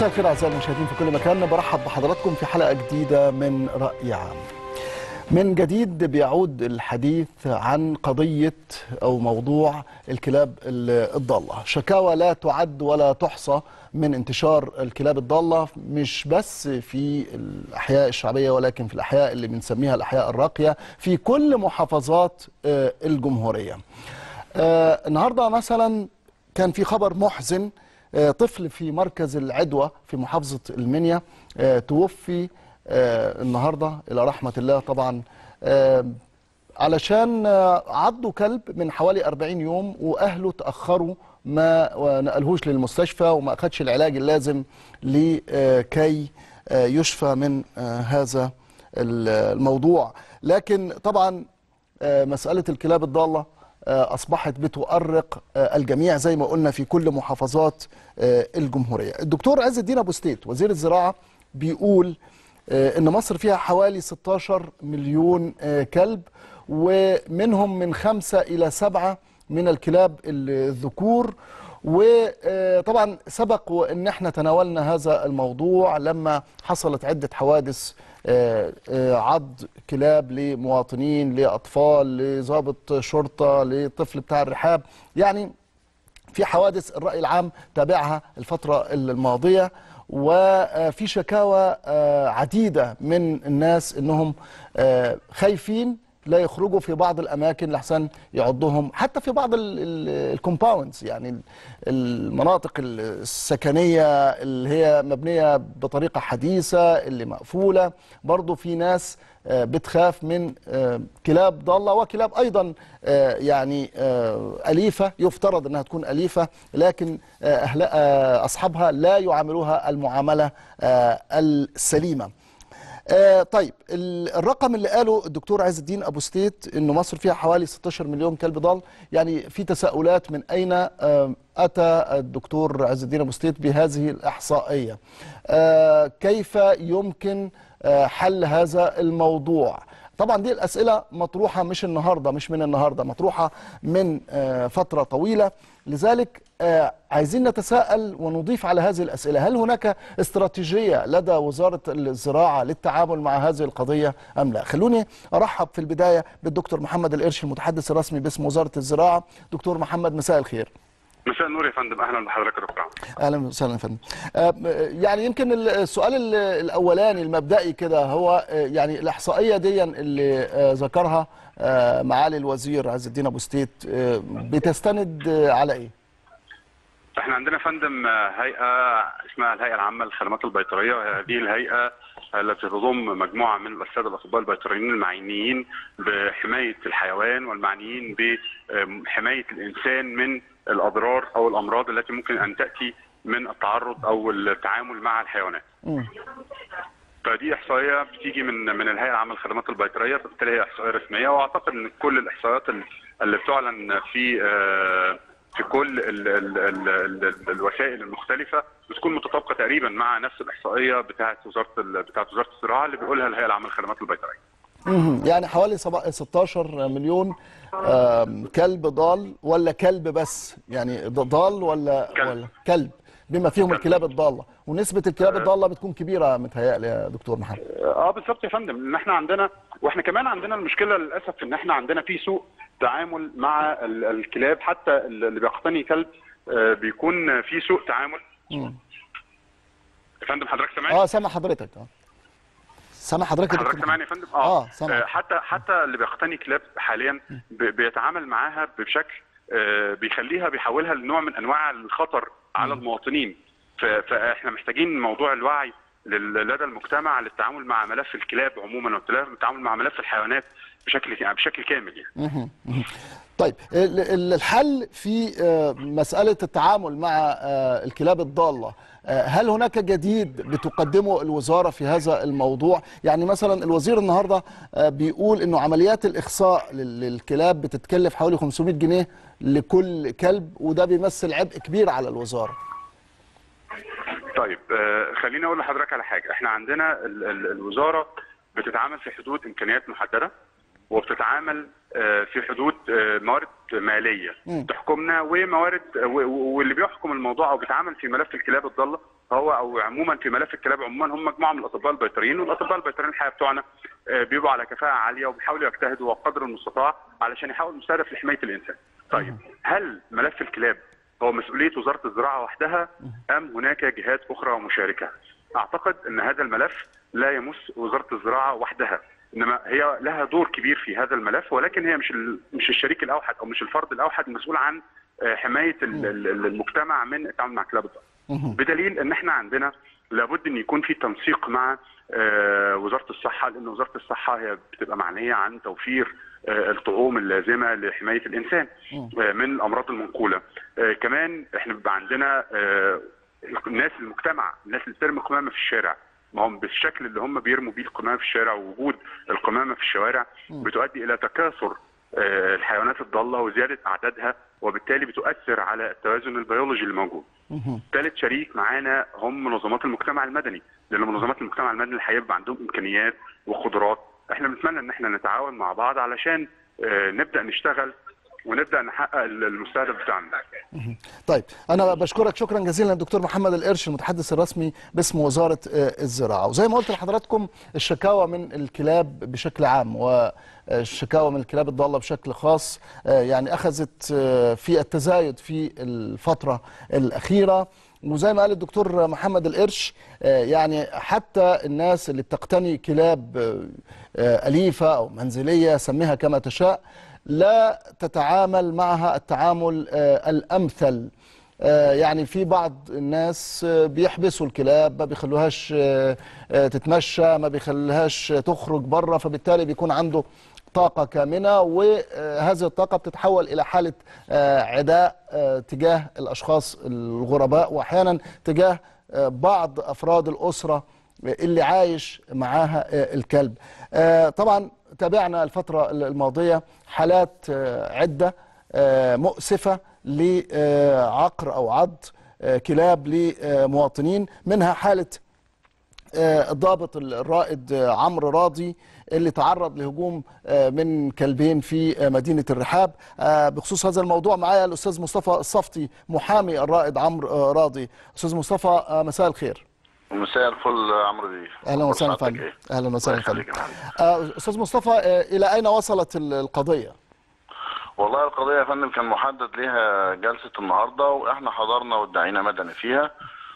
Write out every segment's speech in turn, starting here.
مساء الخير اعزائي المشاهدين في كل مكان برحب بحضراتكم في حلقه جديده من راي عام. من جديد بيعود الحديث عن قضيه او موضوع الكلاب الضاله، شكاوى لا تعد ولا تحصى من انتشار الكلاب الضاله مش بس في الاحياء الشعبيه ولكن في الاحياء اللي بنسميها الاحياء الراقيه في كل محافظات الجمهوريه. النهارده مثلا كان في خبر محزن طفل في مركز العدوى في محافظة المنيا توفي النهاردة إلى رحمة الله طبعا علشان عضوا كلب من حوالي 40 يوم وأهله تأخروا ما نقلهوش للمستشفى وما أخدش العلاج اللازم لكي يشفى من هذا الموضوع لكن طبعا مسألة الكلاب الضالة أصبحت بتؤرق الجميع زي ما قلنا في كل محافظات الجمهورية الدكتور عز الدين أبو ستيت وزير الزراعة بيقول إن مصر فيها حوالي 16 مليون كلب ومنهم من خمسة إلى سبعة من الكلاب الذكور وطبعا سبق وان احنا تناولنا هذا الموضوع لما حصلت عده حوادث عض كلاب لمواطنين لاطفال لضابط شرطه لطفل بتاع الرحاب يعني في حوادث الراي العام تابعها الفتره الماضيه وفي شكاوى عديده من الناس انهم خايفين لا يخرجوا في بعض الاماكن لحسن يعضهم حتى في بعض الكومباوندز يعني المناطق السكنيه اللي هي مبنيه بطريقه حديثه اللي مقفوله برضو في ناس بتخاف من كلاب ضاله وكلاب ايضا يعني اليفه يفترض انها تكون اليفه لكن اصحابها لا يعاملوها المعامله السليمه آه طيب الرقم اللي قاله الدكتور عز الدين ابو ستيت انه مصر فيها حوالي 16 مليون كلب ضال يعني في تساؤلات من اين آه اتى الدكتور عز الدين ابو ستيت بهذه الاحصائيه آه كيف يمكن حل هذا الموضوع طبعا دي الاسئله مطروحه مش النهارده مش من النهارده مطروحه من فتره طويله لذلك عايزين نتساءل ونضيف على هذه الاسئله هل هناك استراتيجيه لدى وزاره الزراعه للتعامل مع هذه القضيه ام لا خلوني ارحب في البدايه بالدكتور محمد القرش المتحدث الرسمي باسم وزاره الزراعه دكتور محمد مساء الخير مساء النور يا فندم اهلا بحضرتك يا دكتور اهلا وسهلا يا فندم يعني يمكن السؤال الاولاني المبدئي كده هو يعني الاحصائيه دي اللي ذكرها معالي الوزير عز الدين ابو ستيت بتستند على ايه؟ احنا عندنا فندم هيئه اسمها الهيئه العامه للخدمات البيطريه هذه الهيئه التي تضم مجموعه من الساده الاطباء البيطريين المعنيين بحمايه الحيوان والمعنيين بحمايه الانسان من الاضرار او الامراض التي ممكن ان تاتي من التعرض او التعامل مع الحيوانات. فدي احصائيه بتيجي من من الهيئه العامه للخدمات البيطريه فبالتالي هي احصائيه رسميه واعتقد ان كل الاحصائيات اللي بتعلن في في كل ال ال ال ال الوسائل المختلفه بتكون متطابقه تقريبا مع نفس الاحصائيه بتاعه وزاره بتاعه وزاره الزراعه اللي بيقولها الهيئه العامه للخدمات البيطريه. يعني حوالي 16 مليون كلب ضال ولا كلب بس يعني ضال ولا كلب. ولا كلب بما فيهم الكلاب الضاله ونسبه الكلاب الضاله بتكون كبيره متهيألي يا دكتور محمد اه بالظبط يا فندم ان احنا عندنا واحنا كمان عندنا المشكله للاسف ان احنا عندنا في سوء تعامل مع الكلاب حتى اللي بيقتني كلب بيكون في سوء تعامل يا فندم حضرتك سامعني؟ اه سامع حضرتك اه سامع حضرتك يا حضرتك دكتور سامعني يا فندم؟ اه اه سامع حتى حتى اللي بيقتني كلاب حاليا بيتعامل معاها بشكل بيخليها بيحولها لنوع من انواع الخطر على المواطنين فاحنا محتاجين موضوع الوعي لدى المجتمع للتعامل مع ملف الكلاب عموما والتعامل مع ملف الحيوانات بشكل يعني بشكل كامل يعني. طيب الحل في مسألة التعامل مع الكلاب الضالة هل هناك جديد بتقدمه الوزارة في هذا الموضوع يعني مثلا الوزير النهاردة بيقول انه عمليات الإخصاء للكلاب بتتكلف حوالي 500 جنيه لكل كلب وده بيمثل عبء كبير على الوزارة طيب آه خليني اقول لحضرتك على حاجه احنا عندنا ال ال الوزاره بتتعامل في حدود امكانيات محدده وبتتعامل آه في حدود آه موارد ماليه مم. تحكمنا وموارد و- و- واللي بيحكم الموضوع او بيتعامل في ملف الكلاب الضاله هو او عموما في ملف الكلاب عموما هم مجموعه من الاطباء البيطريين والاطباء البيطريين الحقيقه بتوعنا آه، بيبقوا على كفاءه عاليه وبيحاولوا يجتهدوا قدر المستطاع علشان يحاولوا المستهدف لحمايه الانسان. طيب هل ملف الكلاب هو مسؤوليه وزاره الزراعه وحدها ام هناك جهات اخرى مشاركه؟ اعتقد ان هذا الملف لا يمس وزاره الزراعه وحدها انما هي لها دور كبير في هذا الملف ولكن هي مش ال- مش الشريك الاوحد او مش الفرد الاوحد المسؤول عن آه، حمايه ال- ال- المجتمع من التعامل مع كلاب الضرب. مهم. بدليل ان احنا عندنا لابد ان يكون في تنسيق مع آه، وزاره الصحه لان وزاره الصحه هي بتبقى معنيه عن توفير آه، الطعوم اللازمه لحمايه الانسان آه، من الامراض المنقوله. آه، كمان احنا بيبقى عندنا آه، الناس المجتمع الناس اللي بترمي قمامه في الشارع ما هم بالشكل اللي هم بيرموا بيه القمامه في الشارع ووجود القمامه في الشوارع بتؤدي الى تكاثر آه، الحيوانات الضاله وزياده اعدادها وبالتالي بتؤثر على التوازن البيولوجي اللي موجود. مهم. ثالث شريك معانا هم منظمات المجتمع المدني لان منظمات المجتمع المدني الحقيقه بيبقى عندهم امكانيات وقدرات احنا بنتمنى ان احنا نتعاون مع بعض علشان آه، نبدا نشتغل ونبدا نحقق المستهدف بتاعنا طيب انا بشكرك شكرا جزيلا الدكتور محمد القرش المتحدث الرسمي باسم وزاره آه، الزراعه وزي ما قلت لحضراتكم الشكاوى من الكلاب بشكل عام والشكاوى من الكلاب الضاله بشكل خاص آه، يعني اخذت آه، في التزايد في الفتره الاخيره وزي ما قال الدكتور محمد القرش آه، يعني حتى الناس اللي بتقتني كلاب آه، آه، أليفة أو منزلية سميها كما تشاء لا تتعامل معها التعامل آه، الأمثل آه، يعني في بعض الناس آه، بيحبسوا الكلاب ما بيخلوهاش آه، آه، تتمشى ما بيخلوهاش تخرج بره فبالتالي بيكون عنده طاقة كامنة وهذه الطاقة بتتحول إلى حالة آه، عداء آه، تجاه الأشخاص الغرباء وأحيانا تجاه آه، بعض أفراد الأسرة اللي عايش معاها آه، الكلب آه، طبعا تابعنا الفترة الماضية حالات آه، عدة آه، مؤسفة لعقر أو عض آه، كلاب لمواطنين منها حالة آه، الضابط الرائد آه، عمرو راضي اللي تعرض لهجوم آه، من كلبين في آه، مدينة الرحاب آه، بخصوص هذا الموضوع معايا الأستاذ مصطفى الصفتي محامي الرائد عمرو آه، راضي أستاذ مصطفى آه، مساء الخير مساء الفل عمرو بيه أهلا وسهلا أخبار فندم حضرتك أهلا وسهلا الله فندم يخليك يا فندم. آه، أستاذ مصطفى آه، إلى أين وصلت ال- القضية؟ والله القضية يا فندم كان محدد ليها جلسة النهاردة وإحنا حضرنا وادعينا مدني فيها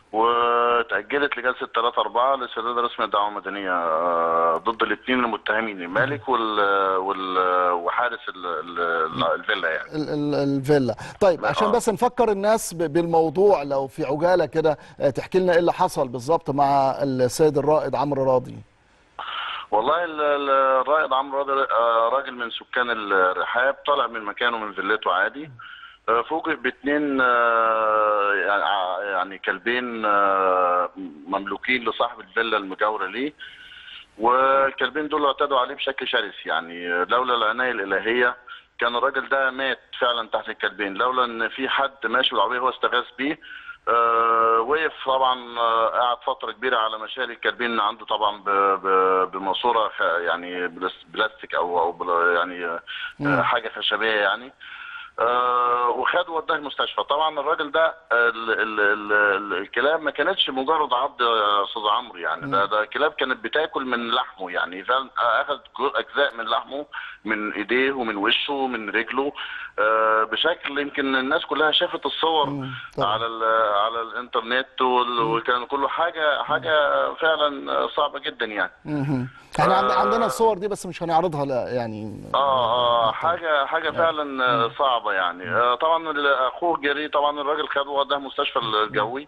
وتأجلت لجلسة 3 4 لسداد رسم الدعوة المدنية آه، ضد الاثنين المتهمين المالك وال وال وحارس ال- ال- الفيلا يعني ال- ال- الفيلا طيب لا، عشان آه. بس نفكر الناس ب- بالموضوع لو في عجالة كده آه، تحكي لنا إيه اللي حصل بالظبط مع السيد الرائد عمرو راضي والله ال- ال- الرائد عمرو راضي آه، راجل من سكان الرحاب طالع من مكانه من فيلته عادي آه، فوجئ باثنين آه، يعني ع- يعني كلبين آه، مملوكين لصاحب الفيلا المجاوره ليه والكلبين دول اعتدوا عليه بشكل شرس يعني لولا العنايه الالهيه كان الراجل ده مات فعلا تحت الكلبين لولا ان في حد ماشي بالعربيه هو استغاث بيه آه وقف طبعا آه قعد فتره كبيره على مشاري الكلبين عنده طبعا ب- ب- بماسوره خ- يعني بلاس- بلاستيك او او بلا- يعني آه مم. حاجه خشبيه يعني آه وخد وداه المستشفى طبعا الراجل ده ال ال ال ال الكلاب ما كانتش مجرد عض يا استاذ عمرو يعني ده ده كلاب كانت بتاكل من لحمه يعني فعلا اخذ جو- اجزاء من لحمه من ايديه ومن وشه ومن رجله آه بشكل يمكن الناس كلها شافت الصور مم، طبعا. على ال- على الانترنت وال- وكان كله حاجه حاجه فعلا صعبه جدا يعني مهم. احنا عند- آه. عندنا الصور دي بس مش هنعرضها لا يعني اه اه حاجه حاجه فعلا آه، صعبه يعني آه طبعا ال- اخوه جري طبعا الراجل خده وداه مستشفى الجوي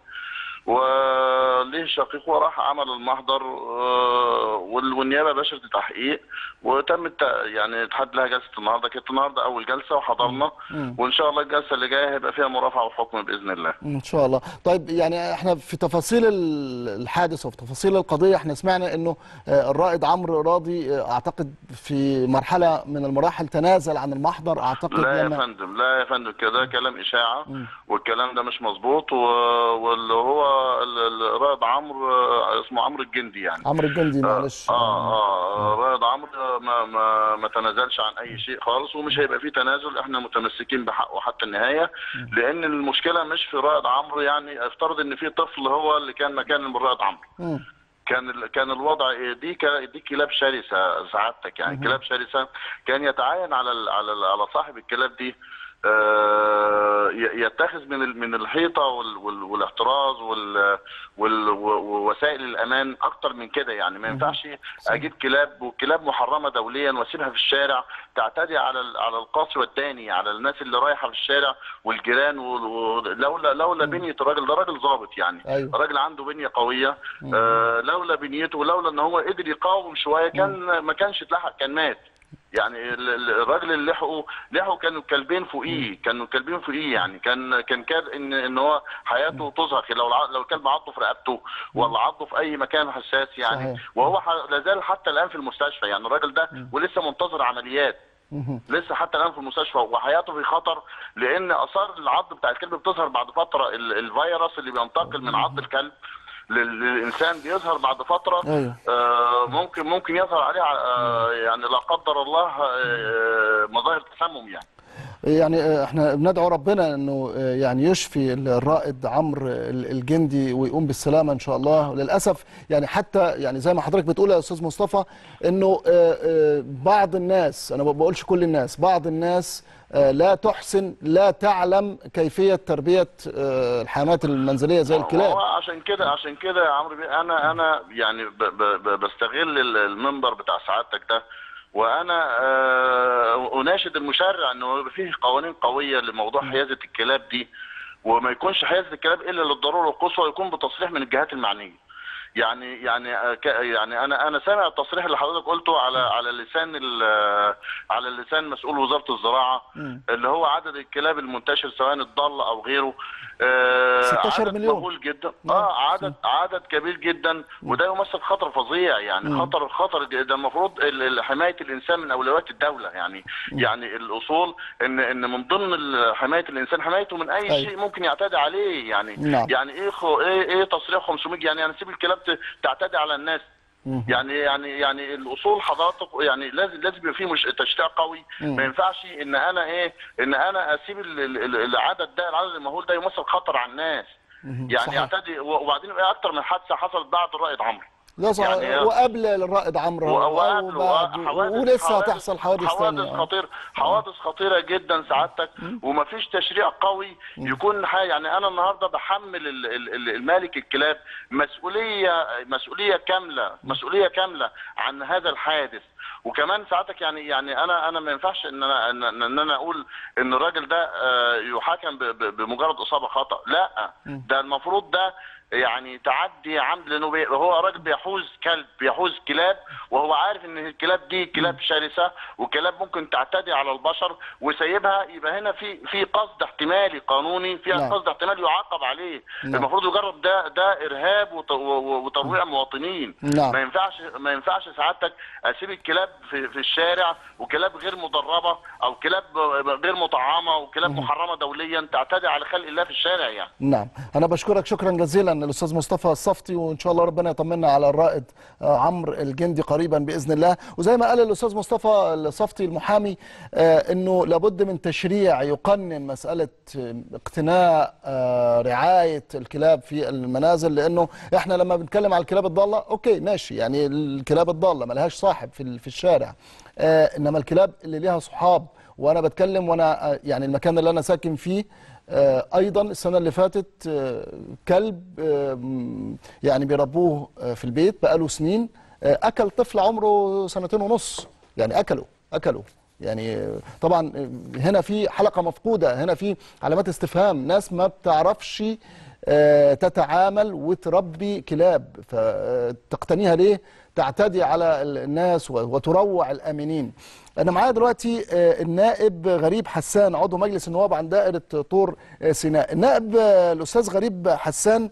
وليه شقيق وراح عمل المحضر آه، وال- والنيابه باشرت التحقيق وتم الت... يعني تحدد لها جلسه النهارده كانت النهارده اول جلسه وحضرنا مم. وان شاء الله الجلسه اللي جايه هيبقى فيها مرافعه وحكم باذن الله ان شاء الله طيب يعني احنا في تفاصيل ال- الحادث وفي تفاصيل القضيه احنا سمعنا انه آه، الرائد عمرو راضي آه، اعتقد في مرحله من المراحل تنازل عن المحضر اعتقد لا يا لما فندم لا يا فندم كده كلام اشاعه والكلام ده مش مظبوط و- واللي هو ال- ال- الرائد عمرو آه، اسمه عمرو الجندي يعني عمرو الجندي معلش اه اه رائد عمرو ما ما ما تنازلش عن اي شيء خالص ومش هيبقى فيه تنازل احنا متمسكين بحقه حتى النهايه لان المشكله مش في رائد عمرو يعني افترض ان في طفل هو اللي كان مكان الرائد عمرو مم. كان ال- كان الوضع إيه؟ دي ك- دي كلاب شرسه سعادتك يعني كلاب شرسه كان يتعين على ال على ال على صاحب الكلاب دي آه، ي- يتخذ من ال- من الحيطه وال- وال- والاحتراز وال- وال- و- ووسائل الامان اكتر من كده يعني ما ينفعش اجيب كلاب وكلاب محرمه دوليا واسيبها في الشارع تعتدي على ال- على القاصي والداني على الناس اللي رايحه في الشارع والجيران وال- و- لولا لولا بنيه الراجل ده راجل ضابط يعني أيوة. راجل عنده بنيه قويه آه لولا بنيته ولولا ان هو قدر يقاوم شويه كان ما كانش اتلحق كان مات يعني ال- ال- الراجل اللي لحقه لحقه كانوا كلبين فوقيه كانوا كلبين فوقيه يعني كان كان كاد ان ان هو حياته تزهق لو الع- لو الكلب عضه في رقبته ولا عضه في اي مكان حساس يعني صحيح. وهو ح- لازال حتى الان في المستشفى يعني الراجل ده ولسه منتظر عمليات مهم. لسه حتى الان في المستشفى وحياته في خطر لان اثار العض بتاع الكلب بتظهر بعد فتره ال- الفيروس اللي بينتقل من عض الكلب لل- للانسان بيظهر بعد فتره أيوة. آه ممكن ممكن يظهر عليه آه يعني لا قدر الله آه مظاهر تسمم يعني يعني آه، احنا بندعو ربنا انه آه، يعني يشفي الرائد عمرو ال- الجندي ويقوم بالسلامه ان شاء الله للاسف يعني حتى يعني زي ما حضرتك بتقول يا استاذ مصطفى انه آه، آه، بعض الناس انا ما بقولش كل الناس بعض الناس آه، لا تحسن لا تعلم كيفيه تربيه آه، الحيوانات المنزليه زي هو الكلاب عشان كده عشان كده يا عمرو بيه انا انا يعني ب ب ب بستغل ال- المنبر بتاع سعادتك ده وانا آه اناشد المشرع انه يبقى فيه قوانين قويه لموضوع حيازه الكلاب دي وما يكونش حيازه الكلاب الا للضروره القصوى يكون بتصريح من الجهات المعنيه يعني يعني آه، ك- يعني انا انا سامع التصريح اللي حضرتك قلته على على لسان ال- على لسان مسؤول وزاره الزراعه اللي هو عدد الكلاب المنتشر سواء الضاله او غيره آه، 16 عدد مليون. مهول جدا نعم. اه عدد عدد كبير جدا وده يمثل خطر فظيع يعني خطر خطر ج- ده المفروض ال- ال- حمايه الانسان من اولويات الدوله يعني يعني الاصول ان ان من ضمن ال- حمايه الانسان حمايته من اي أيوة. شيء ممكن يعتدي عليه يعني نعم. يعني ايه خو ايه ايه تصريح 500 يعني يعني سيب الكلاب ت- تعتدي على الناس يعني يعني يعني الاصول حضرتك يعني لازم لازم يبقى فيه مش تشريع قوي ما ينفعش ان انا ايه ان انا اسيب ال- ال- ال- العدد ده العدد المهول ده يمثل خطر على الناس يعني صحيح. يعتدي وبعدين ايه اكتر من حادثه حصلت بعد الرائد عمرو ده صح يعني- وقبل الرائد عمرو وقبل وبعد وحوادث- ولسه حوادث- هتحصل حوادث حوادث ثانيه خطيره حوادث خطيره جدا سعادتك ومفيش تشريع قوي يكون حاجة يعني انا النهارده بحمل ال- ال- ال- المالك الكلاب مسؤوليه مسؤوليه كامله مسؤوليه كامله عن هذا الحادث وكمان ساعتك يعني يعني انا انا ما ينفعش ان انا ان ان انا اقول ان الراجل ده آه، يحاكم ب- ب- بمجرد اصابه خطا لا ده المفروض ده يعني تعدي عمد لانه بي- هو راجل بيحوز كلب بيحوز كلاب وهو عارف ان الكلاب دي كلاب شرسه وكلاب ممكن تعتدي على البشر وسايبها يبقى هنا في في قصد احتمالي قانوني في نعم. قصد احتمالي يعاقب عليه نعم. المفروض يجرب ده ده ارهاب وت- و- و- وترويع مواطنين نعم. ما ينفعش ما ينفعش سعادتك اسيب الكلاب في, في الشارع وكلاب غير مدربه او كلاب غير مطعمه وكلاب محرمه دوليا تعتدي على خلق الله في الشارع يعني نعم انا بشكرك شكرا جزيلا الاستاذ مصطفى الصفتي وان شاء الله ربنا يطمنا على الرائد آه، عمرو الجندي قريبا باذن الله وزي ما قال الاستاذ مصطفى الصفتي المحامي آه، انه لابد من تشريع يقنن مساله آه، اقتناء آه، رعايه الكلاب في المنازل لانه احنا لما بنتكلم على الكلاب الضاله اوكي ماشي يعني الكلاب الضاله ملهاش صاحب في ال- في الشارع آه، انما الكلاب اللي ليها صحاب وانا بتكلم وانا آه، يعني المكان اللي انا ساكن فيه آه، ايضا السنه اللي فاتت آه، كلب آه، م- يعني بيربوه آه، في البيت بقاله سنين آه، اكل طفل عمره سنتين ونص يعني اكله اكله يعني آه، طبعا آه، هنا في حلقه مفقوده هنا في علامات استفهام ناس ما بتعرفش آه، تتعامل وتربي كلاب فتقتنيها ليه تعتدي على الناس وتروع الامنين انا معايا دلوقتي آه، النائب غريب حسان عضو مجلس النواب عن دائره طور آه، سيناء النائب آه، الاستاذ غريب حسان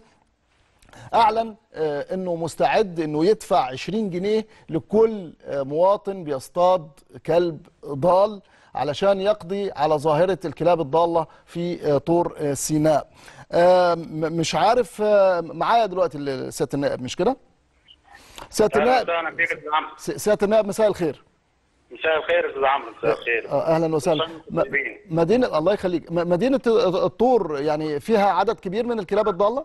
اعلن آه، انه مستعد انه يدفع 20 جنيه لكل آه، مواطن بيصطاد كلب ضال علشان يقضي على ظاهره الكلاب الضاله في آه، طور آه، سيناء آه، م- مش عارف آه، معايا دلوقتي ال- سياده النائب مش كده؟ سياده النائب اهلا وسهلا فيك استاذ عمرو س- سياده النائب مساء الخير مساء الخير استاذ عمرو مساء الخير آه، اهلا وسهلا م- طيبين. مدينه الله يخليك م- مدينه الطور يعني فيها عدد كبير من الكلاب الضاله؟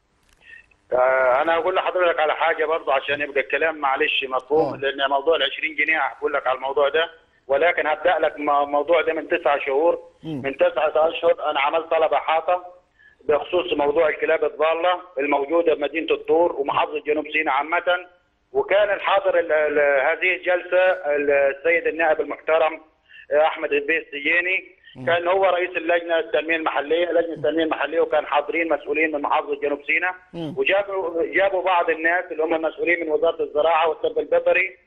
آه، انا اقول لحضرتك على حاجه برضه عشان يبقى الكلام معلش مفهوم آه. لان موضوع ال 20 جنيه هقول لك على الموضوع ده ولكن هبدا لك م- الموضوع ده من تسعة شهور من تسعة اشهر انا عملت طلب احاطه بخصوص موضوع الكلاب الضاله الموجوده بمدينه الطور ومحافظه جنوب سيناء عامه وكان الحاضر ال- ال- هذه الجلسه السيد النائب المحترم احمد البيه السجيني كان هو رئيس اللجنه التنميه المحليه لجنه التنميه المحليه وكان حاضرين مسؤولين من محافظه جنوب سيناء وجابوا جابوا بعض الناس اللي هم مسؤولين من وزاره الزراعه والطب البيطري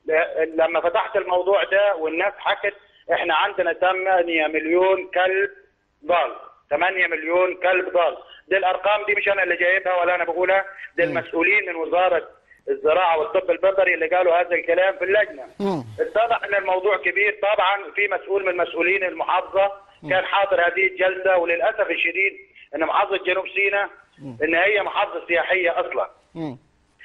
ل- لما فتحت الموضوع ده والناس حكت احنا عندنا 8 مليون كلب ضال 8 مليون كلب ضال دي الارقام دي مش انا اللي جايبها ولا انا بقولها دي المسؤولين من وزاره الزراعه والطب البيطري اللي قالوا هذا الكلام في اللجنه مم. اتضح ان الموضوع كبير طبعا في مسؤول من مسؤولين المحافظه كان حاضر هذه الجلسه وللاسف الشديد ان محافظه جنوب سيناء ان هي محافظه سياحيه اصلا مم.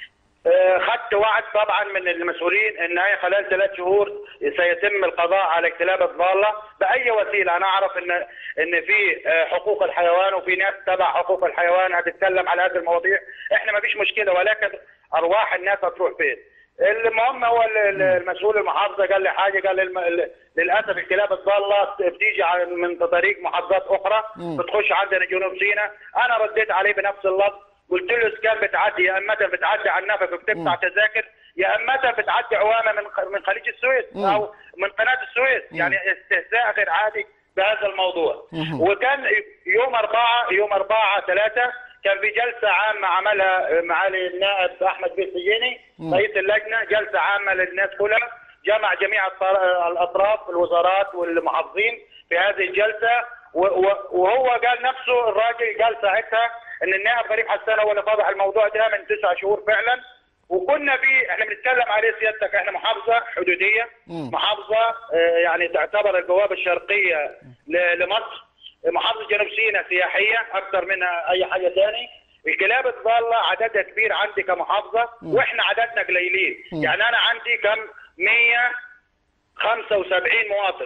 آه، خدت وعد طبعا من المسؤولين ان هي خلال ثلاث شهور سيتم القضاء على الكلاب الضاله باي وسيله انا اعرف ان ان في آه، حقوق الحيوان وفي ناس تبع حقوق الحيوان هتتكلم على هذه المواضيع احنا ما فيش مشكله ولكن ارواح الناس هتروح فين المهم هو ال- ال- المسؤول المحافظه قال لي حاجه قال الم- ال- للاسف الكلاب الضاله بتيجي عن- من طريق محافظات اخرى بتخش عندنا جنوب سيناء انا رديت عليه بنفس اللفظ قلت له اذا كان بتعدي يا اما بتعدي على النفق وبتقطع تذاكر يا اما بتعدي عوامه من خ- من خليج السويس او من قناه السويس يعني استهزاء غير عادي بهذا الموضوع وكان يوم أربعة يوم أربعة ثلاثة كان في جلسة عامة عملها معالي النائب أحمد بن سجيني رئيس اللجنة جلسة عامة للناس كلها جمع جميع الطر- الأطراف الوزارات والمحافظين في هذه الجلسة و- و- وهو قال نفسه الراجل قال ساعتها ان النائب غريب حسان هو اللي فضح الموضوع ده من تسع شهور فعلا وكنا في احنا بنتكلم عليه سيادتك احنا محافظه حدوديه محافظه آه، يعني تعتبر البوابه الشرقيه ل- لمصر محافظه جنوب سيناء سياحيه اكثر منها اي حاجه ثاني الكلاب الضاله عددها كبير عندي كمحافظه واحنا عددنا قليلين يعني انا عندي كم 100 75 مواطن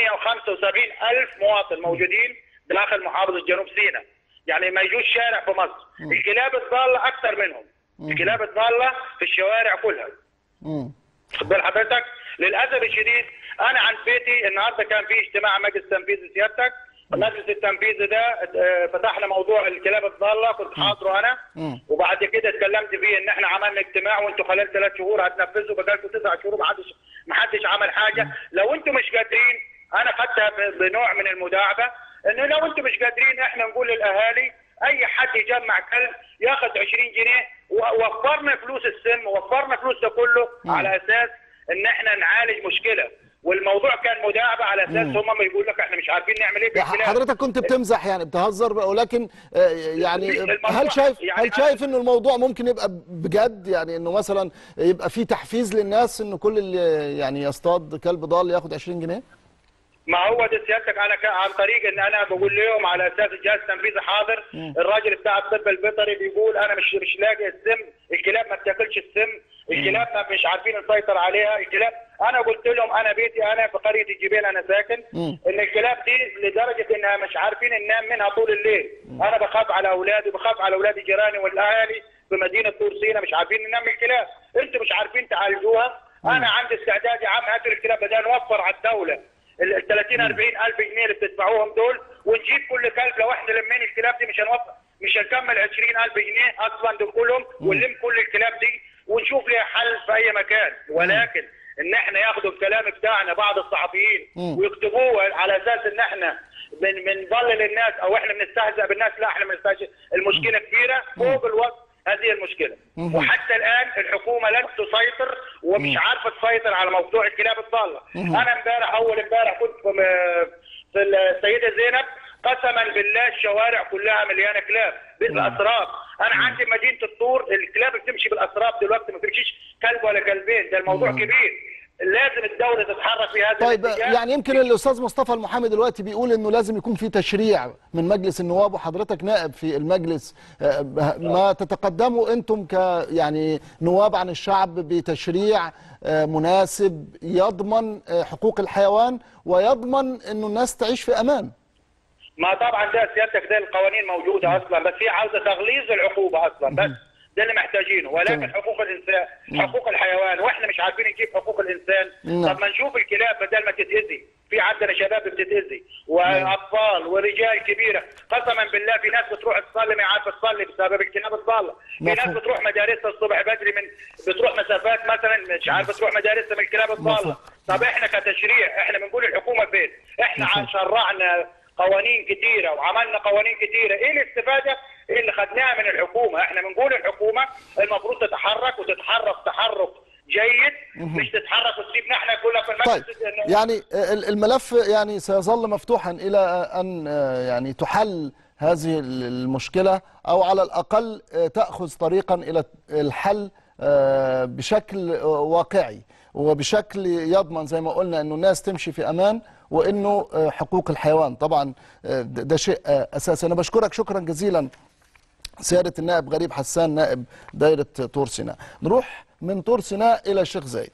175 ألف مواطن موجودين داخل محافظة جنوب سيناء يعني ما يجوش شارع في مصر الكلاب الضالة أكثر منهم الكلاب الضالة في الشوارع كلها مم. خد بال حضرتك للاسف الشديد انا عند بيتي النهارده كان في اجتماع مجلس تنفيذي سيادتك المجلس التنفيذي ده آه، فتحنا موضوع الكلاب الضاله كنت حاضره انا مم. وبعد كده اتكلمت فيه ان احنا عملنا اجتماع وانتم خلال ثلاث شهور هتنفذوا بقالكم تسع شهور ما حدش ما حدش عمل حاجه لو انتم مش قادرين انا خدتها ب- بنوع من المداعبه انه لو انتم مش قادرين احنا نقول للاهالي اي حد يجمع كلب ياخذ 20 جنيه ووفرنا فلوس السم ووفرنا فلوس ده كله على اساس ان احنا نعالج مشكله والموضوع كان مداعبه على اساس هم ما يقول لك احنا مش عارفين نعمل ايه يعني بالكلاب حضرتك كنت بتمزح يعني بتهزر ولكن آه، يعني الموضوع- هل شايف يعني هل شايف انه الموضوع ممكن يبقى بجد يعني انه مثلا يبقى في تحفيز للناس انه كل اللي يعني يصطاد كلب ضال ياخد 20 جنيه؟ ما هو ده سيادتك انا ك- عن طريق ان انا بقول لهم على اساس الجهاز التنفيذي حاضر الراجل بتاع الطب البيطري بيقول انا مش مش لاقي السم الكلاب ما بتاكلش السم الكلاب ما مش عارفين نسيطر عليها الكلاب انا قلت لهم انا بيتي انا في قريه الجبيل انا ساكن ان الكلاب دي لدرجه انها مش عارفين ننام منها طول الليل انا بخاف على اولادي بخاف على اولاد جيراني والاهالي في مدينه طور سينا مش عارفين ننام من الكلاب انتوا مش عارفين تعالجوها انا عندي استعداد يا عم هاتوا الكلاب بدنا نوفر على الدوله ال 30 40 الف جنيه اللي بتدفعوهم دول ونجيب كل كلب لو احنا لمين الكلاب دي مش هنوفر مش هنكمل 20 الف جنيه اصلا دول كلهم ونلم كل الكلاب دي ونشوف ليها حل في اي مكان ولكن ان احنا ياخدوا الكلام بتاعنا بعض الصحفيين ويكتبوه على اساس ان احنا بن بنضلل الناس او احنا بنستهزئ بالناس لا احنا بنستهزئ المشكله كبيره فوق الوصف هذه المشكله وحتى الان الحكومه لن تسيطر ومش عارفه تسيطر على موضوع الكلاب الضاله انا امبارح اول امبارح كنت في م- في السيده زينب قسما بالله الشوارع كلها مليانه كلاب بالاسراب انا عندي مدينه الطور الكلاب بتمشي بالاسراب دلوقتي ما بتمشيش كلب ولا كلبين ده الموضوع كبير لازم الدوله تتحرك في هذا طيب الاتجاه يعني يمكن الاستاذ مصطفى المحامي دلوقتي بيقول انه لازم يكون في تشريع من مجلس النواب وحضرتك نائب في المجلس آه، ما تتقدموا انتم ك يعني نواب عن الشعب بتشريع آه، مناسب يضمن آه، حقوق الحيوان ويضمن انه الناس تعيش في امان ما طبعا ده سيادتك ده القوانين موجوده اصلا بس هي عاوزه تغليظ العقوبه اصلا بس ده اللي محتاجينه ولكن تمام. حقوق الانسان حقوق الحيوان واحنا مش عارفين نجيب حقوق الانسان نعم. طب ما نشوف الكلاب بدل ما تتاذي في عندنا شباب بتتاذي واطفال ورجال كبيره قسما بالله في ناس بتروح تصلي ما عارفه تصلي بسبب الكلاب الضاله في ناس مفهوم. بتروح مدارسها الصبح بدري من بتروح مسافات مثلا مش عارفه تروح مدارسها من الكلاب مفهوم. الضاله طب احنا كتشريع احنا بنقول الحكومه فين احنا مفهوم. شرعنا قوانين كتيره وعملنا قوانين كتيره ايه الاستفاده اللي خدناها من الحكومه احنا بنقول الحكومه المفروض تتحرك وتتحرك تحرك جيد مش تتحرك وتسيبنا احنا كلنا في طيب المجلس إنه- يعني ال- الملف يعني سيظل مفتوحا الى ان آه، يعني تحل هذه ال- المشكله او على الاقل آه، تاخذ طريقا الى الحل آه، بشكل آه، واقعي وبشكل يضمن زي ما قلنا انه الناس تمشي في امان وانه آه، حقوق الحيوان طبعا آه، ده ده شيء آه، اساسي انا بشكرك شكرا جزيلا سيادة النائب غريب حسان نائب دايرة طور سيناء نروح من طور سيناء إلى الشيخ زايد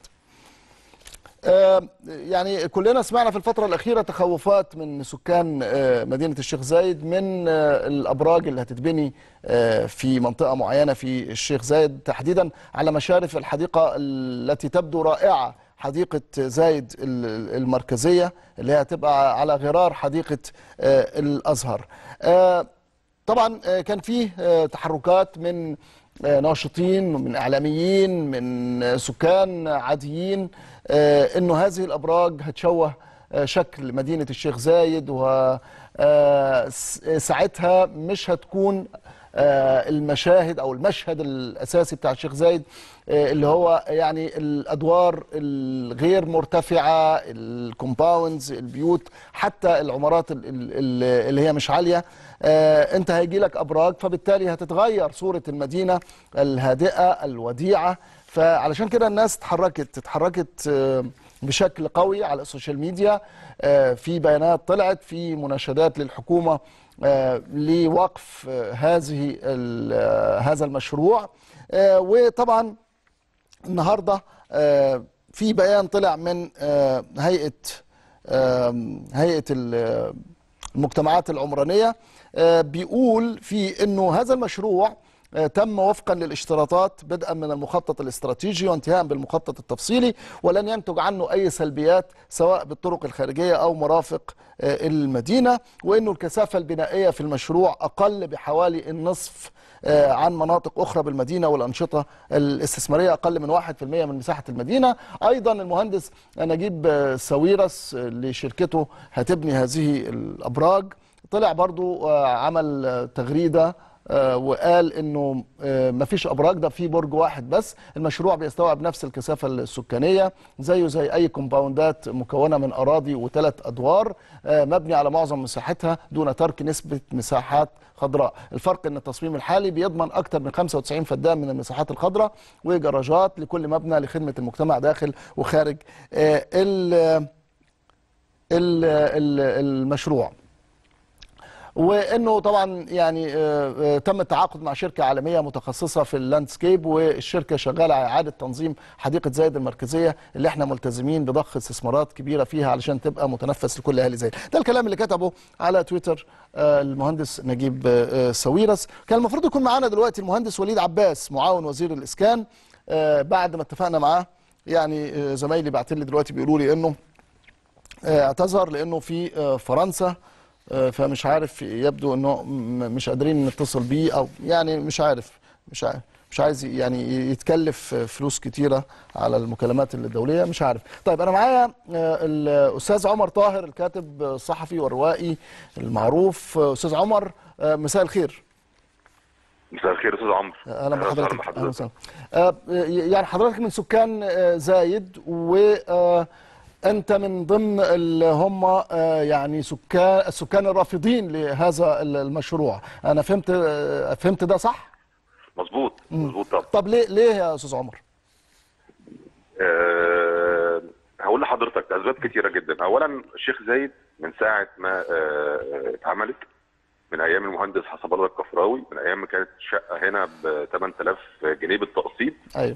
آه، يعني كلنا سمعنا في الفترة الأخيرة تخوفات من سكان آه، مدينة الشيخ زايد من آه، الأبراج اللي هتتبني آه، في منطقة معينة في الشيخ زايد تحديدا على مشارف الحديقة التي تبدو رائعة حديقة زايد ال- المركزية اللي هي هتبقى على غرار حديقة آه، الأزهر آه، طبعا آه، كان فيه آه، تحركات من آه، ناشطين ومن اعلاميين من آه، سكان عاديين آه، انه هذه الابراج هتشوه آه، شكل مدينه الشيخ زايد وساعتها مش هتكون آه، المشاهد او المشهد الاساسي بتاع الشيخ زايد آه، اللي هو يعني الادوار الغير مرتفعه الكومباوندز البيوت حتى العمارات ال- ال- ال- اللي هي مش عاليه آه، انت هيجي لك ابراج فبالتالي هتتغير صوره المدينه الهادئه الوديعه فعلشان كده الناس اتحركت اتحركت آه، بشكل قوي على السوشيال ميديا آه، في بيانات طلعت في مناشدات للحكومه آه، لوقف آه، هذه ال- آه، هذا المشروع آه، وطبعا النهارده آه، في بيان طلع من آه، هيئه آم، هيئه ال- المجتمعات العمرانيه آه، بيقول في انه هذا المشروع آه، تم وفقا للاشتراطات بدءا من المخطط الاستراتيجي وانتهاء بالمخطط التفصيلي ولن ينتج عنه اي سلبيات سواء بالطرق الخارجيه او مرافق آه، المدينه وانه الكثافه البنائيه في المشروع اقل بحوالي النصف آه، عن مناطق اخرى بالمدينه والانشطه الاستثماريه اقل من 1% من مساحه المدينه ايضا المهندس نجيب آه، ساويرس آه، لشركته هتبني هذه الابراج طلع برضو آه، عمل آه، تغريده آه، وقال انه آه، مفيش ابراج ده في برج واحد بس المشروع بيستوعب نفس الكثافه السكانيه زيه زي اي كومباوندات مكونه من اراضي وثلاث ادوار آه، مبني على معظم مساحتها دون ترك نسبه مساحات خضراء الفرق ان التصميم الحالي بيضمن اكثر من 95 فدان من المساحات الخضراء وجراجات لكل مبنى لخدمه المجتمع داخل وخارج آه، ال- ال- ال- المشروع وانه طبعا يعني آه، آه، تم التعاقد مع شركه عالميه متخصصه في اللاندسكيب والشركه شغاله على اعاده تنظيم حديقه زايد المركزيه اللي احنا ملتزمين بضخ استثمارات كبيره فيها علشان تبقى متنفس لكل اهالي زايد ده الكلام اللي كتبه على تويتر آه، المهندس نجيب آه، آه، ساويرس كان المفروض يكون معانا دلوقتي المهندس وليد عباس معاون وزير الاسكان آه، بعد ما اتفقنا معاه يعني آه، زمايلي بعتوا لي دلوقتي بيقولوا لي انه آه، اعتذر لانه في آه، فرنسا آه، فمش عارف يبدو انه م- مش قادرين نتصل بيه او يعني مش عارف مش عارف مش عايز يعني يتكلف فلوس كتيره على المكالمات الدوليه مش عارف طيب انا معايا آه، الاستاذ عمر طاهر الكاتب الصحفي والروائي المعروف آه، استاذ عمر آه، مساء الخير مساء الخير يا استاذ عمرو اهلا بحضرتك بحضرتك. اهلا وسهلا آه، يعني حضرتك من سكان آه، زايد وانت من ضمن اللي هم آه، يعني سكان السكان الرافضين لهذا المشروع انا فهمت آه، فهمت ده صح مظبوط مظبوط طبعا طب ليه ليه يا استاذ عمر آه، هقول لحضرتك اسباب كتيره جدا اولا الشيخ زايد من ساعه ما آه، آه، اتعملت من ايام المهندس حسب الله الكفراوي من ايام ما كانت الشقه هنا ب 8000 جنيه بالتقسيط ايوه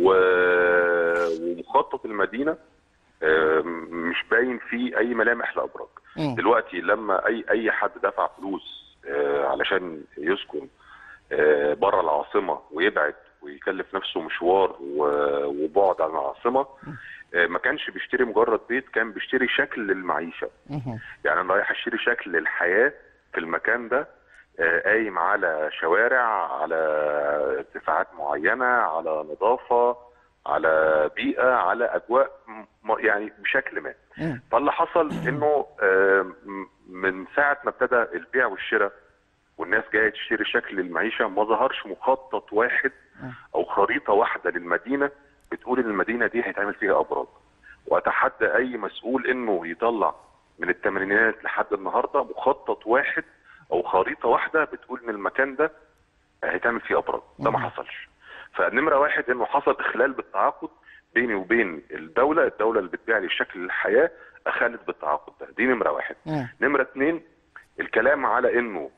و- ومخطط المدينه آه، مش باين فيه اي ملامح لابراج مم. دلوقتي لما اي اي حد دفع فلوس آه، علشان يسكن بره العاصمه ويبعد ويكلف نفسه مشوار و- وبعد عن العاصمه آه، ما كانش بيشتري مجرد بيت كان بيشتري شكل للمعيشه مهم. يعني انا رايح اشتري شكل للحياه في المكان ده آه، قايم على شوارع على ارتفاعات معينه على نظافه على بيئه على اجواء م- يعني بشكل ما مم. فاللي حصل انه آه، م- من ساعه ما ابتدى البيع والشراء والناس جايه تشتري شكل المعيشه ما ظهرش مخطط واحد او خريطه واحده للمدينه بتقول ان المدينه دي هيتعمل فيها ابراج واتحدى اي مسؤول انه يطلع من الثمانينات لحد النهارده مخطط واحد او خريطه واحده بتقول ان المكان ده هيتعمل فيه ابراج ده ما حصلش فنمره واحد انه حصل اخلال بالتعاقد بيني وبين الدوله الدوله اللي بتبيع لي شكل الحياه اخلت بالتعاقد ده دي نمره واحد مم. نمره اتنين الكلام على انه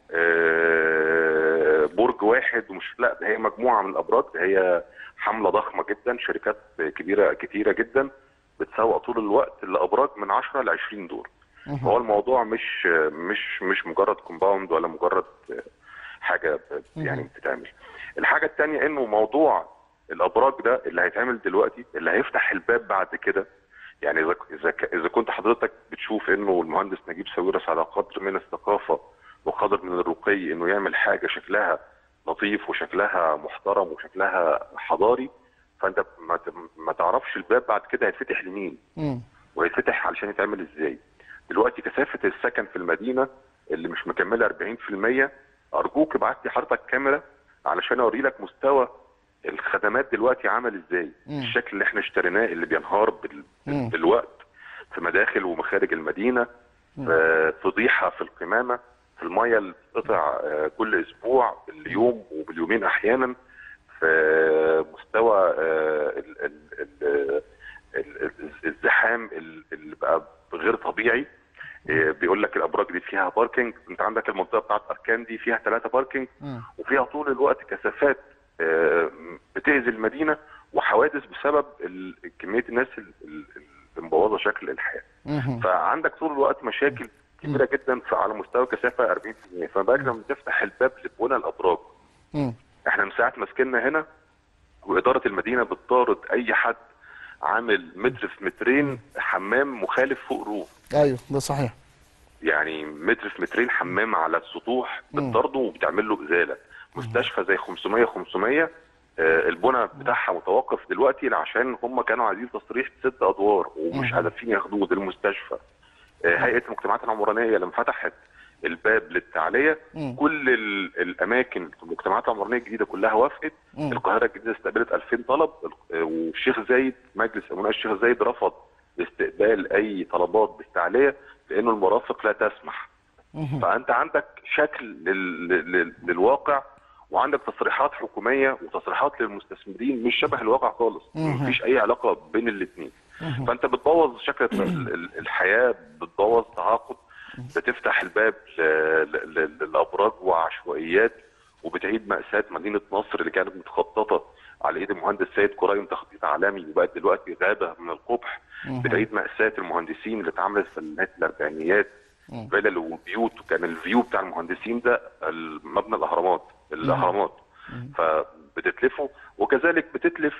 آه، برج واحد ومش لا ده هي مجموعه من الابراج ده هي حمله ضخمه جدا شركات كبيره كتيره جدا بتسوق طول الوقت لابراج من 10 ل 20 دور هو الموضوع مش مش مش مجرد كومباوند ولا مجرد حاجه ب- يعني بتتعمل الحاجه الثانيه انه موضوع الابراج ده اللي هيتعمل دلوقتي اللي هيفتح الباب بعد كده يعني اذا اذا ك- اذا كنت حضرتك بتشوف انه المهندس نجيب ساويرس على قدر من الثقافه وقدر من الرقي انه يعمل حاجه شكلها لطيف وشكلها محترم وشكلها حضاري فانت ما ت- ما تعرفش الباب بعد كده هيتفتح لمين مم. وهيتفتح علشان يتعمل ازاي دلوقتي كثافه السكن في المدينه اللي مش مكمله 40% ارجوك ابعت لي حضرتك كاميرا علشان اوري لك مستوى الخدمات دلوقتي عامل ازاي مم. الشكل اللي احنا اشتريناه اللي بينهار بال... مم. بالوقت في مداخل ومخارج المدينه في فضيحه في القمامه في الميه اللي بتقطع آه، كل اسبوع باليوم وباليومين احيانا في مستوى آه، ال- ال- ال- ال- ال- الزحام ال- اللي بقى غير طبيعي آه، بيقول لك الابراج دي فيها باركينج انت عندك المنطقه بتاعت اركان دي فيها ثلاثه باركينج مم. وفيها طول الوقت كثافات آه، بتأذي المدينه وحوادث بسبب ال- كميه الناس ال- ال- اللي مبوظه شكل الحياه مهم. فعندك طول الوقت مشاكل كبيره جدا في على مستوى كثافه 40% فما بالك لما تفتح الباب لبنى الابراج مم. احنا من ساعه ما سكننا هنا واداره المدينه بتطارد اي حد عامل متر في مترين حمام مخالف فوق روف ايوه ده صحيح يعني متر في مترين حمام على السطوح بتطرده وبتعمل له ازاله مستشفى زي 500 500 آه، البنى بتاعها متوقف دلوقتي عشان هم كانوا عايزين تصريح ست ادوار ومش عارفين ياخدوه ده المستشفى آه، هيئه المجتمعات العمرانيه لما فتحت الباب للتعليه مم. كل ال- الاماكن في المجتمعات العمرانيه الجديده كلها وافقت مم. القاهره الجديده استقبلت 2000 طلب آه، والشيخ زايد مجلس امناء الشيخ زايد رفض استقبال اي طلبات بالتعليه لانه المرافق لا تسمح مهم. فانت عندك شكل لل... لل... للواقع وعندك تصريحات حكوميه وتصريحات للمستثمرين مش شبه الواقع خالص مهم. مفيش اي علاقه بين الاثنين فانت بتبوظ شكل ال- ال- الحياه بتبوظ تعاقد بتفتح الباب ل- ل- ل- للابراج وعشوائيات وبتعيد ماساه مدينه نصر اللي كانت متخططه على ايد المهندس سيد كرايم تخطيط عالمي وبقت دلوقتي غابه من القبح بتعيد ماساه المهندسين اللي اتعملت في نهايه الاربعينيات فيلل وبيوت وكان الفيو بتاع المهندسين ده مبنى الاهرامات الاهرامات فبتتلفه وكذلك بتتلف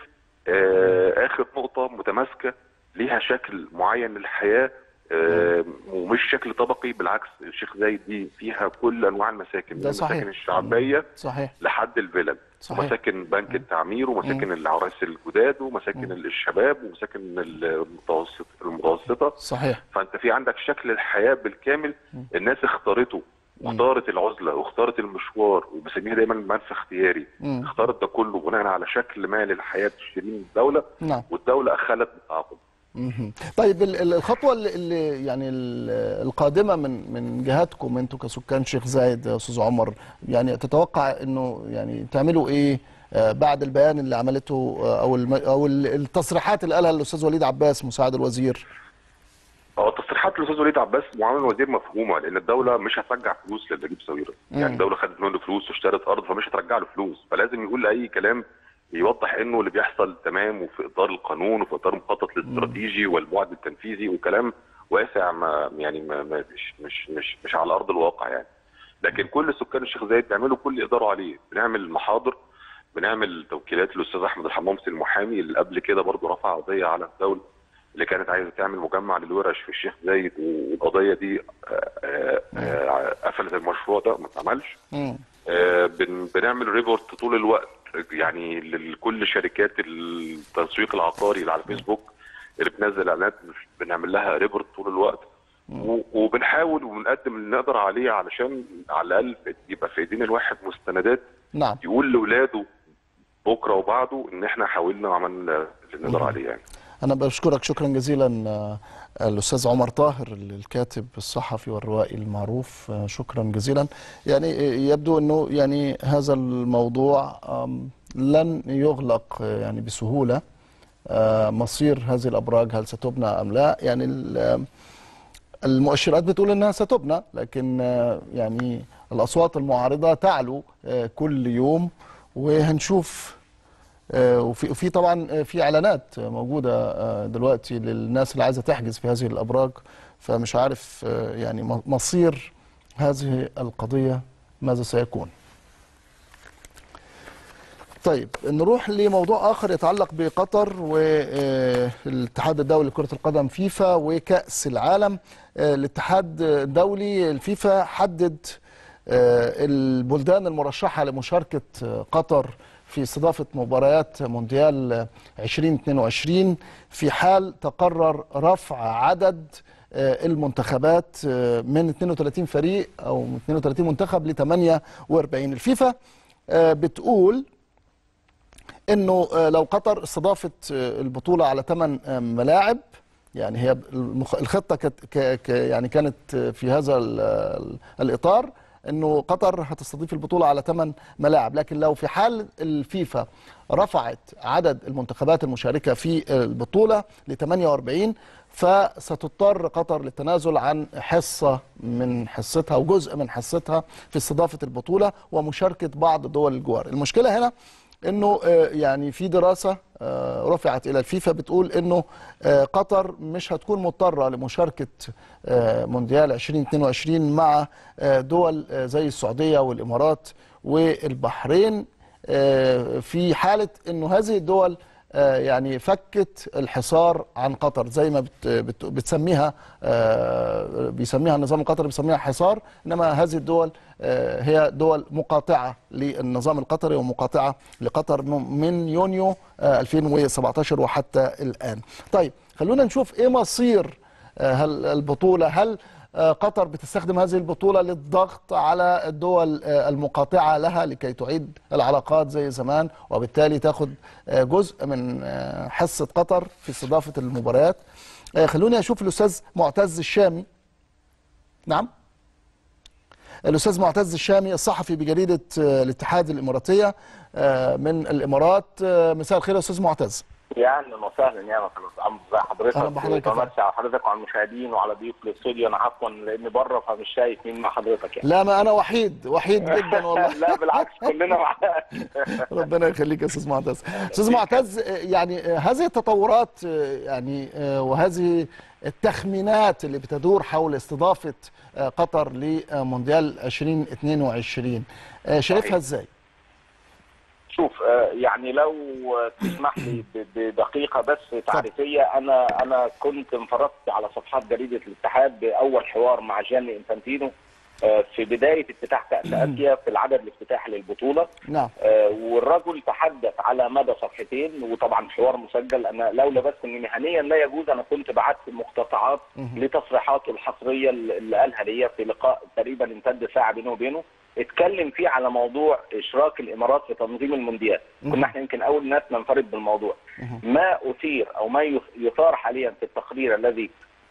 آه اخر نقطه متماسكه ليها شكل معين للحياه آه ومش شكل طبقي بالعكس الشيخ زايد دي فيها كل انواع المساكن من ده صحيح. المساكن الشعبيه صحيح لحد الفلل صحيح. ومساكن بنك التعمير ومساكن العرايس الجداد ومساكن الشباب ومساكن المتوسط المتوسطه صحيح فانت في عندك شكل الحياه بالكامل الناس اختارته واختارت العزله واختارت المشوار وبسميها دايما منفى اختياري مم. اختارت ده كله بناء على شكل ما للحياه بتشتريه من الدوله نعم والدوله اخلت بالتعاقد مهم. طيب ال- ال- الخطوه اللي- اللي يعني ال- القادمه من من جهاتكم انتوا كسكان شيخ زايد يا استاذ عمر يعني تتوقع انه يعني تعملوا ايه آه، بعد البيان اللي عملته آه، او الم- او ال- التصريحات اللي قالها الاستاذ وليد عباس مساعد الوزير هو تصريحات الاستاذ وليد عباس معاون الوزير مفهومه لان الدوله مش هترجع فلوس لنجيب ساويرس يعني الدوله خدت منه فلوس واشترت ارض فمش هترجع له فلوس فلازم يقول اي كلام يوضح انه اللي بيحصل تمام وفي اطار القانون وفي اطار المخطط الاستراتيجي والبعد التنفيذي وكلام واسع ما يعني ما ما مش مش مش مش على ارض الواقع يعني لكن كل سكان الشيخ زايد بيعملوا كل اللي يقدروا عليه بنعمل محاضر بنعمل توكيلات للاستاذ احمد الحمامسي المحامي اللي قبل كده برضه رفع قضيه على الدوله اللي كانت عايزه تعمل مجمع للورش في الشيخ زايد والقضيه دي آه، آه، آه، قفلت المشروع ده ما اتعملش مم. آه، بن- بنعمل ريبورت طول الوقت يعني لكل شركات التسويق العقاري اللي على فيسبوك اللي بتنزل اعلانات بنعمل لها ريبورت طول الوقت و- وبنحاول وبنقدم اللي نقدر عليه علشان على الاقل يبقى في ايدين الواحد مستندات نعم يقول لاولاده بكره وبعده ان احنا حاولنا وعملنا اللي نقدر عليه يعني أنا بشكرك شكرا جزيلا آه، الأستاذ عمر طاهر الكاتب الصحفي والروائي المعروف آه، شكرا جزيلا يعني آه، يبدو أنه يعني هذا الموضوع آم، لن يغلق آه، يعني بسهولة آه، مصير هذه الأبراج هل ستبنى أم لا يعني ال- المؤشرات بتقول انها ستبنى لكن آه، يعني الاصوات المعارضه تعلو آه، كل يوم وهنشوف آه، وفي وفي طبعا آه، في اعلانات آه، موجوده آه، دلوقتي للناس اللي عايزه تحجز في هذه الابراج فمش عارف آه، يعني م- مصير هذه القضيه ماذا سيكون طيب نروح لموضوع اخر يتعلق بقطر والاتحاد الدولي لكره القدم فيفا وكاس العالم آه، الاتحاد الدولي الفيفا حدد آه، البلدان المرشحه لمشاركه آه، قطر في استضافه مباريات مونديال آه، 2022 في حال تقرر رفع عدد آه، المنتخبات آه، من 32 فريق او من 32 منتخب ل 48 الفيفا آه، بتقول انه آه، لو قطر استضافت آه، البطوله على ثمان ملاعب يعني هي المخ- الخطه كانت ك- ك- يعني كانت آه، في هذا ال- ال- الاطار انه قطر هتستضيف البطوله على ثمان ملاعب لكن لو في حال الفيفا رفعت عدد المنتخبات المشاركه في البطوله ل 48 فستضطر قطر للتنازل عن حصه من حصتها وجزء من حصتها في استضافه البطوله ومشاركه بعض دول الجوار المشكله هنا انه آه، يعني في دراسه آه، رفعت الى الفيفا بتقول انه آه، قطر مش هتكون مضطره لمشاركه آه، مونديال 2022 مع آه، دول آه، زي السعوديه والامارات والبحرين آه، في حاله انه هذه الدول آه، يعني فكت الحصار عن قطر زي ما بت بت بتسميها آه، بيسميها النظام القطري بيسميها حصار انما هذه الدول آه، هي دول مقاطعه للنظام القطري ومقاطعه لقطر من يونيو آه، 2017 وحتى الان. طيب خلونا نشوف ايه مصير آه، هل البطوله هل آه، قطر بتستخدم هذه البطولة للضغط على الدول آه، المقاطعة لها لكي تعيد العلاقات زي زمان وبالتالي تاخد آه، جزء من آه، حصة قطر في استضافة المباريات آه، خلوني أشوف الأستاذ معتز الشامي نعم الأستاذ معتز الشامي الصحفي بجريدة آه، الاتحاد الإماراتية آه، من الإمارات آه، مساء الخير يا أستاذ معتز يا اهلا وسهلا يا مثلا عم ازي حضرتك أهلا بحضرتك يا فندم. بمسي على حضرتك وعلى المشاهدين وعلى ضيوف الاستوديو انا عفوا لاني بره فمش شايف مين مع حضرتك يعني لا ما أنا وحيد وحيد جدا والله لا بالعكس كلنا معاك ربنا يخليك يا استاذ معتز استاذ معتز آه، يعني آه، هذه التطورات آه، يعني آه، وهذه التخمينات اللي بتدور حول استضافه آه، قطر لمونديال 2022 آه، شايفها صحيح. ازاي شوف آه، يعني لو تسمح لي ب- بدقيقه بس تعريفيه انا انا كنت انفردت على صفحات جريده الاتحاد باول حوار مع جاني انفانتينو آه، في بدايه افتتاح كاس اسيا في العدد الافتتاحي للبطوله نعم آه، والرجل تحدث على مدى صفحتين وطبعا حوار مسجل انا لولا بس ان مهنيا لا يجوز انا كنت بعت مقتطعات مهم. لتصريحاته الحصريه اللي قالها ليا في لقاء تقريبا امتد ساعه بينه وبينه اتكلم فيه على موضوع اشراك الامارات في تنظيم المونديال مهم. كنا احنا يمكن اول ناس ننفرد بالموضوع مهم. ما اثير او ما يث- يثار حاليا في التقرير الذي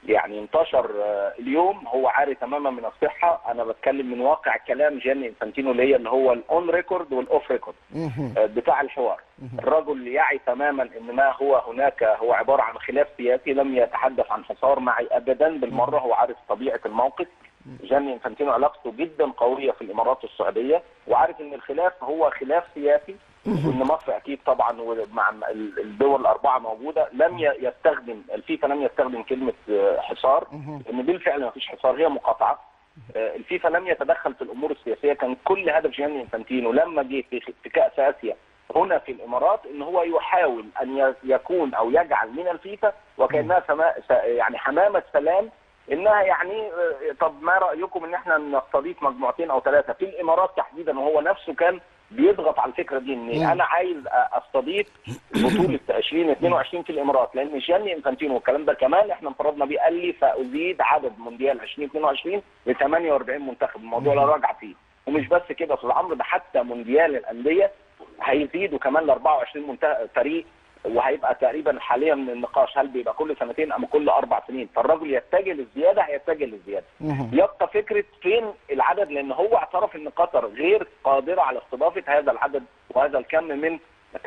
يعني انتشر آه، اليوم هو عاري تماما من الصحه انا بتكلم من واقع كلام جاني انفانتينو اللي هي اللي هو الاون ريكورد والاوف ريكورد مهم. آه، بتاع الحوار الرجل يعي تماما ان ما هو هناك هو عباره عن خلاف سياسي لم يتحدث عن حصار معي ابدا بالمره هو عارف طبيعه الموقف جاني انفانتينو علاقته جدا قويه في الامارات السعوديه وعارف ان الخلاف هو خلاف سياسي وان مصر اكيد طبعا ومع ال- الدول الاربعه موجوده لم ي- يستخدم الفيفا لم يستخدم كلمه آه، حصار لان بالفعل ما فيش حصار هي مقاطعه آه، الفيفا لم يتدخل في الامور السياسيه كان كل هدف جياني انفانتينو لما جه في في كاس اسيا هنا في الامارات ان هو يحاول ان ي- يكون او يجعل من الفيفا وكانها سما س- يعني حمامه سلام انها يعني آه، طب ما رايكم ان احنا نستضيف مجموعتين او ثلاثه في الامارات تحديدا وهو نفسه كان بيضغط على الفكره دي ان انا عايز أ- استضيف بطوله 2022 في الامارات لان جياني انفانتينو والكلام ده كمان احنا انفرضنا بيه قال لي سازيد عدد مونديال 2022 ل 48 منتخب الموضوع لا راجع فيه ومش بس كده في العمر ده حتى مونديال الانديه هيزيدوا كمان ل 24 منتخب فريق وهيبقى تقريبا حاليا من النقاش هل بيبقى كل سنتين ام كل اربع سنين فالراجل يتجه للزياده هيتجه للزياده مهم. يبقى فكره فين العدد لان هو اعترف ان قطر غير قادره على استضافه هذا العدد وهذا الكم من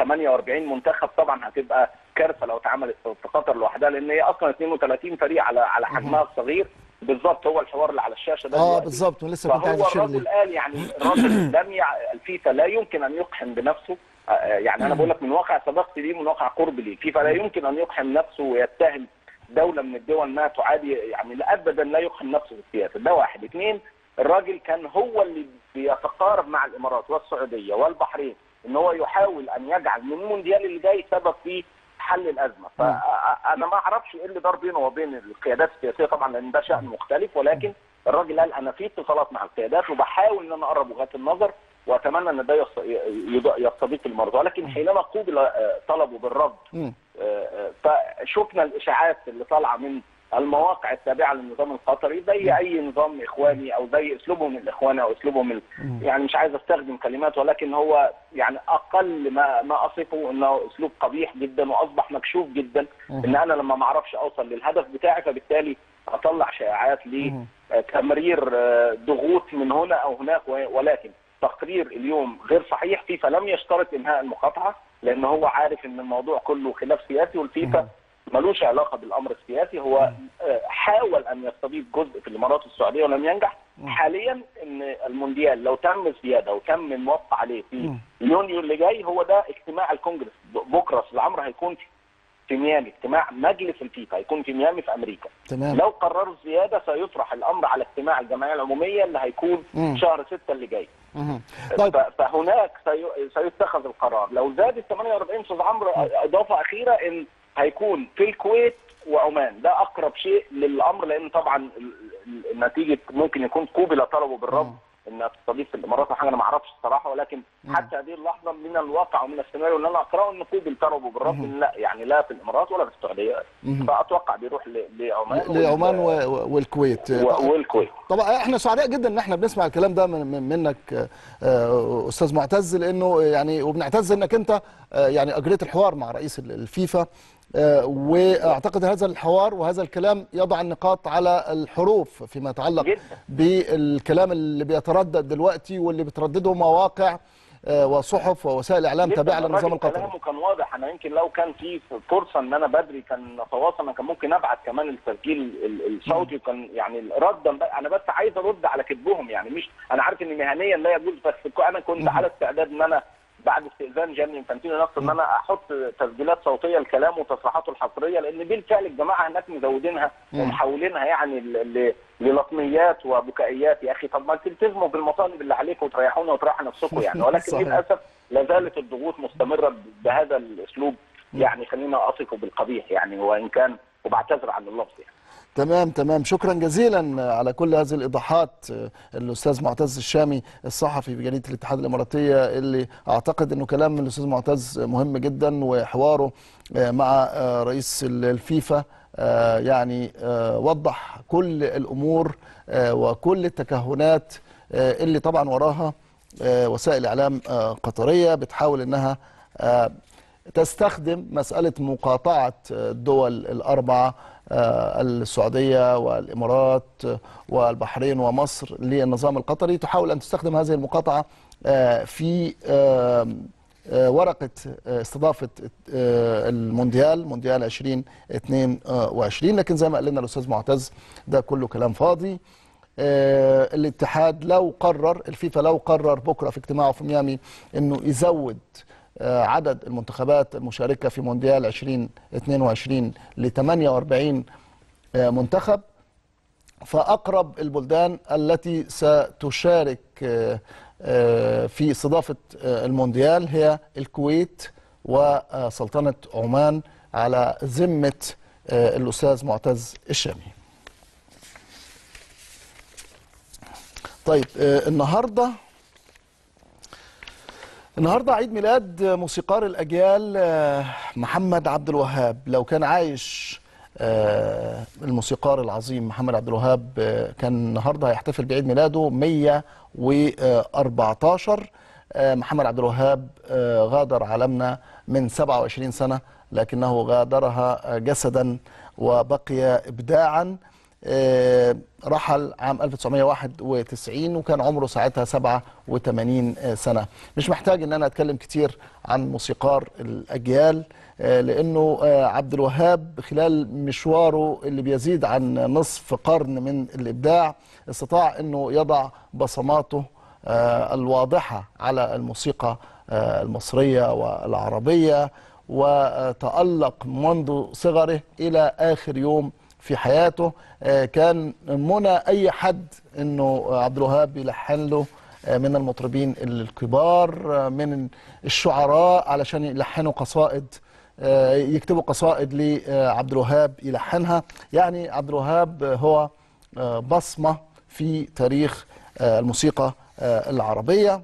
48 منتخب طبعا هتبقى كارثه لو اتعملت في قطر لوحدها لان هي اصلا 32 فريق على على حجمها الصغير بالظبط هو الحوار اللي على الشاشه ده اه دلوقتي. بالظبط لسه كنت عايز فهو اشير الرجل ليه قال يعني الراجل لم يع... الفيفا لا يمكن ان يقحم بنفسه آه، يعني انا بقول لك من واقع صداقتي ليه من واقع قرب ليه الفيفا لا يمكن ان يقحم نفسه ويتهم دوله من الدول ما تعادي يعني لا ابدا لا يقحم نفسه في السياسه ده واحد اثنين الراجل كان هو اللي بيتقارب مع الامارات والسعوديه والبحرين ان هو يحاول ان يجعل من المونديال اللي جاي سبب في حل الازمه فانا ما اعرفش ايه اللي دار بينه وبين القيادات السياسيه طبعا لان ده شان مختلف ولكن الراجل قال انا في اتصالات مع القيادات وبحاول ان انا اقرب وجهات النظر واتمنى ان ده يص- ي- يستضيف المرضى ولكن حينما قوبل آه، طلبه بالرد مم. آه، آه، فشفنا الاشاعات اللي طالعه من المواقع التابعه للنظام القطري زي اي نظام اخواني او زي اسلوبهم الاخواني او اسلوبهم ال... يعني مش عايز استخدم كلمات ولكن هو يعني اقل ما ما اصفه انه اسلوب قبيح جدا واصبح مكشوف جدا ان انا لما ما اعرفش اوصل للهدف بتاعي فبالتالي اطلع شائعات لتمرير آه، ضغوط من هنا او هناك و- ولكن تقرير اليوم غير صحيح فيفا لم يشترط انهاء المقاطعه لان هو عارف ان الموضوع كله خلاف سياسي والفيفا ملوش علاقه بالامر السياسي هو آه، حاول ان يستضيف جزء في الامارات السعوديه ولم ينجح حاليا ان المونديال لو تم زياده وتم الموافقه عليه في يونيو اللي جاي هو ده اجتماع الكونجرس ب- بكره في العمر هيكون في في ميامي اجتماع مجلس الفيفا هيكون في ميامي في امريكا تمام لو قرروا الزياده سيطرح الامر على اجتماع الجمعيه العموميه اللي هيكون مم. شهر 6 اللي جاي مهم. طيب ف- فهناك سي- سيتخذ القرار لو زاد ال 48 استاذ عمرو اضافه اخيره ان هيكون في الكويت وعمان ده اقرب شيء للامر لان طبعا ال- ال- النتيجه ممكن يكون قوبل طلبه بالرفض انها تستضيف في الامارات وحاجه انا ما اعرفش الصراحه ولكن حتى هذه اللحظه من الواقع ومن السيناريو اللي انا اقراه ان قوبل طلبه بالرفض إن لا يعني لا في الامارات ولا في السعوديه فاتوقع بيروح ل- لعمان لعمان وال- و- و- والكويت و- والكويت طبعا احنا سعداء جدا ان احنا بنسمع الكلام ده من من- منك آه، استاذ معتز لانه يعني وبنعتز انك انت آه، يعني اجريت الحوار مع رئيس ال- الفيفا آه، واعتقد هذا الحوار وهذا الكلام يضع النقاط على الحروف فيما يتعلق جداً. بالكلام اللي بيتردد دلوقتي واللي بتردده مواقع آه، وصحف ووسائل اعلام جداً. تابعه للنظام الراجل القطري كلامه كان واضح انا يمكن لو كان في فرصه ان انا بدري كان نتواصل انا كان ممكن ابعت كمان التسجيل ال- الصوتي وكان يعني ردا بقى انا بس عايز ارد على كذبهم يعني مش انا عارف ان مهنيا لا يجوز بس انا كنت على استعداد ان انا بعد استئذان جاني انفانتينو نفسه ان انا احط تسجيلات صوتيه لكلامه وتصريحاته الحصريه لان بالفعل الجماعه هناك مزودينها ومحولينها يعني ل- ل- للطميات وبكائيات يا اخي طب ما تلتزموا بالمطالب اللي عليكم وتريحونا وتريحوا نفسكم يعني ولكن صحيح. للاسف لا زالت الضغوط مستمره بهذا الاسلوب يعني خلينا اصفه بالقبيح يعني وان كان وبعتذر عن اللفظ يعني تمام تمام شكرا جزيلا على كل هذه الايضاحات الاستاذ معتز الشامي الصحفي بجريده الاتحاد الاماراتيه اللي اعتقد انه كلام من الاستاذ معتز مهم جدا وحواره مع رئيس الفيفا يعني وضح كل الامور وكل التكهنات اللي طبعا وراها وسائل اعلام قطريه بتحاول انها تستخدم مسألة مقاطعة الدول الأربعة آه، السعودية والإمارات والبحرين ومصر للنظام القطري تحاول أن تستخدم هذه المقاطعة آه، في آه، آه، ورقة آه، استضافة آه، المونديال مونديال 2022 لكن زي ما قال لنا الأستاذ معتز ده كله كلام فاضي آه، الاتحاد لو قرر الفيفا لو قرر بكرة في اجتماعه في ميامي أنه يزود آه، عدد المنتخبات المشاركة في مونديال 2022 ل 48 آه، منتخب فأقرب البلدان التي ستشارك آه، آه، في استضافة آه، المونديال هي الكويت وسلطنة عمان على ذمة آه، الأستاذ معتز الشامي طيب آه، النهارده النهارده عيد ميلاد موسيقار الاجيال آه، محمد عبد الوهاب لو كان عايش آه، الموسيقار العظيم محمد عبد الوهاب آه، كان النهارده هيحتفل بعيد ميلاده 114 آه، محمد عبد الوهاب آه، غادر عالمنا من 27 سنه لكنه غادرها آه، جسدا وبقي ابداعا آه، رحل عام 1991 وكان عمره ساعتها 87 سنة مش محتاج ان انا اتكلم كتير عن موسيقار الاجيال آه، لانه آه، عبد الوهاب خلال مشواره اللي بيزيد عن نصف قرن من الابداع استطاع انه يضع بصماته آه، الواضحة على الموسيقى آه، المصرية والعربية وتألق منذ صغره إلى آخر يوم في حياته آه، كان منى أي حد أنه عبد الوهاب يلحن له آه، من المطربين الكبار آه، من الشعراء علشان يلحنوا قصائد آه، يكتبوا قصائد لعبد الوهاب يلحنها يعني عبد الوهاب هو آه، بصمة في تاريخ آه، الموسيقى آه، العربية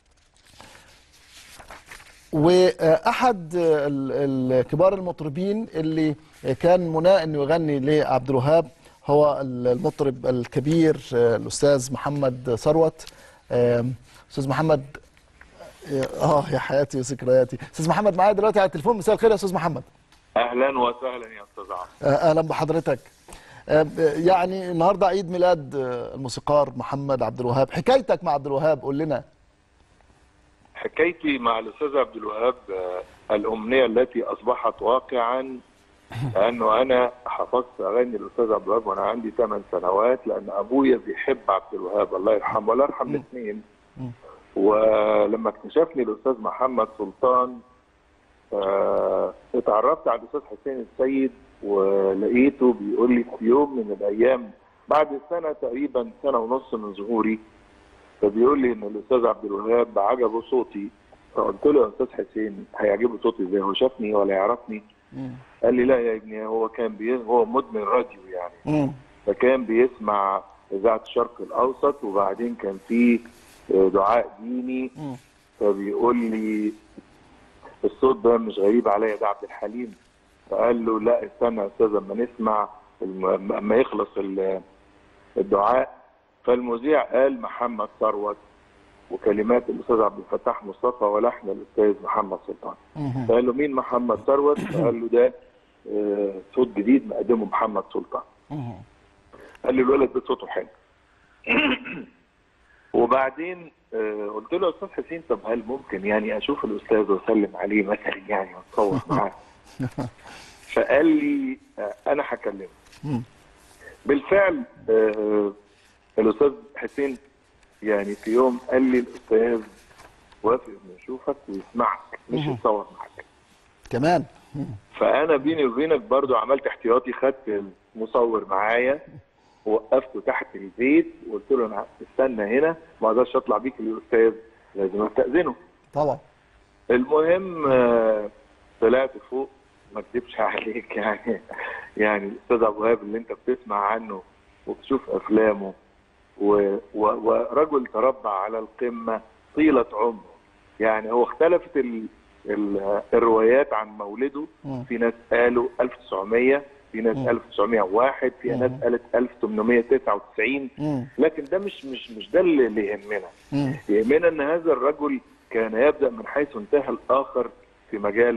واحد ال- الكبار المطربين اللي كان مناه انه يغني لعبد الوهاب هو المطرب الكبير آه، الاستاذ محمد ثروت آم، استاذ محمد اه يا حياتي وذكرياتي استاذ محمد معايا دلوقتي على التليفون مساء الخير يا استاذ محمد اهلا وسهلا يا استاذ عمرو آه، اهلا بحضرتك آه، يعني النهارده عيد ميلاد آه، الموسيقار محمد عبد الوهاب حكايتك مع عبد الوهاب قول لنا حكايتي مع الاستاذ عبد الوهاب آه، الامنيه التي اصبحت واقعا لانه انا حفظت اغاني الاستاذ عبد الوهاب وانا عندي 8 سنوات لان ابويا بيحب عبد الوهاب الله يرحمه ولا يرحم الاثنين ولما اكتشفني الاستاذ محمد سلطان آه، اتعرفت على الاستاذ حسين السيد ولقيته بيقول لي في يوم من الايام بعد سنه تقريبا سنه ونص من ظهوري فبيقول لي ان الاستاذ عبد الوهاب عجبه صوتي فقلت له يا استاذ حسين هيعجبه صوتي ازاي هو شافني ولا يعرفني قال لي لا يا ابني هو كان بي... هو مدمن راديو يعني مم. فكان بيسمع اذاعه الشرق الاوسط وبعدين كان في دعاء ديني مم. فبيقول لي الصوت ده مش غريب عليا ده عبد الحليم فقال له لا استنى يا استاذ اما نسمع الم- اما يخلص ال- الدعاء فالمذيع قال محمد ثروت وكلمات الاستاذ عبد الفتاح مصطفى ولحن الاستاذ محمد سلطان مم. فقال له مين محمد ثروت فقال له ده آه، صوت جديد مقدمه محمد سلطان مم. قال لي الولد ده صوته حلو وبعدين آه، قلت له يا استاذ حسين طب هل ممكن يعني اشوف الاستاذ واسلم عليه مثلا يعني واتصور معاه فقال لي آه، انا هكلمه مم. بالفعل آه، الاستاذ حسين يعني في يوم قال لي الاستاذ وافق انه يشوفك ويسمعك مش مهم. يتصور معاك كمان فانا بيني وبينك برضو عملت احتياطي خدت المصور معايا وقفته تحت البيت وقلت له انا استنى هنا ما اقدرش اطلع بيك للاستاذ لازم استاذنه طبعا المهم آه، طلعت فوق ما اكذبش عليك يعني يعني الاستاذ ابو وهاب اللي انت بتسمع عنه وبتشوف افلامه و- و- ورجل تربع على القمه طيله عمره يعني هو اختلفت ال ال الروايات عن مولده مم. في ناس قالوا 1900 في ناس مم. 1901 في ناس مم. قالت 1899 مم. لكن ده مش مش مش ده اللي اللي يهمنا مم. يهمنا ان هذا الرجل كان يبدا من حيث انتهى الاخر في مجال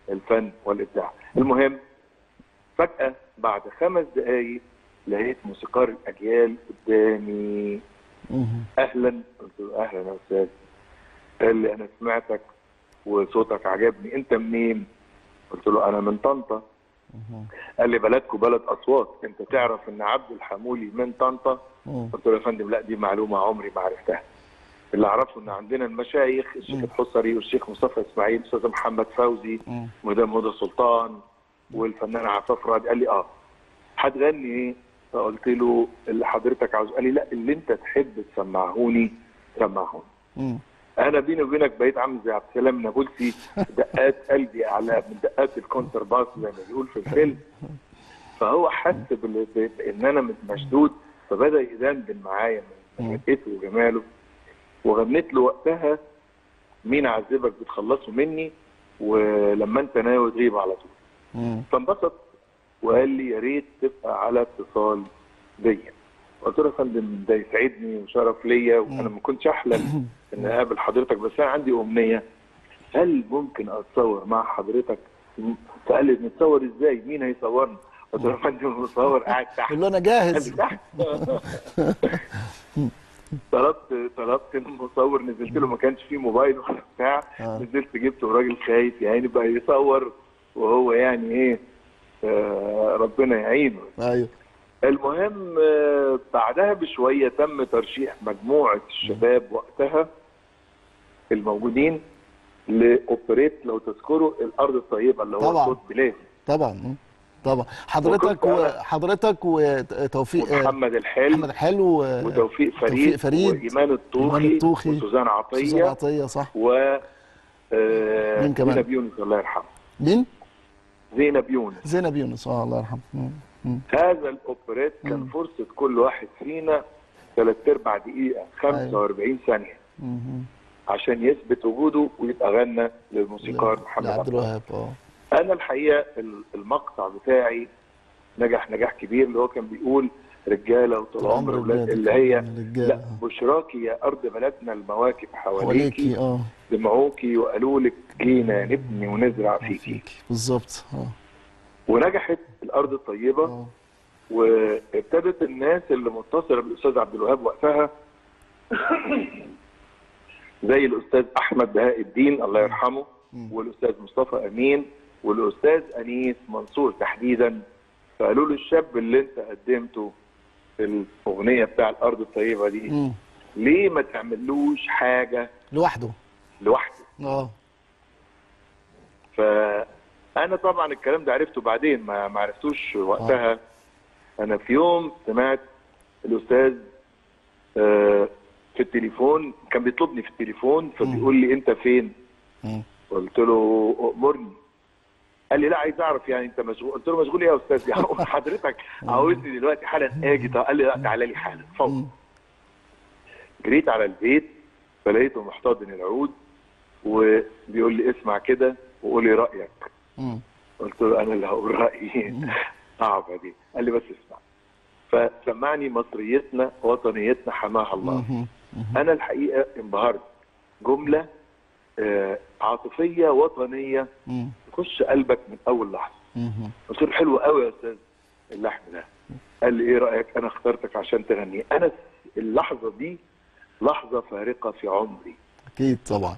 الفن والابداع المهم فجاه بعد خمس دقائق لقيت موسيقار الاجيال قدامي مهم. اهلا قلت له اهلا يا استاذ قال لي انا سمعتك وصوتك عجبني انت منين قلت له انا من طنطا قال لي بلدكم بلد اصوات انت تعرف ان عبد الحمولي من طنطا مم. قلت له يا فندم لا دي معلومه عمري ما عرفتها اللي اعرفه ان عندنا المشايخ الشيخ الحصري والشيخ مصطفى اسماعيل الاستاذ محمد فوزي مم. مدام هدى سلطان والفنان عفاف راد قال لي اه هتغني ايه؟ فقلت له اللي حضرتك عاوز قال لي لا اللي انت تحب تسمعهوني سمعهوني مم. انا بيني وبينك بقيت عامل زي عبد السلام النابلسي دقات قلبي اعلى من دقات الكونتر باس زي ما بيقول في الفيلم فهو حس بال- ب- بان انا مشدود فبدا يدندن معايا من مم. رقته وجماله وغنيت له وقتها مين عذبك بتخلصه مني ولما انت ناوي تغيب على طول مم. فانبسط وقال لي يا ريت تبقى على اتصال بيا قلت له يا فندم ده يسعدني وشرف ليا وانا ما كنتش احلم ان اقابل حضرتك بس انا عندي امنيه هل ممكن اتصور مع حضرتك فقال لي نتصور ازاي مين هيصورنا قلت له يا فندم المصور قاعد تحت قول له انا قال جاهز لي تحت طلبت طلبت المصور نزلت له ما كانش فيه موبايل ولا بتاع آه. نزلت جبته وراجل خايف يعني بقى يصور وهو يعني ايه آه ربنا يعينه ايوه المهم آه بعدها بشويه تم ترشيح مجموعه الشباب وقتها الموجودين لاوبريت لو تذكروا الارض الطيبه اللي هو طبعاً. صوت بلاد طبعا مم. طبعا حضرتك وكنت أنا- وحضرتك وتوفيق آه، ومحمد الحلم محمد الحلو و- وتوفيق فريد, توفيق فريد وايمان الطوخي, إيمان الطوخي، وسوزان عطيه سوزان عطيه صح و آه، مين كمان؟ زينب يونس الله يرحمه مين؟ زينب يونس زينب يونس اه الله يرحمه مم. مم. هذا الاوبريت كان فرصه كل واحد فينا ثلاث ارباع دقيقه 45 ثانيه مم. عشان يثبت وجوده ويبقى غنى للموسيقار محمد لعبد عبد الله الوهاب اه انا الحقيقه ال- المقطع بتاعي نجح نجاح كبير اللي هو كان بيقول رجاله وطول طول عمر عمر ولاد ولادك اللي هي رجالة. لا بشراكي يا ارض بلدنا المواكب حواليكي حواليكي اه دمعوكي وقالوا لك جينا نبني ونزرع فيكي فيكي بالظبط اه ونجحت الارض الطيبه اه وابتدت الناس اللي متصله بالاستاذ عبد الوهاب وقتها زي الاستاذ احمد بهاء الدين الله يرحمه مم. والاستاذ مصطفى امين والاستاذ انيس منصور تحديدا فقالوا له الشاب اللي انت قدمته في الاغنيه بتاع الارض الطيبه دي مم. ليه ما تعملوش حاجه لوحده لوحده اه فانا طبعا الكلام ده عرفته بعدين ما ما عرفتوش وقتها انا في يوم سمعت الاستاذ آه، في التليفون كان بيطلبني في التليفون فبيقول لي انت فين مم. قلت له امرني قال لي لا عايز اعرف يعني انت مشغول قلت له مشغول ايه يا استاذ يعني حضرتك عاوزني دلوقتي حالا اجي طب قال لي لا تعالى لي حالا فوق مم. جريت على البيت فلقيته محتضن العود وبيقول لي اسمع كده وقول لي رايك مم. قلت له انا اللي هقول رايي صعبه دي قال لي بس اسمع فسمعني مصريتنا وطنيتنا حماها الله مم. انا الحقيقه انبهرت جمله آه، عاطفيه وطنيه مم. تخش قلبك من اول لحظه مم. قلت له حلو قوي يا استاذ اللحن ده قال لي ايه رايك انا اخترتك عشان تغني انا اللحظه دي لحظه فارقه في عمري اكيد طبعا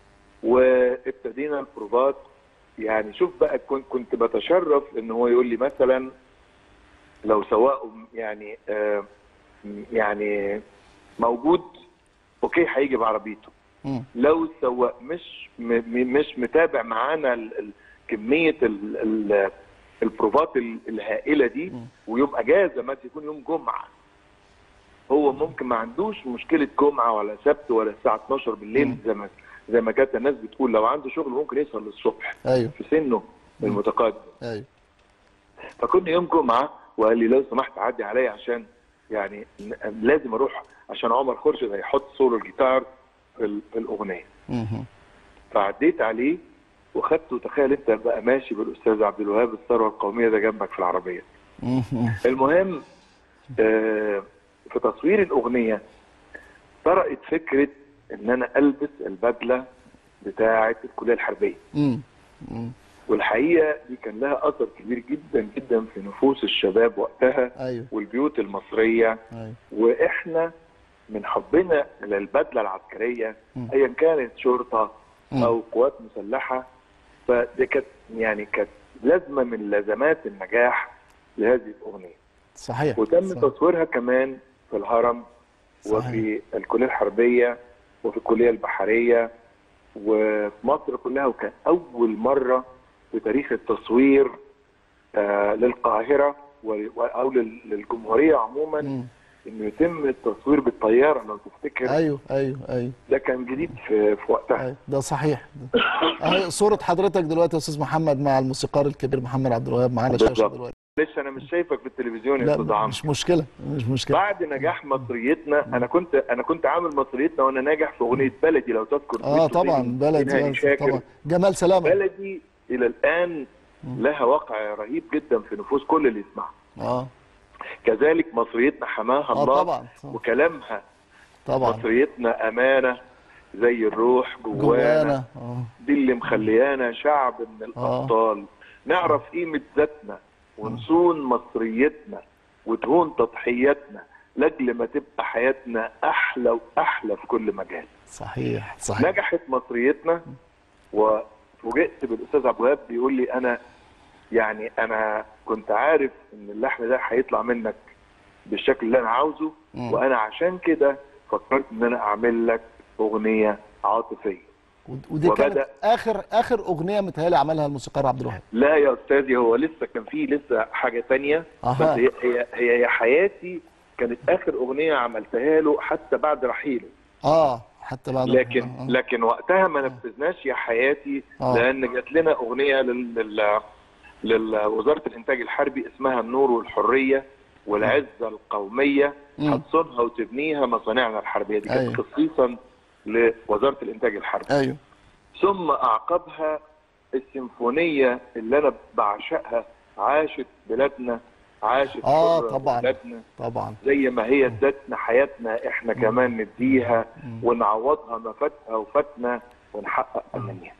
وابتدينا البروفات يعني شوف بقى كنت كنت بتشرف ان هو يقول لي مثلا لو سواق يعني آه يعني موجود اوكي هيجي بعربيته مم. لو السواق مش م م- مش متابع معانا ال- ال- كميه ال ال البروفات ال- الهائله دي ويوم اجازه مثلا يكون يوم جمعه هو ممكن ما عندوش مشكله جمعه ولا سبت ولا الساعه 12 بالليل زي ما زي ما كانت الناس بتقول لو عنده شغل ممكن يسهر للصبح ايوه في سنه المتقدم ايوه فكنا يوم جمعه وقال لي لو سمحت عدي عليا عشان يعني ن- لازم اروح عشان عمر خورشيد هيحط سولو الجيتار في, ال- في الاغنيه مم. فعديت عليه وخدته تخيل انت بقى ماشي بالاستاذ عبد الوهاب الثروه القوميه ده جنبك في العربيه مم. المهم آه في تصوير الاغنيه طرقت فكره ان انا البس البدله بتاعه الكليه الحربيه مم. مم. والحقيقه دي كان لها اثر كبير جدا جدا في نفوس الشباب وقتها ايوه والبيوت المصريه ايوه واحنا من حبنا للبدله العسكريه مم. ايا كانت شرطه مم. او قوات مسلحه فدي كانت يعني كانت لازمه من لازمات النجاح لهذه الاغنيه صحيح وتم صح. تصويرها كمان في الهرم صحيح. وفي الكليه الحربيه وفي الكليه البحريه وفي مصر كلها وكان اول مره في تاريخ التصوير آه للقاهره و- و- او لل- للجمهوريه عموما مم. انه يتم التصوير بالطياره لو تفتكر ايوه ايوه ايوه ده كان جديد في, في وقتها أيوة، ده صحيح اهي صورة حضرتك دلوقتي يا استاذ محمد مع الموسيقار الكبير محمد عبد الوهاب معانا الشاشة بالظبط. دلوقتي لسه انا مش شايفك في التلفزيون يا استاذ لا عمرو مش مشكلة مش مشكلة بعد نجاح مصريتنا انا كنت انا كنت عامل مصريتنا وانا ناجح في اغنيه بلدي لو تذكر اه كنت طبعا بين- بلد بين هاني شاكر. طبعا جمال سلامة بلدي الى الان لها وقع رهيب جدا في نفوس كل اللي يسمعها اه كذلك مصريتنا حماها اه الله طبعا وكلامها طبعا مصريتنا امانه زي الروح جوانا, جوانا اه دي اللي مخليانا شعب من الابطال نعرف قيمه ذاتنا ونصون مصريتنا وتهون تضحياتنا لاجل ما تبقى حياتنا احلى واحلى في كل مجال صحيح صحيح نجحت مصريتنا وفوجئت بالاستاذ عبد الوهاب بيقول لي انا يعني انا كنت عارف ان اللحن ده هيطلع منك بالشكل اللي انا عاوزه مم. وانا عشان كده فكرت ان انا اعمل لك اغنيه عاطفيه ود- ودي كانت وبدأ- اخر اخر اغنية متهيألي عملها الموسيقار عبد الوهاب لا يا استاذي هو لسه كان في لسه حاجه تانية أها. بس هي هي هي يا حياتي كانت اخر اغنيه عملتها له حتى بعد رحيله اه حتى بعد لكن آه. لكن وقتها ما نفذناش يا حياتي آه. لان جات لنا اغنيه لل لل لوزاره الانتاج الحربي اسمها النور والحريه والعزه القوميه مم. هتصونها وتبنيها مصانعنا الحربيه دي كانت أيوة. خصيصا لوزاره الانتاج الحربي ايوه ثم اعقبها السيمفونيه اللي انا بعشقها عاشت بلادنا عاشت آه، حرة طبعاً. بلادنا طبعا زي ما هي ادتنا حياتنا احنا كمان نديها ونعوضها ما فاتها وفاتنا ونحقق امانيها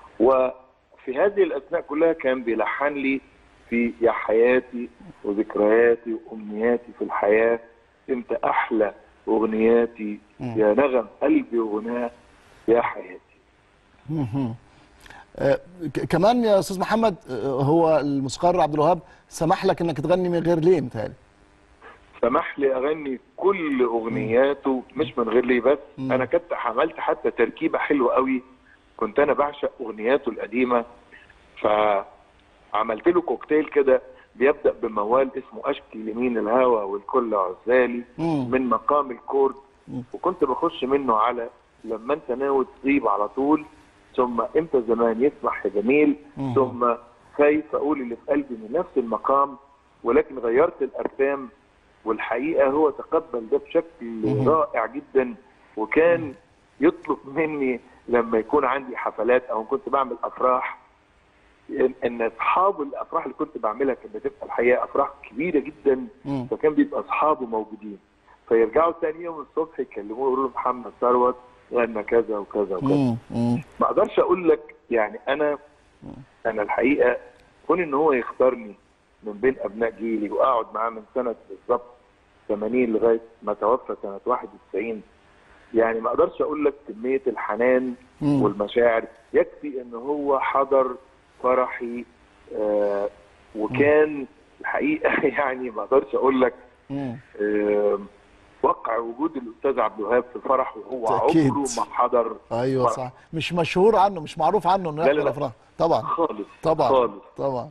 وفي هذه الاثناء كلها كان بيلحن لي في يا حياتي وذكرياتي وامنياتي في الحياه انت احلى اغنياتي يا نغم قلبي وغناه يا حياتي مهم. آه، ك- كمان يا استاذ محمد آه، هو الموسيقار عبد الوهاب سمح لك انك تغني من غير ليه متهيألي سمح لي اغني كل اغنياته مش من غير ليه بس مم. انا كنت عملت حتى تركيبه حلوه قوي كنت انا بعشق اغنياته القديمه فعملت له كوكتيل كده بيبدا بموال اسمه اشكي لمين الهوى والكل عزالي مم. من مقام الكورد وكنت بخش منه على لما انت ناوي تغيب على طول ثم امتى زمان يسمح يا جميل مم. ثم خايف اقول اللي في قلبي من نفس المقام ولكن غيرت الارتام والحقيقه هو تقبل ده بشكل رائع جدا وكان يطلب مني لما يكون عندي حفلات او كنت بعمل افراح ان إن اصحاب الافراح اللي كنت بعملها كانت بتبقى الحقيقه افراح كبيره جدا مم. فكان بيبقى اصحابه موجودين فيرجعوا تاني يوم الصبح يكلموه يقولوا له محمد ثروت غنى كذا وكذا وكذا مم. مم. ما اقدرش اقول لك يعني انا انا الحقيقه كون ان هو يختارني من بين ابناء جيلي واقعد معاه من سنه بالظبط 80 لغايه ما توفى سنه 91 يعني ما اقدرش اقول لك كميه الحنان مم. والمشاعر يكفي ان هو حضر فرحي آه وكان الحقيقه يعني ما اقدرش اقول لك مم. آه وقع وجود الاستاذ عبد الوهاب في الفرح وهو أكيد. عمره ما حضر ايوه فرح. صح مش مشهور عنه مش معروف عنه انه لا، لا، يحضر لا. افراح طبعا خالص طبعا خالص طبعا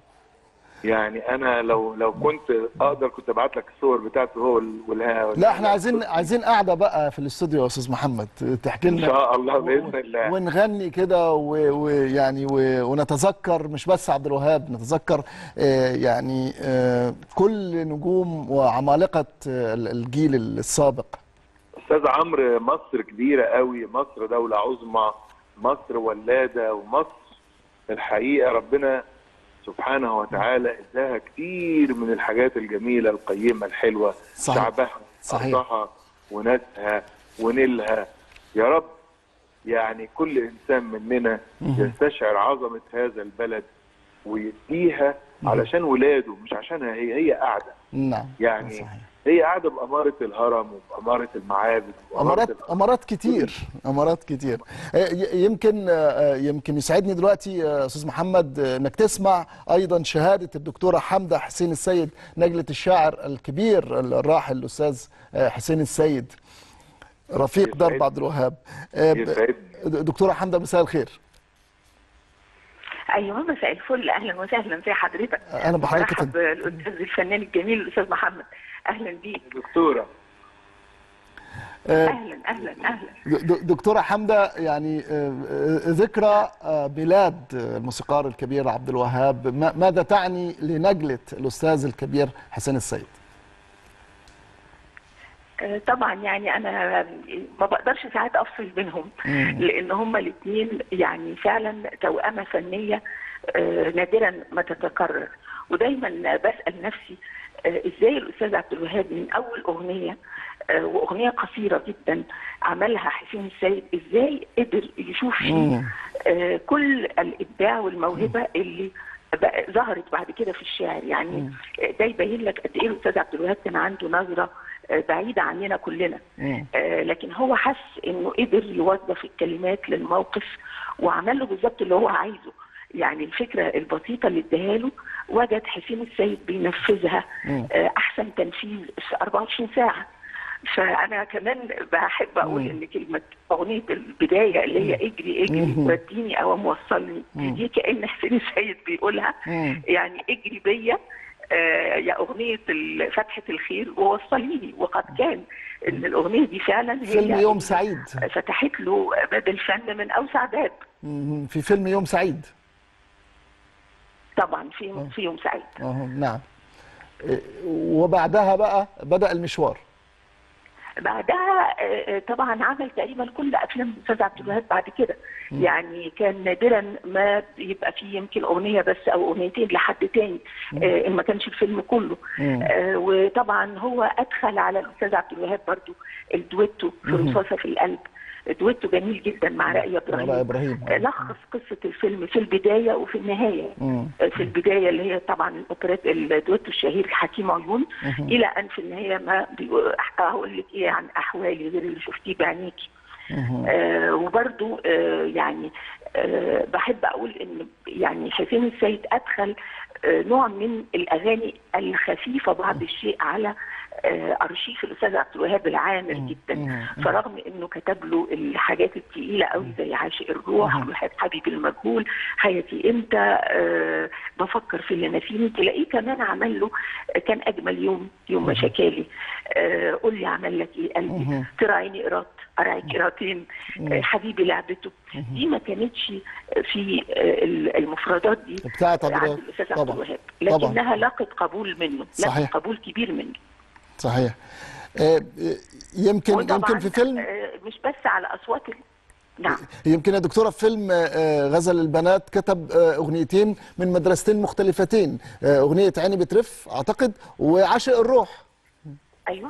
يعني انا لو لو كنت اقدر كنت ابعت لك الصور بتاعته هو وال- والها لا احنا عايزين عايزين قاعده بقى في الاستوديو يا استاذ محمد تحكي ان لنا شاء الله باذن الله ونغني كده و- ويعني و- ونتذكر مش بس عبد الوهاب نتذكر آه، يعني آه، كل نجوم وعمالقه آه، الجيل السابق استاذ عمرو مصر كبيره قوي مصر دوله عظمى مصر ولاده ومصر الحقيقه ربنا سبحانه وتعالى اداها كتير من الحاجات الجميله القيمه الحلوه صحيح. شعبها صحيح. ارضها وناسها ونيلها يا رب يعني كل انسان مننا يستشعر عظمه هذا البلد ويديها علشان ولاده مش عشانها هي هي قاعده نعم يعني صحيح. هي قاعده باماره الهرم وباماره المعابد وبأمارة امارات امارات كتير امارات كتير آه، ي- يمكن آه، يمكن يسعدني دلوقتي آه، استاذ محمد آه، انك تسمع ايضا شهاده الدكتوره حمده حسين السيد نجله الشاعر الكبير الراحل الاستاذ آه، حسين السيد رفيق يسعدني. درب عبد الوهاب آه، ب- يسعدني. دكتوره حمده مساء الخير ايوه مساء الفل اهلا وسهلا زي حضرتك أهلا بحضرتك يا برحب فندم. بالاستاذ الفنان الجميل الاستاذ محمد اهلا بيك دكتوره آه، اهلا اهلا اهلا د- د- دكتورة حمدة يعني آه، آه، ذكرى آه، ميلاد الموسيقار الكبير عبد الوهاب ما- ماذا تعني لنجلة الأستاذ الكبير حسين السيد؟ آه، طبعا يعني انا ما بقدرش ساعات افصل بينهم لان هما الاثنين يعني فعلا توأمه فنيه آه، نادرا ما تتكرر ودايما بسال نفسي آه، ازاي الاستاذ عبد الوهاب من اول اغنيه آه، واغنيه قصيره جدا عملها حسين السيد ازاي قدر يشوف فيه آه، كل الابداع والموهبه اللي بقى ظهرت بعد كده في الشعر يعني آه، ده يبين لك قد ايه الاستاذ عبد الوهاب كان عنده نظره آه، بعيده عننا كلنا آه، لكن هو حس انه قدر يوظف الكلمات للموقف وعمل له بالظبط اللي هو عايزه يعني الفكره البسيطه اللي اداها له وجد حسين السيد بينفذها آه، احسن تنفيذ في 24 ساعه فانا كمان بحب اقول ان كلمه اغنيه البدايه اللي هي اجري اجري وديني او موصلني دي كان حسين السيد بيقولها يعني اجري بيا آه، يا أغنية ال- فتحة الخير ووصليني وقد كان إن الأغنية دي فعلا هي فيلم يوم اللي سعيد فتحت له باب الفن من أوسع باب مم، في فيلم يوم سعيد طبعا في في يوم سعيد أهو، نعم آه، وبعدها بقى بدأ المشوار بعدها آه، آه، طبعا عمل تقريبا كل افلام الاستاذ عبد الوهاب بعد كده يعني كان نادرا ما يبقى فيه يمكن اغنيه بس او اغنيتين لحد تاني آه، ان ما كانش الفيلم كله آه، وطبعا هو ادخل على الاستاذ عبد الوهاب برضو الدويتو في رصاصه في القلب دويتو جميل جدا مع رأي ابراهيم رأي إبراهيم. آه، لخص قصه الفيلم في البدايه وفي النهايه مم. آه، في البدايه اللي هي طبعا الاوبريت الدويتو الشهير حكيم عيون الى ان في النهايه ما بيقول- هقول لك ايه عن احوالي غير اللي شفتيه بعينيكي آه وبرضو آه يعني آه بحب اقول ان يعني حسين السيد ادخل آه نوع من الاغاني الخفيفه بعض الشيء على آه ارشيف الاستاذ عبد الوهاب العامر جدا فرغم انه كتب له الحاجات الثقيله قوي زي عاشق الروح وحب حبيبي المجهول حياتي امتى آه بفكر في اللي ناسيني تلاقيه كمان عمل له كان اجمل يوم يوم مشاكالي آه قول لي عمل لك ايه قلبي تراعيني قراط اراعي قراطين آه حبيبي لعبته دي ما كانتش في آه المفردات دي بتاعت عبد عند الوهاب. الاستاذ عبد طبعا. الوهاب طبعا. لكنها لاقت قبول منه صحيح. لاقت قبول كبير منه صحيح آه، يمكن وطبعاً، يمكن في فيلم آه، مش بس على اصوات ال- نعم يمكن يا دكتوره في فيلم آه، غزل البنات كتب آه، اغنيتين من مدرستين مختلفتين آه، اغنيه عيني بترف اعتقد وعاشق الروح ايوه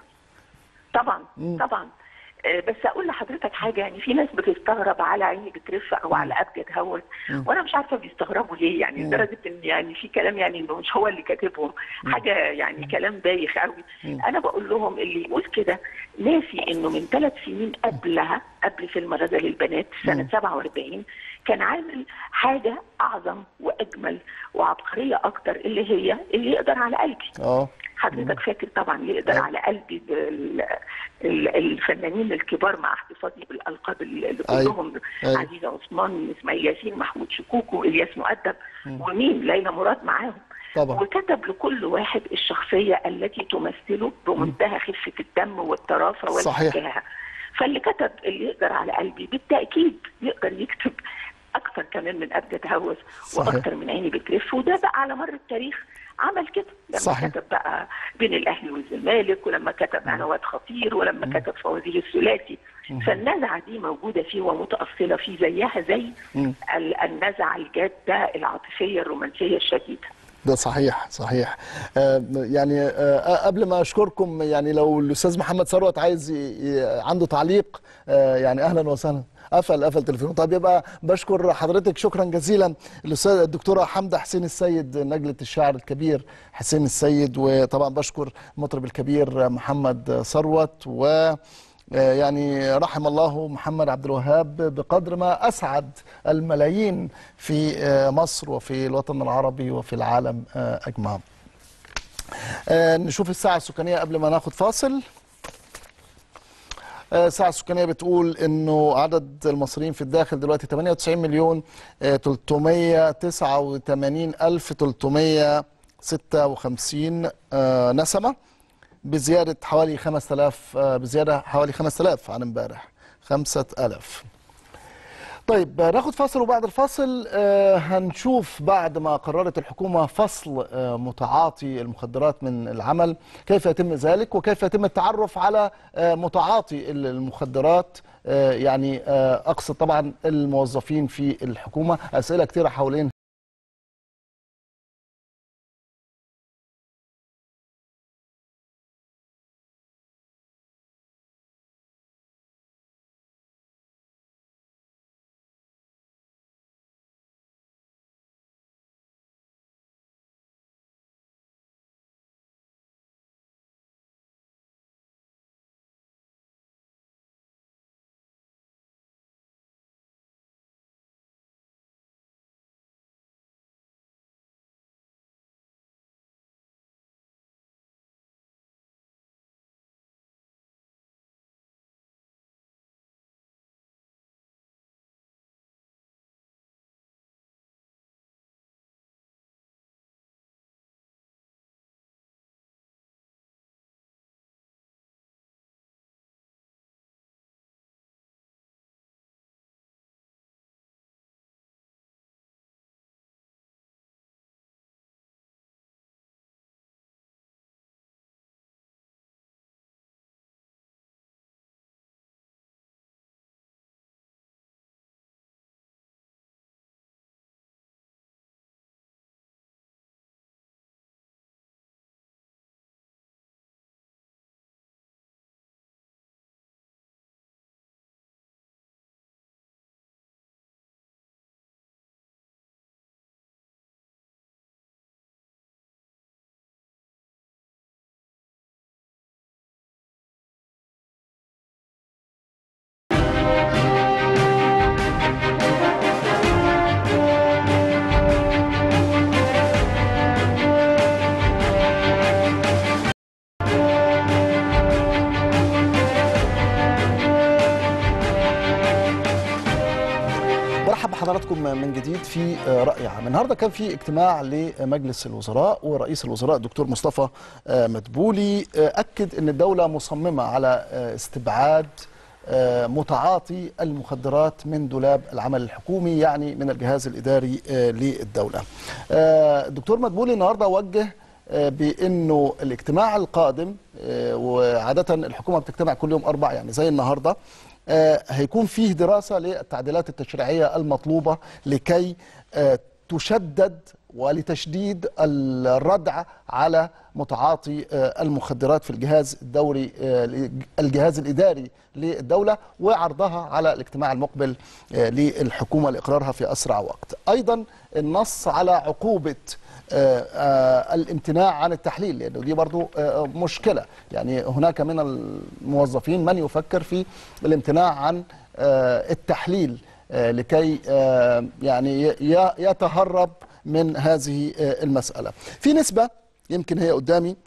طبعا طبعا آه، بس اقول لحضرتك حاجه يعني في ناس بتستغرب على عيني بترف او على ابجد هوس وانا مش عارفه بيستغربوا ليه يعني لدرجه ان يعني في كلام يعني انه مش هو اللي كاتبهم حاجه يعني كلام بايخ قوي انا بقول لهم اللي يقول كده ناسي انه من ثلاث سنين قبلها قبل فيلم غزل البنات سنه 47 كان عامل حاجه اعظم واجمل وعبقريه اكتر اللي هي اللي يقدر على قلبي اه حضرتك فاكر طبعا يقدر على قلبي بال- ال- الفنانين الكبار مع احتفاظي بالالقاب اللي أيوة. كلهم أيوة. عزيزه عثمان اسماعيل ياسين محمود شكوكو الياس مؤدب ومين ليلى مراد معاهم طبعا وكتب لكل واحد الشخصيه التي تمثله بمنتهى خفه الدم والطرافه صحيح. والفكاهه فاللي كتب اللي يقدر على قلبي بالتاكيد يقدر يكتب اكثر كمان من ابجد هوس صحيح. واكثر من عيني بتلف وده بقى على مر التاريخ عمل كده لما صحيح. كتب بقى بين الاهلي والزمالك ولما كتب عنوات خطير ولما كتب فوازير الثلاثي فالنزعه دي موجوده فيه ومتاصله فيه زيها زي ال- النزعه الجاده العاطفيه الرومانسيه الشديده ده صحيح صحيح آه، يعني آه، قبل ما اشكركم يعني لو الاستاذ محمد ثروت عايز ي- ي- عنده تعليق آه، يعني اهلا وسهلا قفل قفل تليفونه طب يبقى بشكر حضرتك شكرا جزيلا الاستاذ الدكتوره حمده حسين السيد نجله الشاعر الكبير حسين السيد وطبعا بشكر المطرب الكبير محمد ثروت و آه، يعني رحم الله محمد عبد الوهاب بقدر ما اسعد الملايين في آه، مصر وفي الوطن العربي وفي العالم آه، اجمع. آه، نشوف الساعه السكانيه قبل ما ناخد فاصل. آه، الساعة السكانية بتقول انه عدد المصريين في الداخل دلوقتي 98 مليون آه، 389 الف 356 آه، نسمة بزيادة حوالي 5000 آه، بزيادة حوالي 5000 عن امبارح 5000 طيب آه، ناخد فاصل وبعد الفاصل آه، هنشوف بعد ما قررت الحكومة فصل آه، متعاطي المخدرات من العمل كيف يتم ذلك وكيف يتم التعرف على آه، متعاطي المخدرات آه، يعني آه، أقصد طبعا الموظفين في الحكومة أسئلة كثيرة حوالين برحب بحضراتكم من جديد في رأي عام النهارده كان في اجتماع لمجلس الوزراء ورئيس الوزراء الدكتور مصطفى مدبولي أكد أن الدولة مصممة على استبعاد متعاطي المخدرات من دولاب العمل الحكومي يعني من الجهاز الإداري للدولة الدكتور مدبولي النهارده وجه بانه الاجتماع القادم وعاده الحكومه بتجتمع كل يوم اربع يعني زي النهارده هيكون فيه دراسه للتعديلات التشريعيه المطلوبه لكي تشدد ولتشديد الردع على متعاطي المخدرات في الجهاز الدوري الجهاز الاداري للدوله وعرضها على الاجتماع المقبل للحكومه لاقرارها في اسرع وقت. ايضا النص على عقوبه آآ آآ الامتناع عن التحليل لانه دي برضو مشكله يعني هناك من الموظفين من يفكر في الامتناع عن التحليل لكي يعني يتهرب من هذه المساله في نسبه يمكن هي قدامي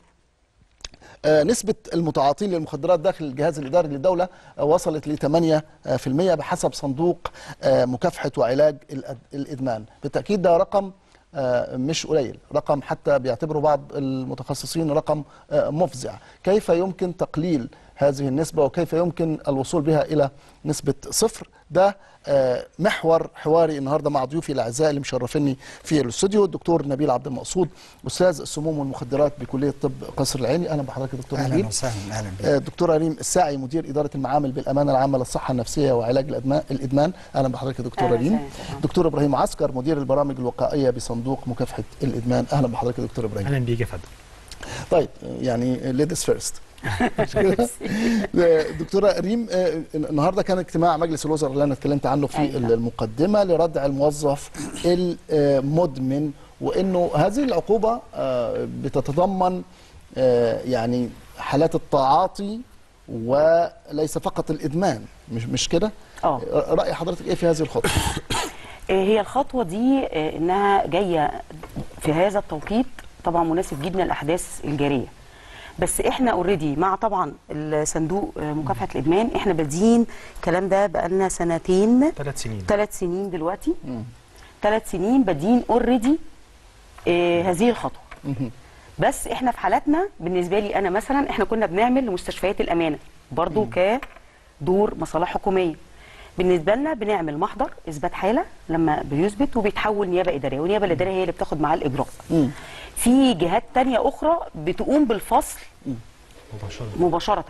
نسبة المتعاطين للمخدرات داخل الجهاز الإداري للدولة وصلت ل 8% بحسب صندوق مكافحة وعلاج الإدمان بالتأكيد ده رقم مش قليل رقم حتى بيعتبره بعض المتخصصين رقم مفزع كيف يمكن تقليل هذه النسبة وكيف يمكن الوصول بها إلى نسبة صفر ده محور حواري النهاردة مع ضيوفي الأعزاء اللي مشرفيني في الاستوديو الدكتور نبيل عبد المقصود أستاذ السموم والمخدرات بكلية طب قصر العيني أهلا بحضرتك دكتور أهلا نبيل وسهلا أهلا بك دكتور ريم الساعي مدير إدارة المعامل بالأمانة العامة للصحة النفسية وعلاج الأدمان الإدمان أهلا بحضرتك دكتور ريم دكتور إبراهيم عسكر مدير البرامج الوقائية بصندوق مكافحة الإدمان أهلا بحضرتك دكتور إبراهيم أهلا بيك يا فندم طيب يعني ليديز فيرست مش كده؟ دكتوره ريم آه، النهارده كان اجتماع مجلس الوزراء اللي انا اتكلمت عنه في أيوة. المقدمه لردع الموظف المدمن وانه هذه العقوبه آه، بتتضمن آه، يعني حالات التعاطي وليس فقط الادمان مش مش كده؟ اه راي حضرتك ايه في هذه الخطوه؟ آه، هي الخطوه دي آه، انها جايه في هذا التوقيت طبعا مناسب جدا للاحداث الجاريه بس احنا اوريدي مع طبعا الصندوق آه، مكافحه الادمان احنا بادئين الكلام ده بقالنا سنتين ثلاث سنين ثلاث سنين دلوقتي ثلاث سنين بادئين اوريدي هذه الخطوه بس احنا في حالاتنا بالنسبه لي انا مثلا احنا كنا بنعمل لمستشفيات الامانه برضو كدور مصالح حكوميه بالنسبه لنا بنعمل محضر اثبات حاله لما بيثبت وبيتحول نيابه اداريه والنيابه الاداريه هي اللي بتاخد معاه الاجراء مم. في جهات تانية اخرى بتقوم بالفصل مباشره مباشره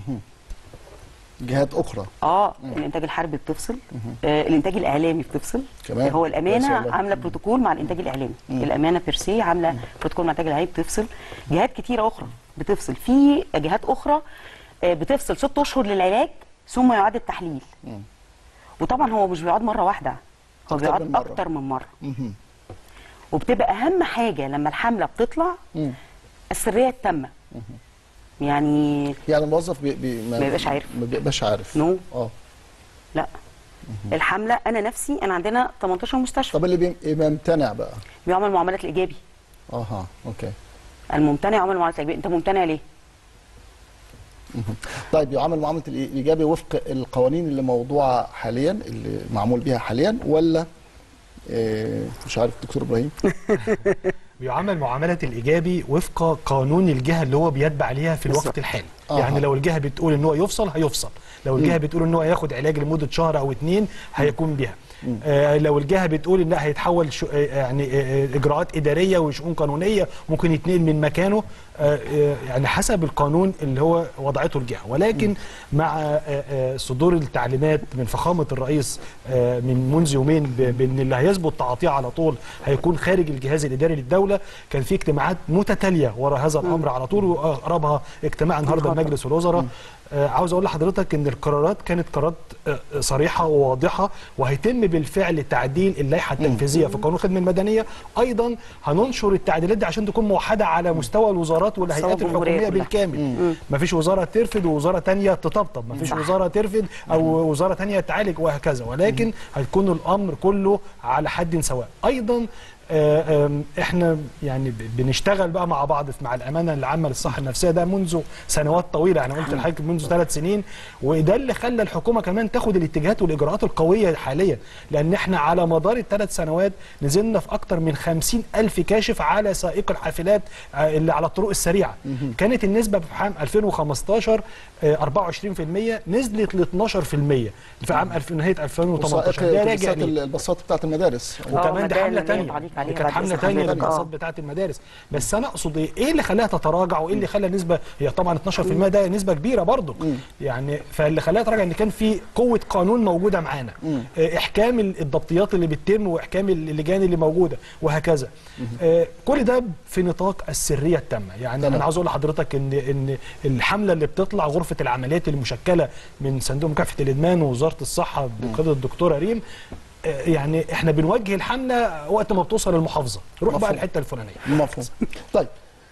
جهات اخرى اه الانتاج الحربي بتفصل آه الانتاج الاعلامي بتفصل كمان؟ هو كويس الامانه والله. عامله بروتوكول مع الانتاج الاعلامي الامانه بيرسي عامله بروتوكول مع الانتاج الاعلامي بتفصل جهات كتيره اخرى بتفصل في جهات اخرى آه بتفصل ست اشهر للعلاج ثم يعاد التحليل وطبعا هو مش بيقعد مره واحده هو أكتر بيقعد من مرة. اكتر من مره مهم. وبتبقى اهم حاجه لما الحمله بتطلع مم. السريه التامه يعني يعني الموظف بي بي ما يبقاش عارف. ما بيبقاش عارف نو اه لا الحمله انا نفسي انا عندنا 18 مستشفى طب اللي بي- بيمتنع بقى بيعمل معاملات الايجابي اها اوكي الممتنع يعمل معاملات الايجابي انت ممتنع ليه طيب يعامل معامله الإي- الايجابي وفق القوانين اللي موضوعه حاليا اللي معمول بيها حاليا ولا إيه مش عارف دكتور ابراهيم بيعامل معامله الايجابي وفق قانون الجهه اللي هو بيتبع ليها في الوقت بالظبط. الحالي آه. يعني لو الجهه بتقول ان هو يفصل هيفصل لو الجهه بتقول ان هو هياخد علاج لمده شهر او اتنين هيكون بها آه لو الجهه بتقول ان لا هيتحول شو آه يعني آه آه، اجراءات اداريه وشؤون قانونيه ممكن يتنقل من مكانه آه آه يعني حسب القانون اللي هو وضعته الجهه ولكن مع آه آه صدور التعليمات من فخامه الرئيس آه من منذ يومين ب- بان اللي هيثبت تعاطيه على طول هيكون خارج الجهاز الاداري للدوله كان في اجتماعات متتاليه وراء هذا الامر على طول واقربها اجتماع النهارده النهاردة. مجلس الوزراء آه، عاوز اقول لحضرتك ان القرارات كانت قرارات آه، صريحه وواضحه وهيتم بالفعل تعديل اللائحه التنفيذيه في قانون الخدمه المدنيه ايضا هننشر التعديلات دي عشان تكون موحده على مستوى الوزارات والهيئات مستوى الجمهورية الحكوميه كلها. بالكامل مفيش وزاره ترفض ووزاره تانية تطبطب مفيش صح. وزاره ترفض او وزاره تانية تعالج وهكذا ولكن هيكون الامر كله على حد سواء ايضا آه، آم، احنا يعني ب- بنشتغل بقى مع بعض في- مع الامانه العامه للصحه النفسيه ده منذ سنوات طويله انا قلت لحضرتك منذ ثلاث سنين وده اللي خلى الحكومه كمان تاخد الاتجاهات والاجراءات القويه حاليا لان احنا على مدار الثلاث سنوات نزلنا في اكتر من 50 الف كاشف على سائق الحافلات آه، اللي على الطرق السريعه كانت النسبه في عام 2015 آه، 24% نزلت ل 12% في عام 2000 نهايه 2018 ده وسائق راجع الباصات ليه؟ الباصات بتاعت المدارس وكمان ده ده حمله اللي تانية تعليق عليها كانت بعد حمله إذن تانية حضرتك. للباصات آه. بتاعه المدارس بس انا اقصد ايه ايه اللي خلاها تتراجع وايه اللي خلى النسبه هي طبعا 12% ده نسبه كبيره برضو يعني فاللي خلاها تراجع ان كان في قوه قانون موجوده معانا آه، احكام ال- الضبطيات اللي بتتم واحكام ال- اللجان اللي موجوده وهكذا آه، كل ده في نطاق السريه التامه يعني تمام. انا عاوز اقول لحضرتك ان ان الحمله اللي بتطلع غرفه العمليات المشكله من صندوق مكافحه الادمان ووزاره الصحه بقياده الدكتوره ريم آه، يعني احنا بنوجه الحمله وقت ما بتوصل المحافظه روح بقى مفهوم. الحته الفلانيه مفهوم طيب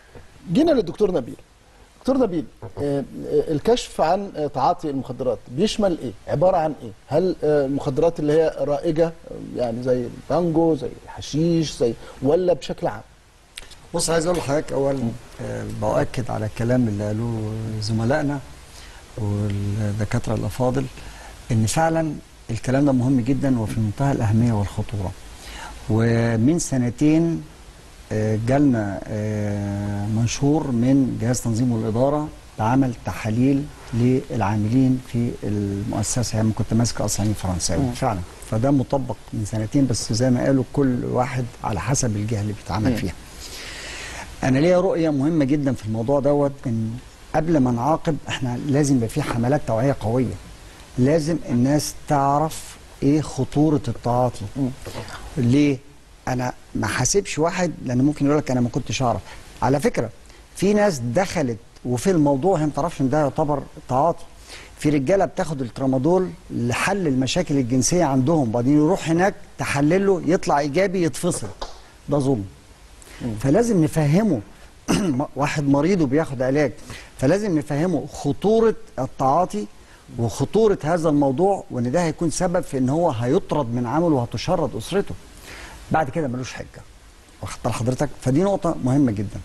جينا للدكتور نبيل دكتور نبيل آه، آه، الكشف عن آه، تعاطي المخدرات بيشمل ايه عباره عن ايه هل آه، المخدرات اللي هي رائجه آه، يعني زي البانجو زي الحشيش زي ولا بشكل عام بص عايز اقول لحضرتك اولا آه، باكد على الكلام اللي قالوه زملائنا والدكاتره الافاضل ان فعلا الكلام ده مهم جدا وفي منتهى الاهميه والخطوره ومن سنتين آه، جالنا آه، منشور من جهاز تنظيم والاداره بعمل تحاليل للعاملين في المؤسسه يعني كنت ماسك اصلا فرنساوي فعلا فده مطبق من سنتين بس زي ما قالوا كل واحد على حسب الجهه اللي بيتعامل فيها انا ليا رؤيه مهمه جدا في الموضوع دوت ان قبل ما نعاقب احنا لازم يبقى في حملات توعيه قويه لازم الناس تعرف ايه خطوره التعاطي ليه انا ما حاسبش واحد لان ممكن يقول لك انا ما كنتش اعرف على فكره في ناس دخلت وفي الموضوع هي ما تعرفش ان ده يعتبر تعاطي في رجاله بتاخد الترامادول لحل المشاكل الجنسيه عندهم بعدين يروح هناك تحلله يطلع ايجابي يتفصل ده ظلم فلازم نفهمه واحد مريض وبياخد علاج فلازم نفهمه خطوره التعاطي وخطوره هذا الموضوع وان ده هيكون سبب في ان هو هيطرد من عمله وهتشرد اسرته بعد كده ملوش حجه واخد بال حضرتك فدي نقطه مهمه جدا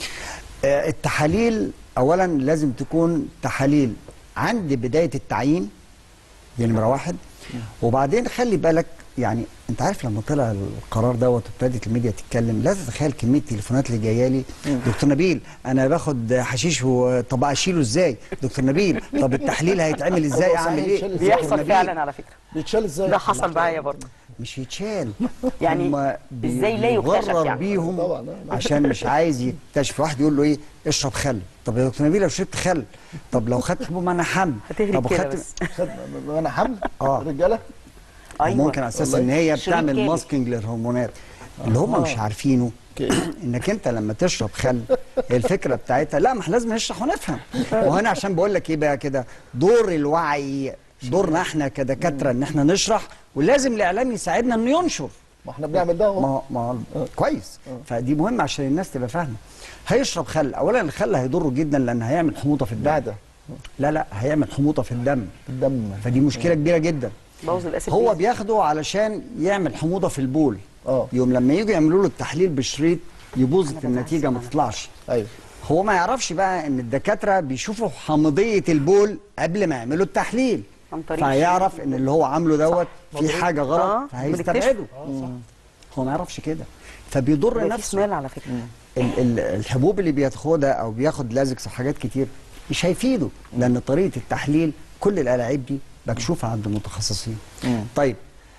آه، التحاليل اولا لازم تكون تحاليل عند بدايه التعيين دي نمره واحد وبعدين خلي بالك يعني انت عارف لما طلع القرار دوت وابتدت الميديا تتكلم لا تتخيل كميه التليفونات اللي جايه لي دكتور نبيل انا باخد حشيش و- طب اشيله ازاي دكتور نبيل طب التحليل هيتعمل ازاي هو اعمل صحيح ايه يتشال إزاي؟ دكتور بيحصل نبيل، فعلا على فكره بيتشال ازاي ده حصل معايا برضه مش يتشال يعني هما بي- إزاي لا يكتشف بيغرر يعني؟ بيهم طبعاً، آه. عشان مش عايز يكتشف واحد يقول له ايه اشرب خل طب يا دكتور نبيل لو شربت خل طب لو خدت حبوب منع حمل هتهري طب كده وخدت بس خد انا حمل آه. رجاله ايوه ممكن على اساس والله. ان هي شريط بتعمل كامل. ماسكينج للهرمونات اللي هم مش عارفينه انك انت لما تشرب خل هي الفكره بتاعتها لا ما احنا لازم نشرح ونفهم وهنا عشان بقول لك ايه بقى كده دور الوعي دورنا احنا كدكاتره ان احنا نشرح ولازم الاعلام يساعدنا انه ينشر ما احنا بنعمل ده اهو ما ما كويس فدي مهمه عشان الناس تبقى فاهمه هيشرب خل اولا الخل هيضره جدا لان هيعمل حموضه في الدم معده لا لا هيعمل حموضه في الدم الدم فدي مشكله كبيره جدا بوظ الاسيد هو بيز. بياخده علشان يعمل حموضه في البول اه يوم لما يجوا يعملوا له التحليل بالشريط يبوظ النتيجه ما تطلعش ايوه هو ما يعرفش بقى ان الدكاتره بيشوفوا حمضيه البول قبل ما يعملوا التحليل عن طريق فهيعرف ان اللي هو عامله دوت في مضروب. حاجه غلط آه، فهيستبعده بنكتشفه. هو ما يعرفش كده فبيضر ده في نفسه سمال على فكره ال- ال- الحبوب اللي بياخدها او بياخد لازكس وحاجات كتير مش هيفيده لان طريقه التحليل كل الالاعيب دي مكشوفه عند متخصصين طيب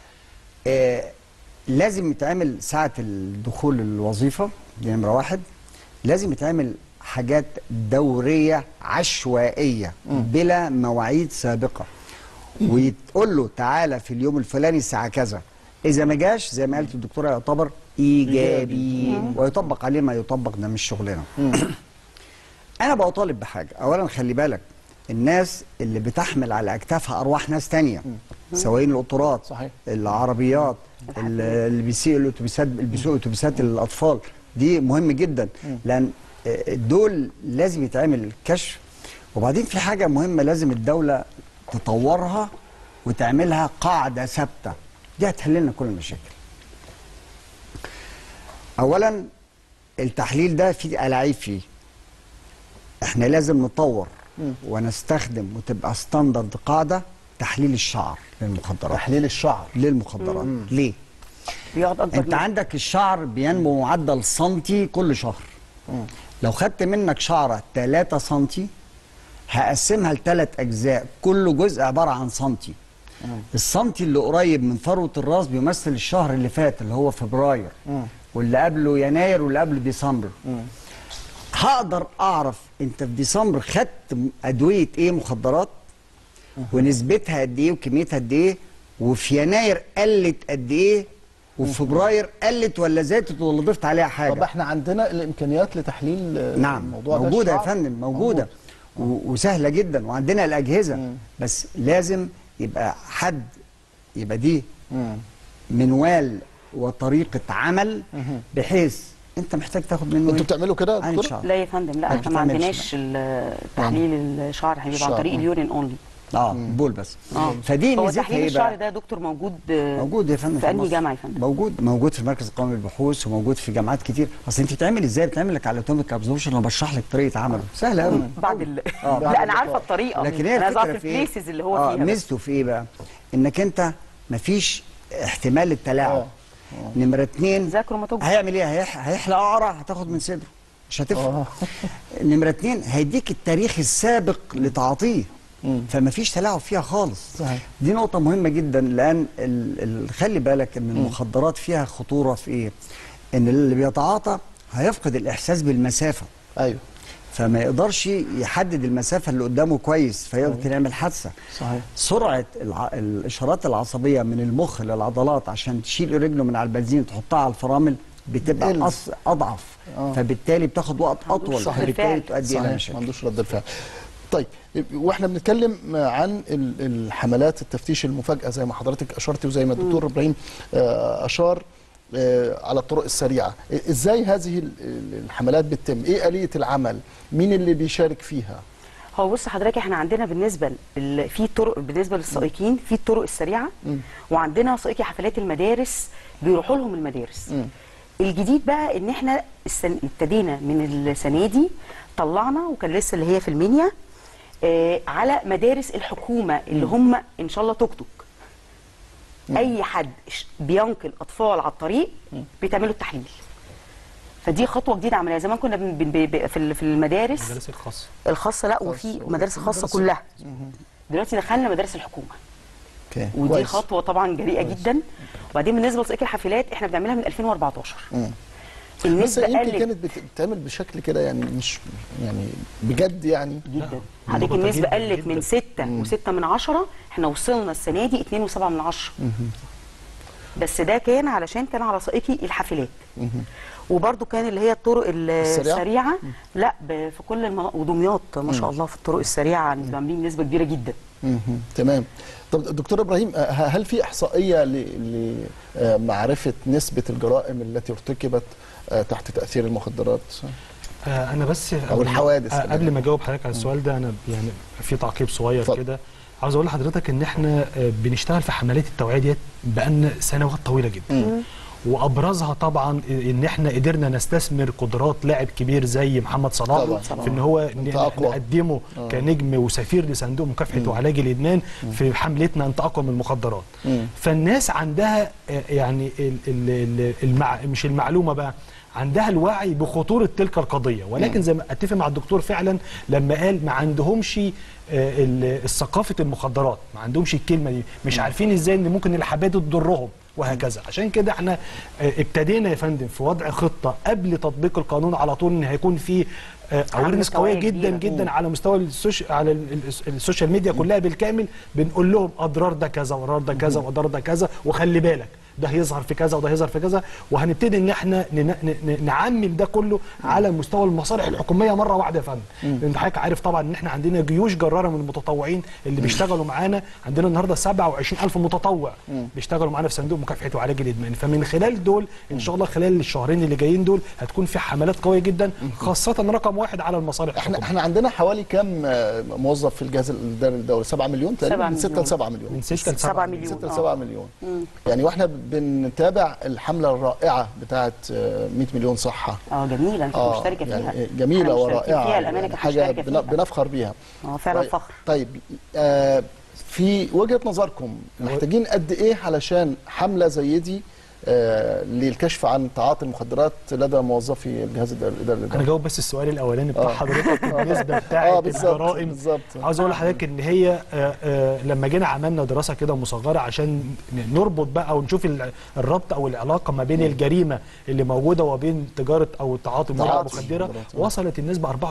آه لازم يتعمل ساعه الدخول الوظيفه دي نمره واحد لازم يتعمل حاجات دوريه عشوائيه بلا مواعيد سابقه ويتقول له تعالى في اليوم الفلاني الساعه كذا اذا ما جاش زي ما قالت الدكتوره يعتبر ايجابي ويطبق عليه ما يطبق ده مش شغلنا انا بطالب بحاجه اولا خلي بالك الناس اللي بتحمل على اكتافها ارواح ناس تانية سواقين القطارات صحيح. العربيات ال- اللي بيسيقوا الاتوبيسات اللي بيسوقوا اتوبيسات الاطفال دي مهم جدا لان آه، دول لازم يتعمل الكشف وبعدين في حاجه مهمه لازم الدوله تطورها وتعملها قاعده ثابته دي هتحل لنا كل المشاكل اولا التحليل ده فيه الاعيب فيه احنا لازم نطور ونستخدم وتبقى ستاندرد قاعده تحليل الشعر للمخدرات تحليل الشعر للمخدرات ليه بيقعد اكبر انت من- عندك الشعر بينمو معدل سنتي كل شهر لو خدت منك شعره 3 سنتي هقسمها لثلاث اجزاء كل جزء عباره عن سنتي السنتي اللي قريب من فروه الراس بيمثل الشهر اللي فات اللي هو فبراير واللي قبله يناير واللي قبله ديسمبر هقدر اعرف انت في ديسمبر خدت م- ادويه ايه مخدرات ونسبتها قد ايه وكميتها قد ايه وفي يناير قلت قد ايه وفي فبراير قلت ولا زادت ولا ضفت عليها طب حاجه احنا عندنا الامكانيات لتحليل آه، نعم الموضوع ده موجوده يا الشعر؟ فندم موجوده و- وسهله جدا وعندنا الاجهزه بس لازم يبقى حد يبقى دي مم. منوال وطريقه عمل بحيث انت محتاج تاخد منه انتوا إيه؟ بتعملوا كده يا عين دكتور؟ شعر لا يا فندم لا ما احنا ما بتعملش عندناش ال- تحليل الشعر احنا بيبقى عن الشعر. طريق اليورين اونلي اه بول بس اه فدي هو ميزتها تحليل ايه الشعر بقى ده يا دكتور موجود آه، موجود يا فندم في انهي مصر. جامعه يا فندم موجود موجود في المركز القومي للبحوث وموجود في جامعات كتير اصل انت بتعمل ازاي بتعمل لك على اتوميك ابزوربشن انا بشرح لك طريقه عمله سهله قوي بعد ال... آه. لا انا عارفه الطريقه لكن هي انا عايزه الفكره اعرف في ايه البليسز اللي هو اه فيها بس. ميزته في ايه بقى انك انت مفيش احتمال للتلاعب آه. نمره اتنين زي كروماتوج هيعمل ايه هيح... هيحلق قرع هتاخد من صدره مش هتفرق آه. نمره اتنين هيديك التاريخ السابق لتعاطيه فما فيش تلاعب فيها خالص صحيح. دي نقطة مهمة جدا لأن ال... ال... خلي بالك إن المخدرات فيها خطورة في إيه؟ إن اللي بيتعاطى هيفقد الإحساس بالمسافة ايوه فما يقدرش يحدد المسافة اللي قدامه كويس فيمكن يعمل حادثة صحيح سرعة الع... الإشارات العصبية من المخ للعضلات عشان تشيل رجله من على البنزين وتحطها على الفرامل بتبقى بتقل. أص... اضعف آه. فبالتالي بتاخد وقت اطول صحيح. فبالتالي تؤدي الى صحيح، ما مشاكل عندوش رد الفعل طيب واحنا بنتكلم عن ال- الحملات التفتيش المفاجئه زي ما حضرتك اشرتي وزي ما الدكتور ابراهيم آه، اشار آه، على الطرق السريعه ازاي هذه ال- ال- الحملات بتتم ايه اليه العمل مين اللي بيشارك فيها هو بص حضرتك احنا عندنا بالنسبه ل- في طرق بالنسبه للسائقين في الطرق السريعه مم. وعندنا سائقي حفلات المدارس بيروحوا لهم المدارس مم. الجديد بقى ان احنا السن... ابتدينا من السنه دي طلعنا وكان لسه اللي هي في المنيا آه على مدارس الحكومه اللي هم ان شاء الله توك توك اي حد ش- بينقل اطفال على الطريق بيتعملوا التحليل فدي خطوه جديده عمليه زمان كنا بن... بن... بن... في ال- في المدارس المدارس الخاصه الخاصه لا وفي مدارس خاصه كلها دلوقتي دخلنا مدارس الحكومه اوكي ودي كويس. خطوه طبعا جريئه جدا وبعدين بالنسبه لسائق الحافلات احنا بنعملها من 2014 مم. بس النسبه يمكن قلت كانت بت- بتتعمل بشكل كده يعني مش يعني بجد يعني جدا حضرتك مضبوطة النسبه جداً قلت جداً. من 6 و6 من 10 احنا وصلنا السنه دي 2 و7 من 10 بس ده كان علشان كان على سائقي الحافلات وبرده كان اللي هي الطرق ال- السريعة؟ السريعه لا ب- في كل المناطق ودمياط ما شاء الله في الطرق السريعه عاملين نسبه كبيره جدا مهم. تمام طب دكتور ابراهيم آه، هل في احصائيه لمعرفه نسبه الجرائم التي ارتكبت آه، تحت تاثير المخدرات آه انا بس أو الحوادث آه كمان. قبل ما اجاوب حضرتك على السؤال ده انا يعني في تعقيب صغير اتفضل. كده عاوز اقول لحضرتك ان احنا آه بنشتغل في حملات التوعيه ديت بقالنا سنوات طويله جدا وابرزها طبعا ان احنا قدرنا نستثمر قدرات لاعب كبير زي محمد صلاح طبعاً. في ان هو أنت ن- أقوى. نقدمه آه. كنجم وسفير لصندوق مكافحه وعلاج الادمان في حملتنا انت اقوى من المخدرات مم. فالناس عندها آه، يعني ال- ال- ال- المع... مش المعلومه بقى عندها الوعي بخطوره تلك القضيه ولكن زي ما اتفق مع الدكتور فعلا لما قال ما عندهمش آه، ال- الثقافه المخدرات ما عندهمش الكلمه دي مش عارفين ازاي ان ممكن الحبات تضرهم وهكذا عشان كده احنا آه، ابتدينا يا فندم في وضع خطه قبل تطبيق القانون على طول ان هيكون في اويرنس قويه توعية جدا كبيرة. جدا على مستوى السوش... على ال- ال- السوشيال ميديا كلها بالكامل بنقول لهم اضرار ده كذا واضرار ده كذا واضرار ده كذا وخلي بالك ده هيظهر في كذا وده هيظهر في كذا وهنبتدي ان احنا ن- ن- ن- نعمم ده كله على مستوى المصالح الحكوميه مره واحده يا فندم انت حضرتك عارف طبعا ان احنا عندنا جيوش جراره من المتطوعين اللي بيشتغلوا معانا عندنا النهارده 27000 متطوع بيشتغلوا معانا في صندوق مكافحه وعلاج الادمان فمن خلال دول ان شاء الله خلال الشهرين اللي جايين دول هتكون في حملات قويه جدا خاصه رقم واحد على المصالح احنا الحكوميه احنا عندنا حوالي كام آه، موظف في الجهاز الاداري الدولي 7 مليون تقريبا سبعة من 6 مليون. ل 7 مليون من 6 ل 7 7 من مليون 6 ل آه. 7 مليون يعني واحنا بنتابع الحمله الرائعه بتاعه آه، 100 مليون صحه اه جميله انا كنت اه مشتركه فيها يعني جميله إحنا مشتركين ورائعه فيها الامانه يعني كانت حاجه مشتركه بن- فيها بنفخر بيها اه فعلا طيب, فخر طيب آه في وجهه نظركم محتاجين قد ايه علشان حمله زي دي آه للكشف عن تعاطي المخدرات لدى موظفي الجهاز الاداري انا جاوب بس السؤال الاولاني بتاع آه. حضرتك النسبه اه بتاعه بالظبط الجرائم بالظبط عاوز اقول لحضرتك ان هي آه، آه، لما جينا عملنا دراسه كده مصغره عشان ن- نربط بقى ونشوف ال- الربط او العلاقه ما بين الجريمه اللي موجوده وبين تجاره او تعاطي المواد تعاطي المخدره المخدرات. وصلت النسبه 64%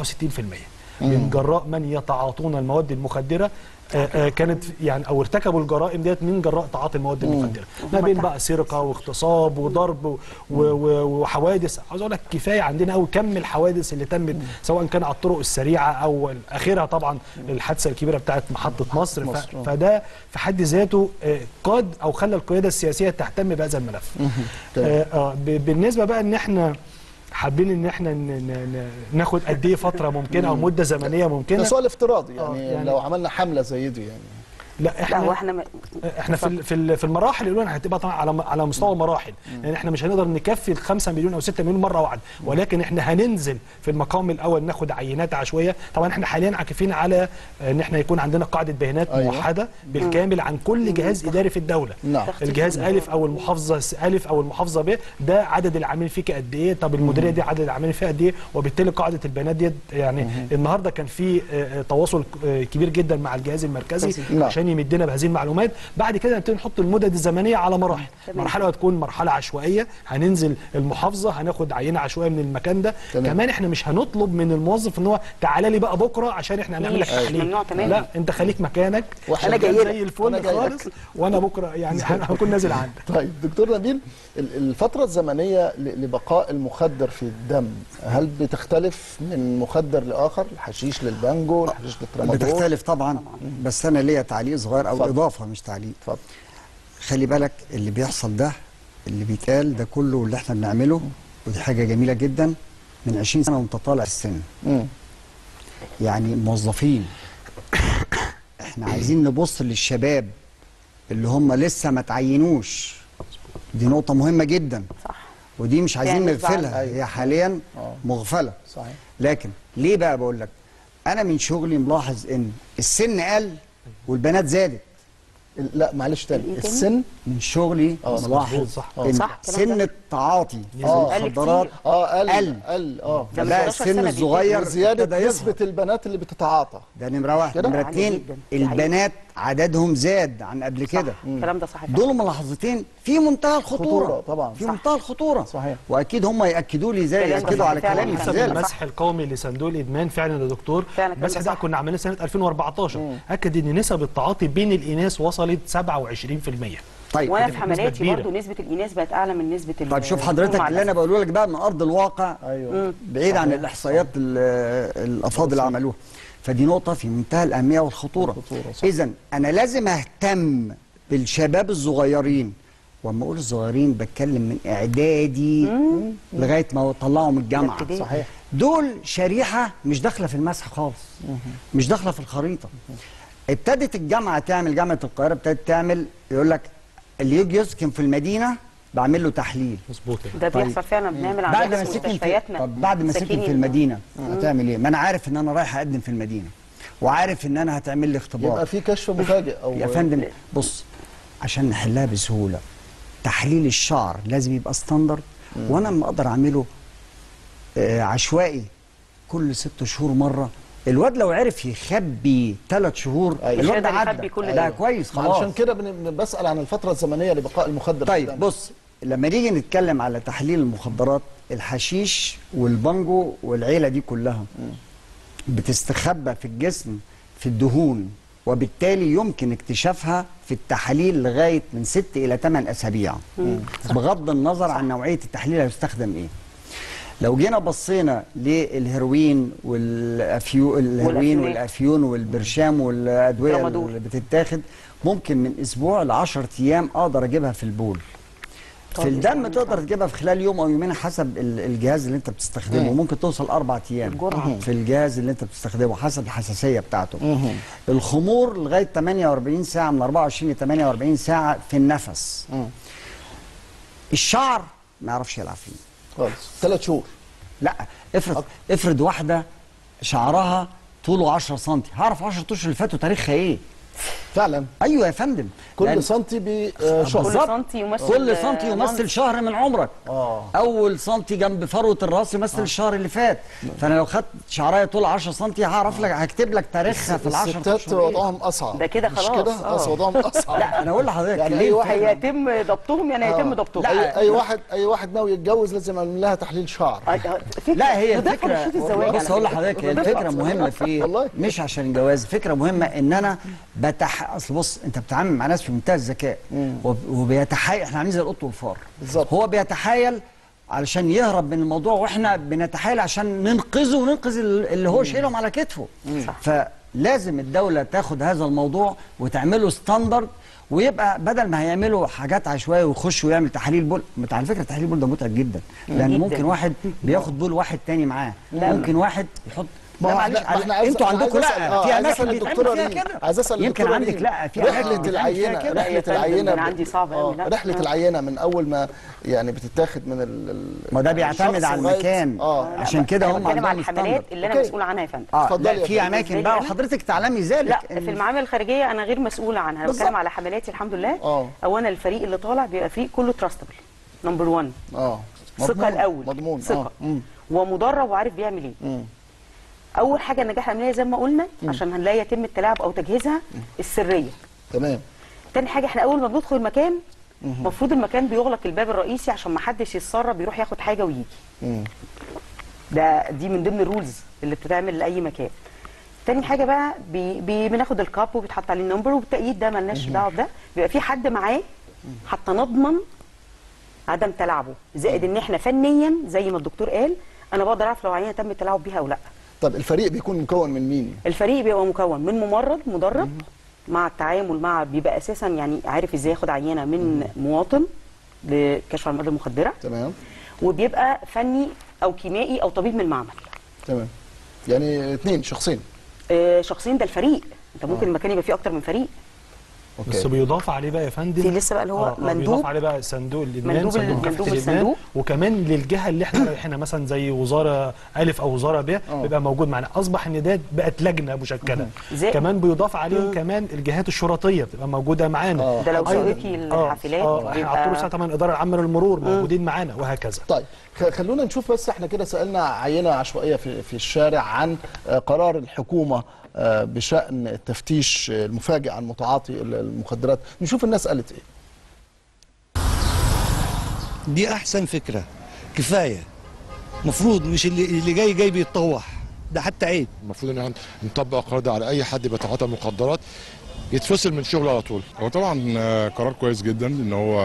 من جراء من يتعاطون المواد المخدره آه، آه، كانت يعني او ارتكبوا الجرائم ديت من جراء تعاطي المواد المخدره ما بين بقى سرقه واغتصاب وضرب و- و- وحوادث عاوز اقول لك كفايه عندنا قوي كم الحوادث اللي تمت سواء كان على الطرق السريعه او اخرها طبعا الحادثه الكبيره بتاعت محطه مصر, مصر، ف... آه. فده في حد ذاته آه، قاد او خلى القياده السياسيه تهتم بهذا الملف تمام. آه، آه، ب- بالنسبه بقى ان احنا حابين ان احنا ن- ن- ن- ناخد قد ايه فتره ممكنه او مده زمنيه ده ممكنه سؤال افتراضي آه، يعني, يعني- لو عملنا حمله زي دي يعني لا لا هو احنا احنا م- احنا في ال- في ال- في المراحل الاولى هتبقى طبعا على على مستوى المراحل لان احنا مش هنقدر نكفي ال 5 مليون او 6 مليون مره واحده ولكن احنا هننزل في المقام الاول ناخد عينات عشوائيه طبعا احنا حاليا عاكفين على ان احنا يكون عندنا قاعده بيانات أيوة. موحده بالكامل عن كل جهاز اداري في الدوله نعم الجهاز الف او المحافظه س- الف او المحافظه ب ده عدد العاملين فيك قد ايه طب المديريه دي عدد العاملين فيها قد ايه وبالتالي قاعده البيانات دي يعني النهارده كان في آه، آه، تواصل آه، كبير جدا مع الجهاز المركزي نعم. عشان عشان يمدنا بهذه المعلومات بعد كده نبتدي نحط المدد الزمنيه على مراحل تمام. مرحله هتكون مرحله عشوائيه هننزل المحافظه هناخد عينه عشوائيه من المكان ده تمام. كمان احنا مش هنطلب من الموظف ان هو تعالى لي بقى بكره عشان احنا هنعمل لك مفيش. تحليل ممنوع تماما. لا انت خليك مكانك وإحنا شغال جايلك. زي وأنا الفل جايلك. خالص وانا بكره يعني هكون نازل عندك طيب دكتور نبيل ال- الفترة الزمنية ل- لبقاء المخدر في الدم هل بتختلف من مخدر لآخر الحشيش للبانجو الحشيش للترامادول بتختلف طبعا بس انا ليا تعليق صغير او اتفضل. اضافه مش تعليق اتفضل خلي بالك اللي بيحصل ده اللي بيتقال ده كله اللي احنا بنعمله ودي حاجه جميله جدا من 20 سنه وانت طالع السن مم. يعني موظفين احنا عايزين نبص للشباب اللي هم لسه ما تعينوش دي نقطه مهمه جدا صح ودي مش عايزين يعني نغفلها أيوة. هي حاليا آه. مغفله صحيح لكن ليه بقى بقول لك انا من شغلي ملاحظ ان السن قل والبنات زادت ال- لا معلش تاني إيه تاني؟ السن من شغلي آه، ملاحظ صح. ان صح، الكلام سن ده. التعاطي آه. قل المخدرات كتير. اه قل قل. قل اه ده من فبقى 11 السن سنة الصغير زيادة ابتدى يظهر. نسبة البنات اللي بتتعاطى ده نمره واحد كده؟ نمره عالي اتنين جدا. دي حقيقة. البنات عددهم زاد عن قبل كده الكلام ده صح فعلا. دول ملاحظتين في منتهى الخطوره خطورة طبعا. في صح. منتهى الخطوره صحيح. واكيد هم ياكدوا لي زي الكلام ده ياكدوا صح على فعلا. كلامي في حسب ذلك. ذلك المسح القومي لصندوق الادمان فعلا يا دكتور فعلا الكلام المسح ده ده صح. كنا عاملينه سنه 2014 اكد ان نسب التعاطي بين الاناث وصلت 27% طيب وانا دي في نسبة حملاتي كبيرة. برضو نسبه الاناث بقت اعلى من نسبه ال- طيب شوف الذكور حضرتك مع اللي انا الأسف. بقوله لك بقى من ارض الواقع ايوه بعيد عن الاحصائيات ال- الافاضل اللي عملوها فدي نقطه في منتهى الاهميه والخطوره الخطورة، صح. اذا انا لازم اهتم بالشباب الصغيرين واما اقول الصغيرين بتكلم من اعدادي لغايه ما طلعوا من الجامعه الابتدائي. صحيح دول شريحه مش داخله في المسح خالص مش داخله في الخريطه ابتدت الجامعه تعمل جامعه القاهره ابتدت تعمل يقول لك اللي يجي يسكن في المدينه بعمل له تحليل مظبوط ده طيب. بيحصل فعلا بنعمل بعد عندنا ما في سكن في مستشفياتنا طب بعد ما سكن في ساكنين. المدينه هتعمل ايه؟ ما انا عارف ان انا رايح اقدم في المدينه وعارف ان انا هتعمل لي اختبار يبقى في كشف مفاجئ او يا فندم بص عشان نحلها بسهوله تحليل الشعر لازم يبقى ستاندرد وانا لما اقدر اعمله آه عشوائي كل ست شهور مره الواد لو عرف يخبي ثلاث شهور أيوة. الواد مش ده هيقدر عدى يخبي كل لا ده. كويس خلاص علشان كده بن- بسأل عن الفترة الزمنية لبقاء المخدر في طيب الدم. بص لما نيجي نتكلم على تحليل المخدرات الحشيش والبانجو والعيله دي كلها بتستخبى في الجسم في الدهون وبالتالي يمكن اكتشافها في التحاليل لغايه من ست الى ثمان اسابيع بغض النظر عن نوعيه التحليل اللي هيستخدم ايه لو جينا بصينا للهيروين والافيو الهيروين والأفيونات. والافيون والبرشام والادويه ترامادول. اللي بتتاخد ممكن من اسبوع ل 10 ايام اقدر اجيبها في البول في طب الدم يعني تقدر صح. تجيبها في خلال يوم او يومين حسب ال- الجهاز اللي انت بتستخدمه ممكن توصل اربع ايام الجرعة. في الجهاز اللي انت بتستخدمه حسب الحساسيه بتاعته الخمور لغايه 48 ساعه من 24 ل 48 ساعه في النفس الشعر ما يعرفش يلعب فيه خالص ثلاث شهور لا افرض افرض واحده شعرها طوله 10 سم هعرف 10 اشهر اللي فاتوا تاريخها ايه فعلا ايوه يا فندم لأن- كل سنتي بشهر كل بالظبط. سنتي يمثل كل سنتي آه، يمثل month. شهر من عمرك اه اول سنتي جنب فروه الراس يمثل الشهر اللي فات فانا لو خدت شعرايه طول 10 سنتي هعرف لك هكتب لك تاريخها في ال 10 الستات اشهر إيه. وضعهم اصعب ده كده مش خلاص، كده آه. أصل وضعهم اصعب لا انا اقول لحضرتك يعني ليه أي واحد فعلاً؟ هيتم ضبطهم يعني هيتم آه. ضبطهم اي اي واحد اي واحد ناوي يتجوز لازم يعمل لها تحليل شعر آه، آه، فكرة. لا هي وده الفكره فرشة الزواج بص على اقول فكرة. لحضرتك هي الفكره مهمه في ايه والله. مش عشان الجواز فكره مهمه ان انا بتح اصل بص انت بتتعامل مع ناس في منتهى الذكاء وب- وبيتحايل احنا عاملين زي القط والفار بالظبط. هو بيتحايل علشان يهرب من الموضوع واحنا بنتحايل عشان ننقذه وننقذ ال- اللي هو شايلهم على كتفه فلازم الدوله تاخد هذا الموضوع وتعمله ستاندرد ويبقى بدل ما هيعملوا حاجات عشوائيه ويخش ويعمل تحاليل بول مت- على فكره تحليل بول ده متعب جدا لان جداً. ممكن واحد بياخد بول واحد تاني معاه ممكن واحد يحط ما لا هو معلش إحنا- ما إحنا عايز- انتوا أنا عندكم عايز أسأل- لا آه، في عايز اماكن أسأل بيتعمل الدكتورة فيها ريم. كده عايز اسال يمكن الدكتورة عندك ريم. لا في اماكن رحله بيتعمل فيها العينه كده. رحله يا فندم، العينه أنا عندي صعب أوي، آه، لا. رحله آه. العينه من اول ما يعني بتتاخد من ال ال- ما ده بيعتمد الشخص على لغاية- المكان اه لا، عشان كده أنا هم بتكلم على عندهم الحملات ستاندرد اللي انا أوكي. مسؤوله عنها يا فندم اه اتفضلي لا يا في فندم. اماكن بقى بالنسبة لي وحضرتك تعلمي ذلك لا إن- في المعامل الخارجيه انا غير مسؤوله عنها انا بالظبط. بتكلم على حملاتي الحمد لله اه اولا الفريق اللي طالع بيبقى فريق كله تراستبل نمبر 1 اه ثقه مضمون. الاول مضمون ثقه اه مم. ومدرب وعارف بيعمل ايه مم. اول حاجه النجاح العمليه زي ما قلنا عشان لا يتم التلاعب او تجهيزها السريه تمام تاني حاجه احنا اول ما بندخل المكان المفروض المكان بيغلق الباب الرئيسي عشان ما حدش يتسرب يروح ياخد حاجه ويجي مم. ده دي من ضمن الرولز اللي بتتعمل لاي مكان تاني حاجه بقى بي بي بناخد الكاب وبيتحط عليه النمبر والتأييد ده ملناش دعوه بده بيبقى في حد معاه حتى نضمن عدم تلاعبه زائد ان احنا فنيا زي ما الدكتور قال انا بقدر اعرف لو عينه تم التلاعب بيها او لا طب الفريق بيكون مكون من مين الفريق بيبقى مكون من ممرض مدرب مع التعامل مع بيبقى اساسا يعني عارف ازاي ياخد عينه من مواطن لكشف عن المواد المخدره تمام وبيبقى فني او كيميائي او طبيب من المعمل تمام يعني اثنين شخصين آه، شخصين ده الفريق انت ممكن المكان يبقى فيه اكتر من فريق بس بيضاف عليه بقى يا فندم في لسه بقى اللي هو آه، آه، مندوب. بيضاف عليه بقى صندوق الادمان مندوب ال- صندوق مكافحه مندوب الادمان الصندوق. وكمان للجهه اللي احنا رايحينها مثلا زي وزاره الف او وزاره ب بيبقى موجود معانا اصبح ان ده بقت لجنه مشكله زي- كمان بيضاف عليهم كمان الجهات الشرطيه بتبقى موجوده معانا ده لو أيضاً- سوقي آه، الحافلات اه احنا بيبقى- على طول ساعه كمان الاداره العامه للمرور موجودين معانا وهكذا طيب خ- خلونا نشوف بس احنا كده سالنا عينه عشوائيه في في الشارع عن آه، قرار الحكومه آه، بشان التفتيش آه، المفاجئ عن متعاطي ال- المخدرات نشوف الناس قالت ايه دي احسن فكره كفايه مفروض مش اللي اللي جاي جاي بيتطوح ده حتى عيب المفروض ان احنا نطبق القرار ده على اي حد بيتعاطى مخدرات يتفصل من شغله على طول هو طبعا آه، قرار كويس جدا ان هو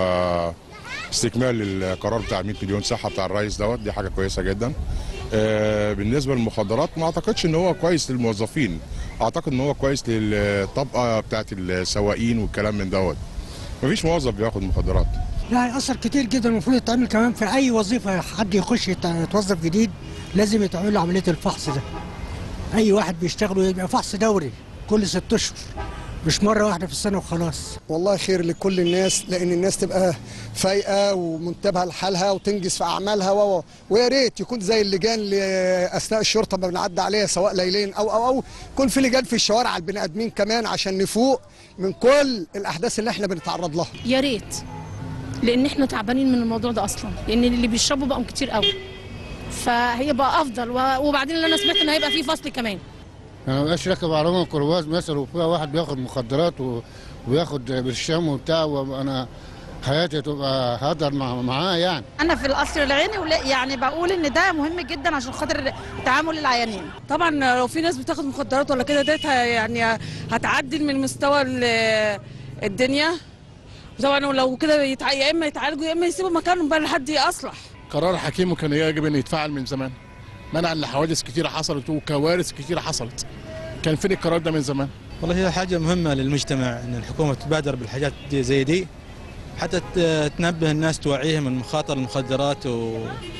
استكمال للقرار بتاع 100 مليون صحه بتاع الرئيس دوت دي حاجه كويسه جدا آه، بالنسبه للمخدرات ما اعتقدش ان هو كويس للموظفين اعتقد ان هو كويس للطبقه بتاعت السواقين والكلام من دوت مفيش موظف بياخد مخدرات لا هيأثر كتير جدا المفروض يتعمل كمان في أي وظيفة حد يخش يت- يتوظف جديد لازم يتعمل له عملية الفحص ده أي واحد بيشتغل يبقى فحص دوري كل ست أشهر مش مرة واحدة في السنة وخلاص والله خير لكل الناس لان الناس تبقى فايقه ومنتبهه لحالها وتنجز في اعمالها و و- ويا ريت يكون زي اللجان اللي اثناء الشرطه ما بنعدي عليها سواء ليلين او او او يكون في لجان في الشوارع على البني ادمين كمان عشان نفوق من كل الاحداث اللي احنا بنتعرض لها يا ريت لان احنا تعبانين من الموضوع ده اصلا لان اللي بيشربوا بقوا كتير قوي فهيبقى افضل و- وبعدين اللي انا سمعت ان هيبقى في فصل كمان انا مبقاش راكب عربيه ميكروباص مثلا وفيها واحد بياخد مخدرات و... وياخد برشام وبتاع وانا حياتي تبقى هقدر مع... معاه يعني انا في القصر العيني ولا يعني بقول ان ده مهم جدا عشان خاطر تعامل العيانين طبعا لو في ناس بتاخد مخدرات ولا كده ديت ه- يعني هتعدل من مستوى ال- الدنيا طبعا لو كده يتع... يا اما يتعالجوا يا اما يسيبوا مكانهم بقى لحد يصلح قرار حكيم وكان يجب ان يتفعل من زمان منعا لحوادث كتيره حصلت وكوارث كتيره حصلت كان فين القرار ده من زمان والله هي حاجه مهمه للمجتمع ان الحكومه تبادر بالحاجات دي زي دي حتى ت- تنبه الناس توعيهم من مخاطر المخدرات و...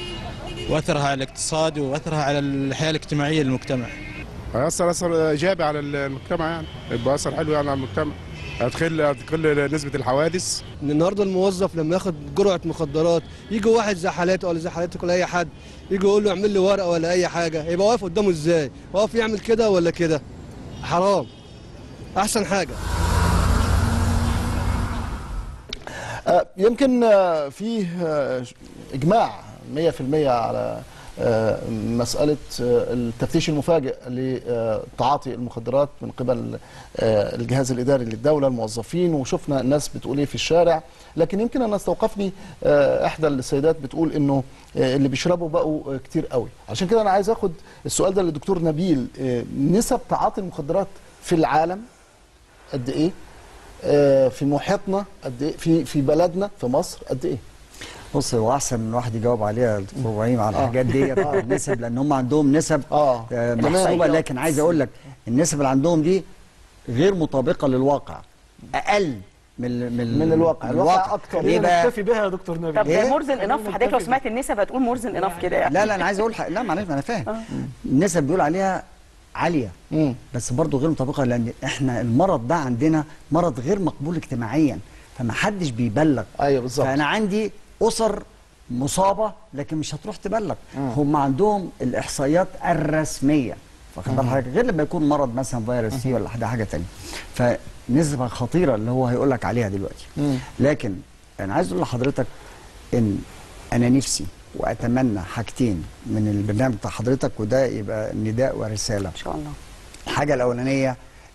واثرها على الاقتصاد واثرها على الحياه الاجتماعيه للمجتمع هيأثر أثر إيجابي على المجتمع يعني يبقى أثر حلو يعني على المجتمع هتقل هتقل نسبة الحوادث ان النهارده الموظف لما ياخد جرعه مخدرات يجي واحد زي حالاتي ولا زي حالاتك ولا اي حد يجي يقول له اعمل لي ورقه ولا اي حاجه يبقى واقف قدامه ازاي؟ واقف يعمل كده ولا كده؟ حرام احسن حاجه آه، يمكن آه، فيه آه، اجماع 100% على آه، مسألة آه، التفتيش المفاجئ لتعاطي المخدرات من قبل آه، الجهاز الإداري للدولة الموظفين وشفنا الناس بتقول إيه في الشارع لكن يمكن أنا استوقفني آه، إحدى السيدات بتقول إنه آه، اللي بيشربوا بقوا آه، كتير قوي عشان كده أنا عايز أخد السؤال ده للدكتور نبيل آه، نسب تعاطي المخدرات في العالم قد إيه آه، في محيطنا قد إيه في في بلدنا في مصر قد إيه بص هو احسن من واحد يجاوب عليها الدكتور ابراهيم على آه. الحاجات ديت آه. النسب لان هم عندهم نسب اه آه، تمام. محسوبه لكن عايز اقول لك النسب اللي عندهم دي غير مطابقه للواقع اقل من من, من الواقع. الواقع أكتر. ليه بقى؟ نكتفي بها يا دكتور نبيل طب إيه؟ مورزن انف حضرتك لو سمعت النسب هتقول مورزن انف كده يعني لا لا انا عايز اقول حق. لا معلش ما انا فاهم النسب بيقول عليها عاليه بس برضه غير مطابقه لان احنا المرض ده عندنا مرض غير مقبول اجتماعيا فما حدش بيبلغ ايوه بالظبط فانا عندي اسر مصابه لكن مش هتروح تبلغ هم عندهم الاحصائيات الرسميه واخد بال مم. حضرتك غير لما يكون مرض مثلا فيروس سي ولا حاجه حاجه ثانيه فنسبه خطيره اللي هو هيقول لك عليها دلوقتي لكن انا عايز اقول لحضرتك ان انا نفسي واتمنى حاجتين من البرنامج بتاع حضرتك وده يبقى نداء ورساله ان شاء الله الحاجه الاولانيه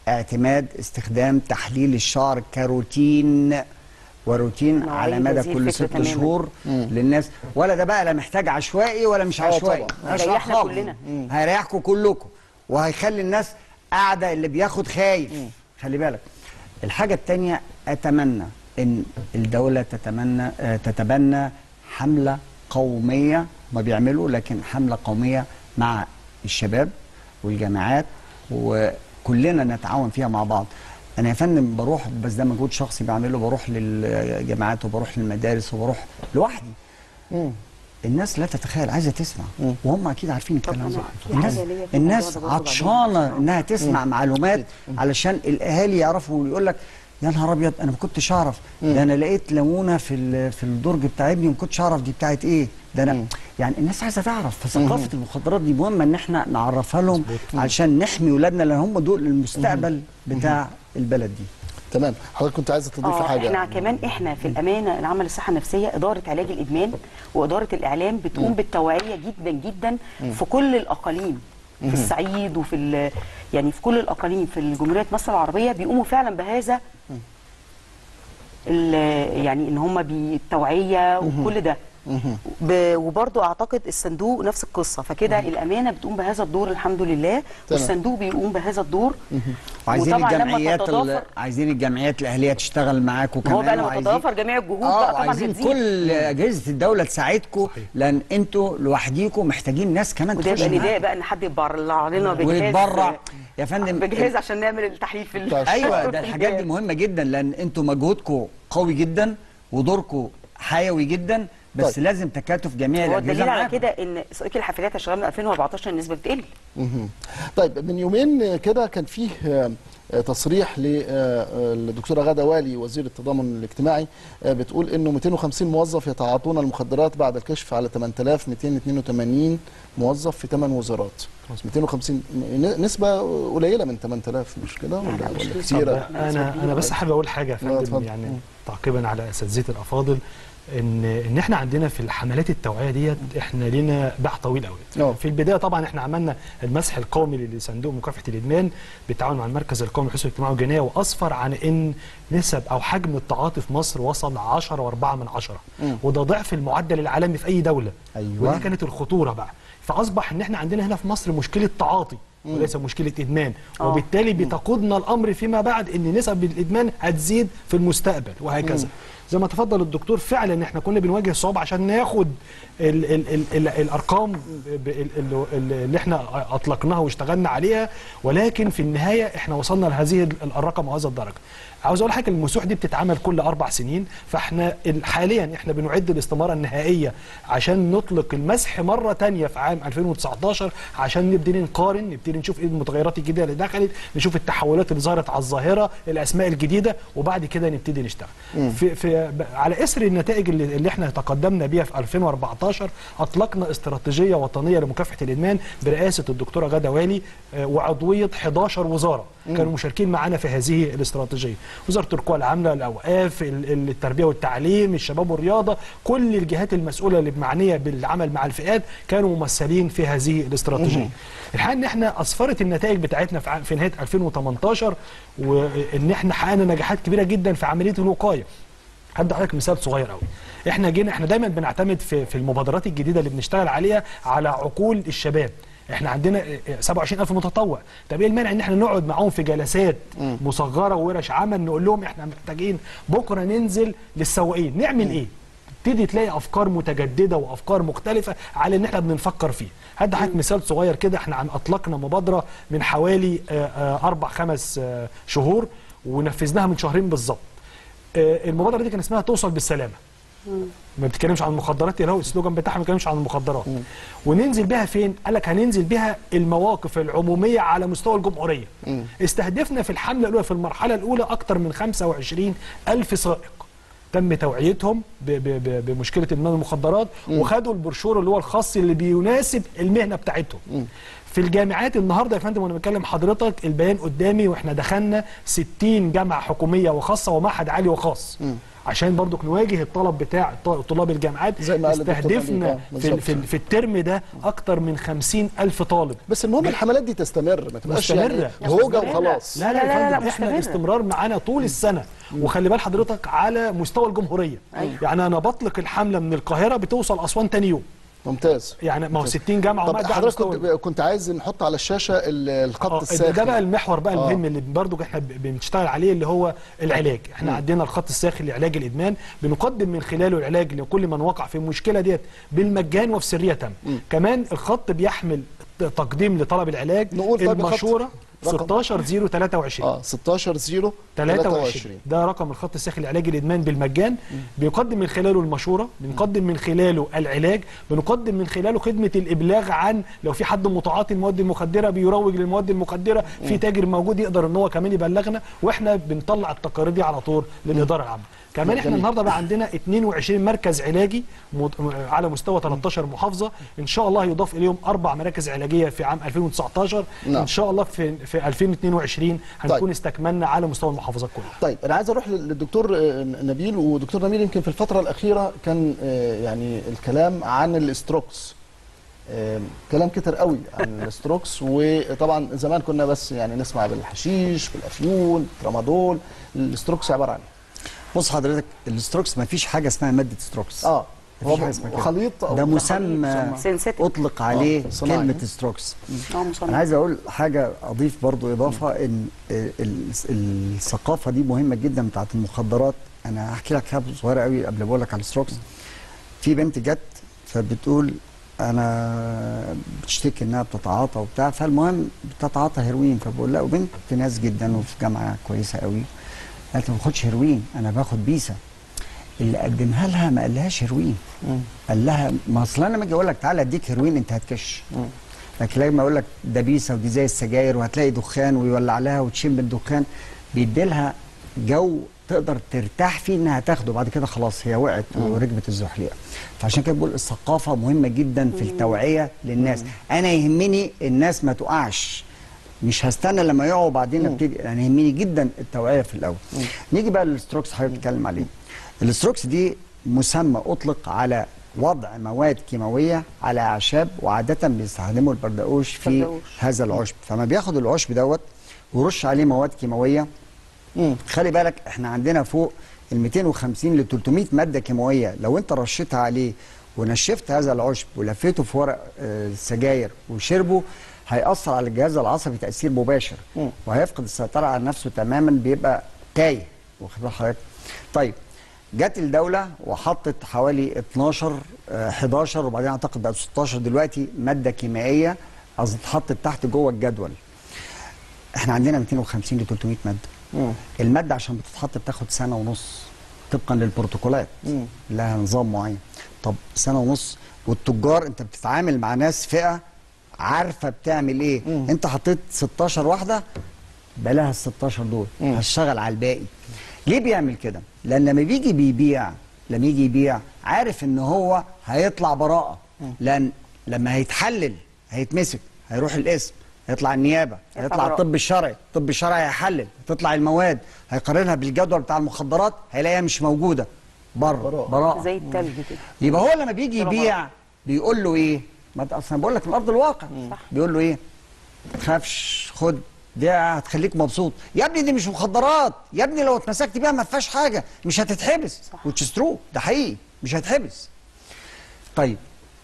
اعتماد استخدام تحليل الشعر كروتين وروتين نوعية على مدى هذه كل الفكرة ست تماماً. شهور للناس ولا ده بقى لا محتاج عشوائي ولا مش آه عشوائي طبعاً. مش هيريحنا خالص. كلنا. هيريحكم كلكم وهيخلي الناس قاعده اللي بياخد خايف خلي بالك الحاجه الثانيه اتمنى ان الدوله تتمنى آه، تتبنى حمله قوميه ما بيعملوا لكن حمله قوميه مع الشباب والجامعات وكلنا نتعاون فيها مع بعض انا يا فندم بروح بس ده مجهود شخصي بعمله بروح للجامعات وبروح للمدارس وبروح لوحدي الناس لا تتخيل عايزه تسمع وهم اكيد عارفين الكلام ده في الناس حاجة ليا في الناس الموضوع ده برضه عطشانه انها تسمع معلومات علشان الاهالي يعرفوا ويقول لك يا نهار ابيض انا ما كنتش اعرف ده انا لقيت ليمونه في ال- في الدرج بتاع ابني وما كنتش اعرف دي بتاعت ايه ده انا يعني الناس عايزه تعرف فثقافه المخدرات دي مهمه ان احنا نعرفها لهم علشان نحمي ولادنا لان هم دول المستقبل بتاع البلد دي تمام حضرتك كنت عايزه تضيفي اه حاجه احنا كمان احنا في الامانه العمل للصحه النفسيه اداره علاج الادمان واداره الاعلام بتقوم مم. بالتوعيه جدا جدا مم. في كل الاقاليم مم. في الصعيد وفي ال- يعني في كل الاقاليم في جمهوريه مصر العربيه بيقوموا فعلا بهذا ال- يعني ان هم بالتوعيه وكل ده ب- وبرضو اعتقد الصندوق نفس القصه فكده الامانه بتقوم بهذا الدور الحمد لله والصندوق بيقوم بهذا الدور وعايزين وطبعاً لما الجمعيات ال- تتضافر- عايزين الجمعيات الاهليه تشتغل معاكم ما هو كمان بقى لما وعايزين- تتضافر جميع الجهود اه بقى طبعا وعايزين هتزيد كل اجهزه الدوله تساعدكم لان انتوا لوحديكم محتاجين ناس كمان وده تخش يبقى معاكم. نداء بقى ان حد يتبرع لنا بجهاز ويتبرع يا فندم بجهاز عشان نعمل التحليل في ال- ايوه ده في الحاجات دي الجهاز. مهمه جدا لان انتوا مجهودكم قوي جدا ودوركم حيوي جدا بس طيب. لازم تكاتف جميع هو الاجهزه الدليل على معاكم كده ان سؤال الحفلات شغال من 2014 النسبه بتقل مهم. طيب من يومين كده كان فيه آه، آه، تصريح للدكتوره غاده والي وزير التضامن الاجتماعي آه، بتقول انه 250 موظف يتعاطون المخدرات بعد الكشف على 8282 موظف في 8 وزارات 250 ن- نسبه قليله من 8000 مش كده ولا ولا طب كتيره انا انا بس حابب اقول حاجه يا آه، فندم اتفضل. يعني تعقيبا على اساتذتي الافاضل ان ان احنا عندنا في الحملات التوعيه ديت احنا لينا باع طويل قوي في البدايه طبعا احنا عملنا المسح القومي لصندوق مكافحه الادمان بالتعاون مع المركز القومي للحسن الاجتماعي والجنايه واسفر عن ان نسب او حجم التعاطي في مصر وصل 10 و4 من عشرة مم. وده ضعف المعدل العالمي في اي دوله أيوة. ودي كانت الخطوره بقى فاصبح ان احنا عندنا هنا في مصر مشكله تعاطي مم. وليس مشكله ادمان آه. وبالتالي بتقودنا الامر فيما بعد ان نسب الادمان هتزيد في المستقبل وهكذا مم. زي ما تفضل الدكتور فعلا احنا كنا بنواجه صعوبه عشان ناخد ال ال ال ال الارقام ب- ال- ال- اللي احنا اطلقناها واشتغلنا عليها ولكن في النهايه احنا وصلنا لهذه ال- الرقم وهذا الدرجه عاوز اقول حاجه المسوح دي بتتعمل كل اربع سنين فاحنا ال- حاليا احنا بنعد الاستماره النهائيه عشان نطلق المسح مره تانية في عام 2019 عشان نبتدي نقارن نبتدي نشوف ايه المتغيرات الجديده اللي دخلت نشوف التحولات اللي ظهرت على الظاهره الاسماء الجديده وبعد كده نبتدي نشتغل مم. في في ب- على اثر النتائج اللي, اللي احنا تقدمنا بيها في 2014 اطلقنا استراتيجيه وطنيه لمكافحه الادمان برئاسه الدكتوره غاده والي آه، وعضويه 11 وزاره مم. كانوا مشاركين معانا في هذه الاستراتيجيه وزاره القوى العامله الاوقاف ال- ال- التربيه والتعليم الشباب والرياضه كل الجهات المسؤوله اللي معنيه بالعمل مع الفئات كانوا ممثلين في هذه الاستراتيجيه مم. الحقيقه ان احنا اسفرت النتائج بتاعتنا في ع- في نهايه 2018 وان احنا حققنا نجاحات كبيره جدا في عمليه الوقايه هدي حضرتك مثال صغير قوي احنا جينا احنا دايما بنعتمد في في المبادرات الجديده اللي بنشتغل عليها على عقول الشباب احنا عندنا اه، اه، 27000 متطوع طب ايه المانع ان احنا نقعد معاهم في جلسات مصغره وورش عمل نقول لهم احنا محتاجين بكره ننزل للسواقين نعمل ايه تبتدي تلاقي افكار متجدده وافكار مختلفه على ان احنا بنفكر فيه هدي حضرتك مثال صغير كده احنا عن اطلقنا مبادره من حوالي اه، اه، اربع خمس اه، شهور ونفذناها من شهرين بالظبط آه، المبادره دي كان اسمها توصل بالسلامه ما بتتكلمش عن المخدرات اللي هو السلوجان بتاعها ما بيتكلمش عن المخدرات وننزل بها فين قال لك هننزل بها المواقف العموميه على مستوى الجمهوريه استهدفنا في الحمله الاولى في المرحله الاولى اكثر من 25 الف سائق تم توعيتهم ب- ب- ب- بمشكله ادمان المخدرات وخدوا البروشور اللي هو الخاص اللي بيناسب المهنه بتاعتهم في الجامعات النهارده يا فندم وانا بكلم حضرتك البيان قدامي واحنا دخلنا 60 جامعه حكوميه وخاصه ومعهد عالي وخاص عشان برضو نواجه الطلب بتاع الط- طلاب الجامعات زي ما قال الدكتور استهدفنا خالد، آه، في, بالظبط. في, في الترم ده اكتر من خمسين ألف طالب بس المهم الحملات دي تستمر ما تبقاش مستمرة يعني هوجه وخلاص لا لا, لا, لا, لا احنا الاستمرار معانا طول السنه وخلي بال حضرتك على مستوى الجمهوريه أيوة. يعني انا بطلق الحمله من القاهره بتوصل اسوان تاني يوم ممتاز يعني ما هو ممتاز. 60 جامعه طب وما ده على حضرتك مستوى كنت كنت عايز نحط على الشاشه ال- الخط آه، الساخن ده بقى المحور بقى آه. المهم اللي برضو احنا ب- بنشتغل عليه اللي هو العلاج احنا مم. عندنا الخط الساخن لعلاج الادمان بنقدم من خلاله العلاج لكل من وقع في المشكله ديت بالمجان وفي سريه تامه كمان الخط بيحمل ت- تقديم لطلب العلاج نقول طيب الخط. المشوره رقم. 16 0 23 اه 16 0 23 ده رقم الخط الساخن لعلاج الادمان بالمجان بيقدم من خلاله المشوره بنقدم من خلاله العلاج بنقدم من خلاله خدمه الابلاغ عن لو في حد متعاطي المواد المخدره بيروج للمواد المخدره في تاجر موجود يقدر ان هو كمان يبلغنا واحنا بنطلع التقارير دي على طول للاداره العامه كمان احنا جميل. النهارده بقى عندنا 22 مركز علاجي مت- م- على مستوى 13 محافظه ان شاء الله يضاف اليهم اربع مراكز علاجيه في عام 2019 نعم. ان شاء الله في في 2022 هنكون طيب. استكملنا على مستوى المحافظات كلها طيب انا عايز اروح لل- للدكتور آه، نبيل ودكتور نبيل يمكن في الفتره الاخيره كان آه، يعني الكلام عن الاستروكس آه، كلام كتير قوي عن الاستروكس وطبعا زمان كنا بس يعني نسمع بالحشيش بالافيون ترامادول الاستروكس عباره عن بص حضرتك الاستروكس ما فيش حاجه اسمها ماده ستروكس اه مفيش هو حاجه اسمها كده خليط أو ده خليط مسمى سينثيتك. اطلق عليه آه، صناعي. كلمه ستروكس اه مصنع. انا عايز اقول حاجه اضيف برضو اضافه ان ال- ال- الثقافه دي مهمه جدا بتاعت المخدرات انا هحكي لك حاجه صغيره قوي قبل ما اقول لك على الستروكس في بنت جت فبتقول انا بتشتكي انها بتتعاطى وبتاع فالمهم بتتعاطى هيروين فبقول لها وبنت ناس جدا وفي جامعه كويسه قوي قالت ما باخدش هيروين انا باخد بيسا اللي قدمها لها ما قالهاش هيروين قال لها ما اصل انا لما اجي اقول لك تعالى اديك هيروين انت هتكش لكن لما اقول لك ده بيسا ودي زي السجاير وهتلاقي دخان ويولع لها وتشم الدخان بيدي لها جو تقدر ترتاح فيه انها تاخده بعد كده خلاص هي وقعت وركبت الزحليقه فعشان كده بقول الثقافه مهمه جدا في التوعيه للناس انا يهمني الناس ما تقعش مش هستنى لما يقعوا بعدين ابتدي انا يهمني جدا التوعيه في الاول نيجي بقى للستروكس حضرتك بتتكلم عليه الستروكس دي مسمى اطلق على وضع مواد كيماويه على اعشاب وعاده بيستخدموا البردقوش في بردقوش. هذا العشب فما بياخد العشب دوت ويرش عليه مواد كيماويه خلي بالك احنا عندنا فوق ال 250 ل 300 ماده كيماويه لو انت رشيتها عليه ونشفت هذا العشب ولفيته في ورق آه، السجاير وشربه هيأثر على الجهاز العصبي تأثير مباشر وهيفقد السيطرة على نفسه تماما بيبقى تايه واخد بال حضرتك طيب جت الدولة وحطت حوالي 12 آه، 11 وبعدين اعتقد بقت 16 دلوقتي مادة كيميائية قصدي اتحطت تحت جوه الجدول احنا عندنا 250 ل 300 مادة المادة عشان بتتحط بتاخد سنة ونص طبقا للبروتوكولات لها نظام معين طب سنة ونص والتجار انت بتتعامل مع ناس فئة عارفة بتعمل ايه انت حطيت 16 واحدة بلاها ال 16 دول هشتغل على الباقي ليه بيعمل كده لان لما بيجي بيبيع لما يجي يبيع عارف ان هو هيطلع براءة لان لما هيتحلل هيتمسك هيروح القسم هيطلع النيابه هيطلع براءة. الطب الشرعي الطب الشرعي هيحلل تطلع المواد هيقارنها بالجدول بتاع المخدرات هيلاقيها مش موجوده بره براءه زي التلج كده يبقى هو لما بيجي يبيع بيقول له ايه ما انت اصلا بقول لك من ارض الواقع بيقول له ايه ما تخافش خد دي هتخليك مبسوط يا ابني دي مش مخدرات يا ابني لو اتمسكت بيها ما فيهاش حاجه مش هتتحبس which is true ده حقيقي مش هتحبس طيب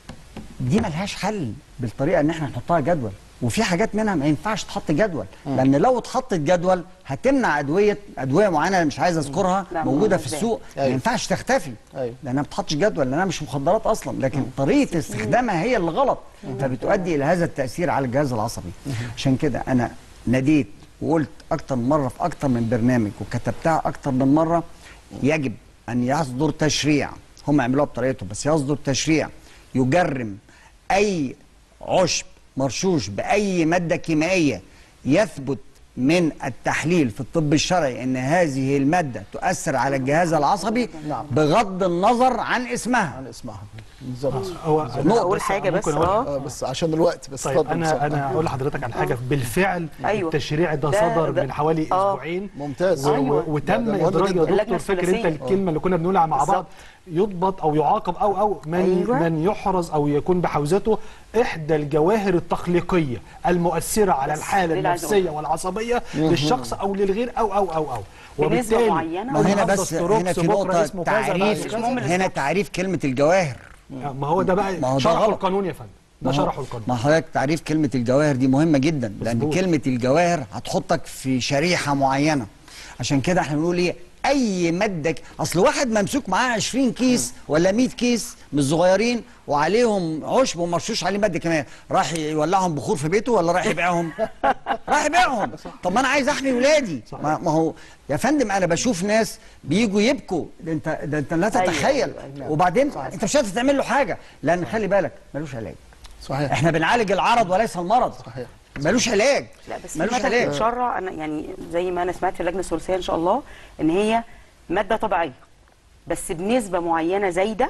دي ملهاش حل بالطريقه ان احنا نحطها جدول وفي حاجات منها ما ينفعش تحط جدول لان لو اتحطت جدول هتمنع ادويه ادويه معينه أنا مش عايز اذكرها لا، موجوده ما في إزاي؟ السوق ما أيوة. ينفعش تختفي أيوة. لانها ما بتحطش جدول لانها مش مخدرات اصلا لكن طريقه استخدامها هي اللي غلط فبتؤدي الى هذا التاثير على الجهاز العصبي عشان كده انا ناديت وقلت اكتر من مره في اكتر من برنامج وكتبتها اكتر من مره يجب ان يصدر تشريع هم يعملوها بطريقتهم بس يصدر تشريع يجرم اي عشب مرشوش باي ماده كيميائيه يثبت من التحليل في الطب الشرعي ان هذه الماده تؤثر على الجهاز العصبي نعم. بغض النظر عن اسمها عن اسمها بالظبط هو نقطة. بس ممكن أقول- آه، بس عشان الوقت بس طيب اتفضل انا بسرعة. انا اقول لحضرتك على حاجه بالفعل أيوة. التشريع ده ده- صدر ده- من حوالي آه. اسبوعين ممتاز. و- أيوة. و- وتم ده- ده مهم ادراج يا جدا. دكتور اللجنة فاكر انت الثلاثية. الكلمه اللي كنا بنقولها مع بعض يضبط او يعاقب او او من أيوة. من يحرز او يكون بحوزته احدى الجواهر التخليقيه المؤثره على بس الحاله ده اللي عايزة النفسيه أقوله. والعصبيه مهم. للشخص او للغير او او او او بنسبة معينة. ما هنا النهاردة بس ستروكس هنا في بكرة نقطه اسمه كذا، بعد تعريف كذا. هنا تعريف كلمه الجواهر ما هو ده بقى ما هو ده شرحه غلط. القانون يا فندم ده ما هو- شرحه القانون ما حضرتك تعريف كلمة الجواهر دي مهمة جدا لأن مظبوط. كلمة الجواهر هتحطك في شريحة معينة عشان كده احنا بنقول ايه أي مادة ك- أصل واحد ممسوك معاه 20 كيس ولا 100 كيس من الصغيرين وعليهم عشب ومرشوش عليه مادة كمان راح يولعهم بخور في بيته ولا راح يبيعهم؟ راح يبيعهم طب ما أنا عايز أحمي ولادي ما, ما هو يا فندم أنا بشوف ناس بيجوا يبكوا ده أنت ده أنت لا أيوة، تتخيل أيوة، أيوة. وبعدين أنت مش قادر تعمل له حاجة لأن خلي بالك ملوش علاج صحيح احنا بنعالج العرض وليس المرض صحيح ملوش علاج لا بس في ملوش ماده علاج بتتشرع انا يعني زي ما انا سمعت في اللجنه الثلاثيه ان شاء الله ان هي ماده طبيعيه بس بنسبه معينه زايده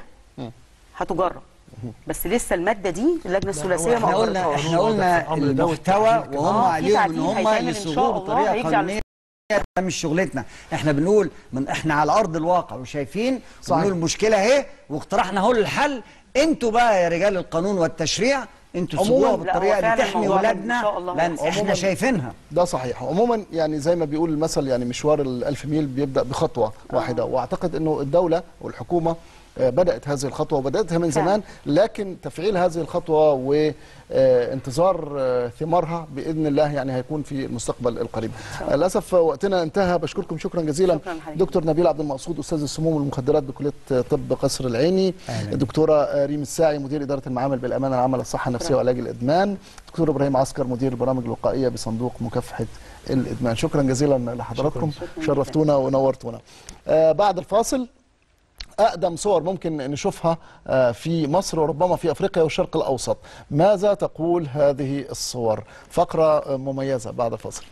هتجرب بس لسه الماده دي اللجنه الثلاثيه ما احنا قلنا أجرتهاش. احنا قلنا المحتوى وهم آه، في عليهم ان تعديل هم هيتعمل إن شاء يصوغوه الله، بطريقه هيجي على قانونيه ده مش شغلتنا احنا بنقول من احنا على ارض الواقع وشايفين صحيح. بنقول المشكله اهي واقترحنا اهو الحل انتوا بقى يا رجال القانون والتشريع انتوا عموماً- تسووها لا، هو بالطريقه اللي فعلاً تحمي الموضوع ده إن ولادنا شاء الله لان هيحصل. احنا شايفينها ده صحيح عموما يعني زي ما بيقول المثل يعني مشوار الألف ميل بيبدأ بخطوة واحدة وأعتقد أنه الدولة والحكومة آه، بدأت هذه الخطوة وبدأتها من فعلا. زمان لكن تفعيل هذه الخطوة وانتظار ثمارها بإذن الله يعني هيكون في المستقبل القريب آه، للأسف وقتنا انتهى بشكركم شكرا جزيلا شكراً حضرتك. دكتور نبيل عبد المقصود أستاذ السموم والمخدرات بكلية طب قصر العيني أهلاً. الدكتورة آه، ريم الساعي مدير إدارة المعامل بالأمانة العامة للصحة النفسية وعلاج الإدمان دكتور إبراهيم عسكر مدير البرامج الوقائية بصندوق مكافحة الإدمان شكرا جزيلا لحضراتكم شرفتونا ونورتونا آه بعد الفاصل أقدم صور ممكن نشوفها آه، في مصر وربما في أفريقيا والشرق الأوسط ماذا تقول هذه الصور فقرة آه، مميزة بعد الفاصل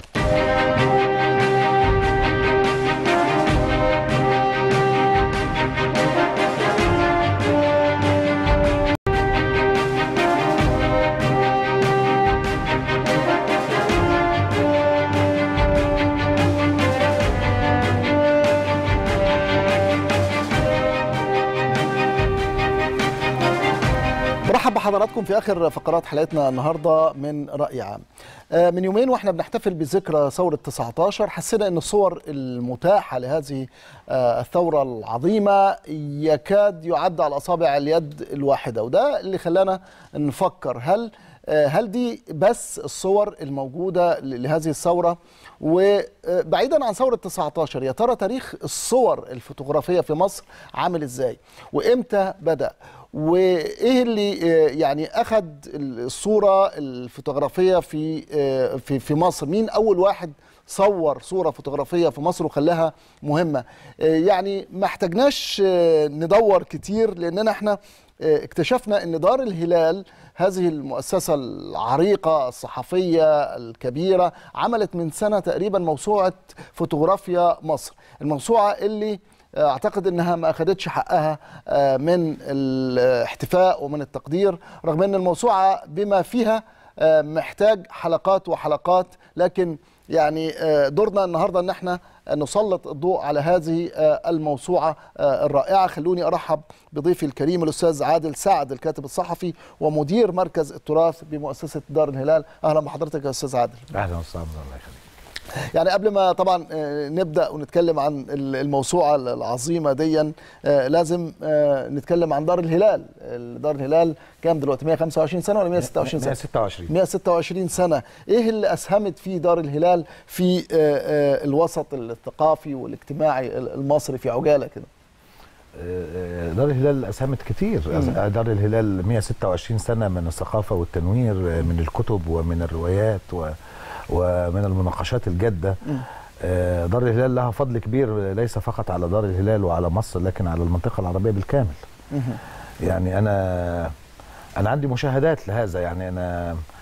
برحب بحضراتكم في اخر فقرات حلقتنا النهارده من راي عام. آه، من يومين واحنا بنحتفل بذكرى ثوره 19 حسينا ان الصور المتاحه لهذه آه، الثوره العظيمه يكاد يعد على اصابع اليد الواحده وده اللي خلانا نفكر هل آه، هل دي بس الصور الموجوده ل- لهذه الثوره وبعيدا عن ثوره 19 يا ترى تاريخ الصور الفوتوغرافيه في مصر عامل ازاي وامتى بدا وايه اللي آه، يعني اخذ الصوره الفوتوغرافيه في آه، في في مصر مين اول واحد صور صوره فوتوغرافيه في مصر وخلاها مهمه آه، يعني ما احتاجناش آه، ندور كتير لاننا احنا آه، اكتشفنا ان دار الهلال هذه المؤسسة العريقة الصحفية الكبيرة عملت من سنة تقريبا موسوعة فوتوغرافيا مصر الموسوعة اللي آه، اعتقد انها ما اخدتش حقها آه، من الاحتفاء ومن التقدير رغم ان الموسوعة بما فيها آه، محتاج حلقات وحلقات لكن يعني آه، دورنا النهارده ان احنا نسلط الضوء على هذه آه، الموسوعه آه، الرائعه خلوني ارحب بضيفي الكريم الاستاذ عادل سعد الكاتب الصحفي ومدير مركز التراث بمؤسسه دار الهلال اهلا بحضرتك يا استاذ عادل اهلا وسهلا الله يخليك يعني قبل ما طبعا آه، نبدا ونتكلم عن ال- الموسوعه العظيمه ديا آه، لازم آه، نتكلم عن دار الهلال دار الهلال كام دلوقتي 125 سنه ولا 126 سنه 126 126 سنه ايه اللي اسهمت فيه دار الهلال في آه، آه، الوسط الثقافي والاجتماعي المصري في عجاله كده آه، دار الهلال اسهمت كتير مم. دار الهلال 126 سنه من الثقافه والتنوير آه، من الكتب ومن الروايات و ومن المناقشات الجاده آه، دار الهلال لها فضل كبير ليس فقط على دار الهلال وعلى مصر لكن على المنطقه العربيه بالكامل يعني انا انا عندي مشاهدات لهذا يعني انا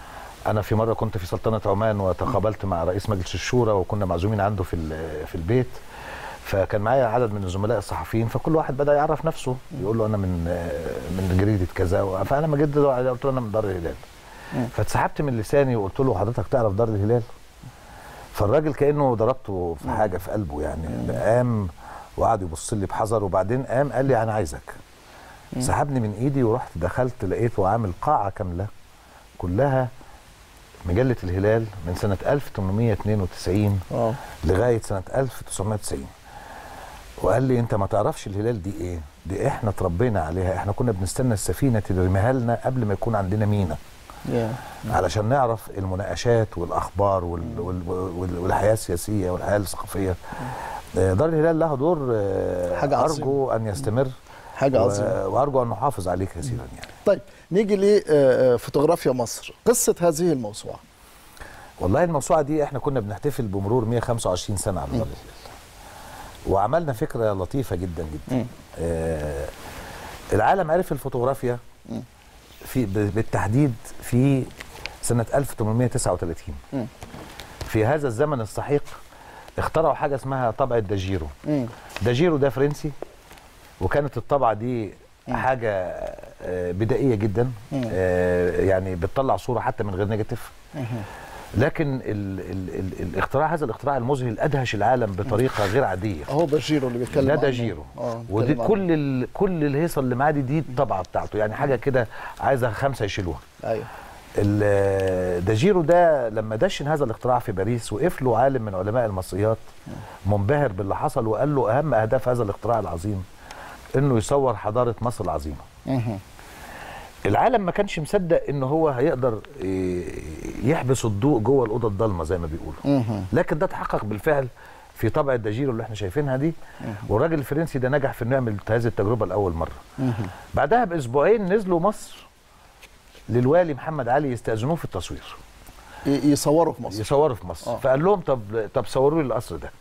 انا في مره كنت في سلطنه عمان وتقابلت مع رئيس مجلس الشورى وكنا معزومين عنده في ال- في البيت فكان معايا عدد من الزملاء الصحفيين فكل واحد بدا يعرف نفسه يقول له انا من من جريده كذا فانا لما جيت أدور عليه قلت له انا من دار الهلال فاتسحبت من لساني وقلت له حضرتك تعرف دار الهلال فالراجل كانه ضربته في حاجه في قلبه يعني قام وقعد يبص لي بحذر وبعدين قام قال لي انا عايزك سحبني من ايدي ورحت دخلت لقيته عامل قاعه كامله كلها مجله الهلال من سنه 1892 اه لغايه سنه 1990 وقال لي انت ما تعرفش الهلال دي ايه دي احنا اتربينا عليها احنا كنا بنستنى السفينه ترميها لنا قبل ما يكون عندنا مينا يا. علشان نعرف المناقشات والاخبار وال وال وال والحياه السياسيه والحياه الثقافيه آه، دار الهلال لها دور آه، حاجة عظيمة. ارجو ان يستمر حاجة و- عظيمة. وارجو ان نحافظ عليه كثيرا يعني طيب نيجي لفوتوغرافيا مصر قصه هذه الموسوعه والله الموسوعه دي احنا كنا بنحتفل بمرور 125 سنه على دار الهلال وعملنا فكره لطيفه جدا جدا آه العالم عرف الفوتوغرافيا في ب- بالتحديد في سنه 1839 في هذا الزمن السحيق اخترعوا حاجه اسمها طبعه داجيرو داجيرو ده فرنسي وكانت الطبعه دي حاجه آه، بدائيه جدا آه، يعني بتطلع صوره حتى من غير نيجاتيف لكن ال ال ال الاختراع هذا الاختراع المذهل ادهش العالم بطريقه غير عاديه اهو بجيرو اللي بيتكلم ده عنه. ده جيرو اه ودي بيتكلم عنه. كل ال كل الهيصه اللي معاه دي دي الطبعه بتاعته يعني حاجه كده عايزه خمسه يشيلوها ايوه ال- ده جيرو ده لما دشن هذا الاختراع في باريس وقف له عالم من علماء المصريات منبهر باللي حصل وقال له اهم اهداف هذا الاختراع العظيم انه يصور حضاره مصر العظيمه مهم. العالم ما كانش مصدق ان هو هيقدر إيه، يحبس الضوء جوه الاوضه الضلمه زي ما بيقولوا مهم. لكن ده اتحقق بالفعل في طبع الدجيرو اللي احنا شايفينها دي والراجل الفرنسي ده نجح في انه يعمل هذه التجربه لاول مره مهم. بعدها باسبوعين نزلوا مصر للوالي محمد علي يستاذنوه في التصوير ي- يصوروا في مصر يصوروا في مصر آه. فقال لهم طب طب صوروا لي القصر ده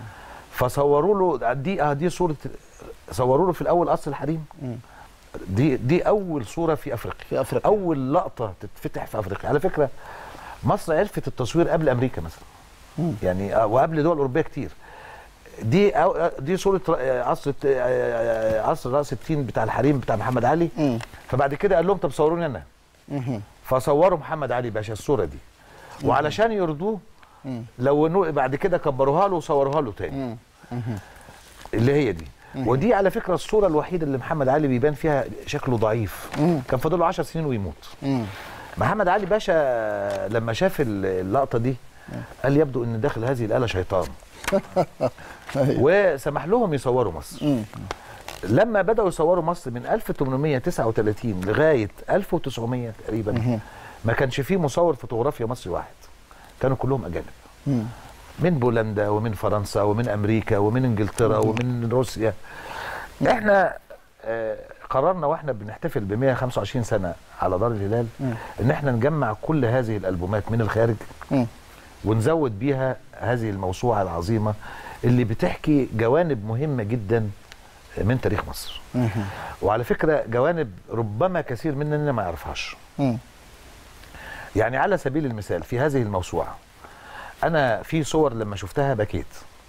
فصوروا له دي اه دي صوره صوروا له في الاول قصر الحريم دي دي اول صوره في افريقيا في افريقيا اول لقطه تتفتح في افريقيا على فكره مصر عرفت التصوير قبل امريكا مثلا مم. يعني آه، وقبل دول اوروبيه كتير دي أو آه، دي صوره ر- آه، قصر آه، آه، قصر راس التين بتاع الحريم بتاع محمد علي مم. فبعد كده قال لهم طب صوروني انا مهم. فصوروا محمد علي باشا الصوره دي وعلشان يرضوه مم. لو بعد كده كبروها له وصوروها له تاني مم. مهم. اللي هي دي ودي على فكره الصوره الوحيده اللي محمد علي بيبان فيها شكله ضعيف مم. كان فاضل له 10 سنين ويموت مم. محمد علي باشا لما شاف ال- اللقطه دي قال يبدو ان داخل هذه الاله شيطان أيوة. وسمح لهم يصوروا مصر مم. لما بداوا يصوروا مصر من 1839 لغايه 1900 تقريبا مهم. ما كانش فيه مصور فوتوغرافيا مصري واحد كانوا كلهم اجانب مم. من بولندا ومن فرنسا ومن امريكا ومن انجلترا ومن روسيا احنا آه، قررنا واحنا بنحتفل ب 125 سنه على دار الهلال مم. ان احنا نجمع كل هذه الالبومات من الخارج مم. ونزود بيها هذه الموسوعه العظيمه اللي بتحكي جوانب مهمه جدا من تاريخ مصر مهم. وعلى فكره جوانب ربما كثير مننا ما يعرفهاش مم. يعني على سبيل المثال في هذه الموسوعه انا في صور لما شفتها بكيت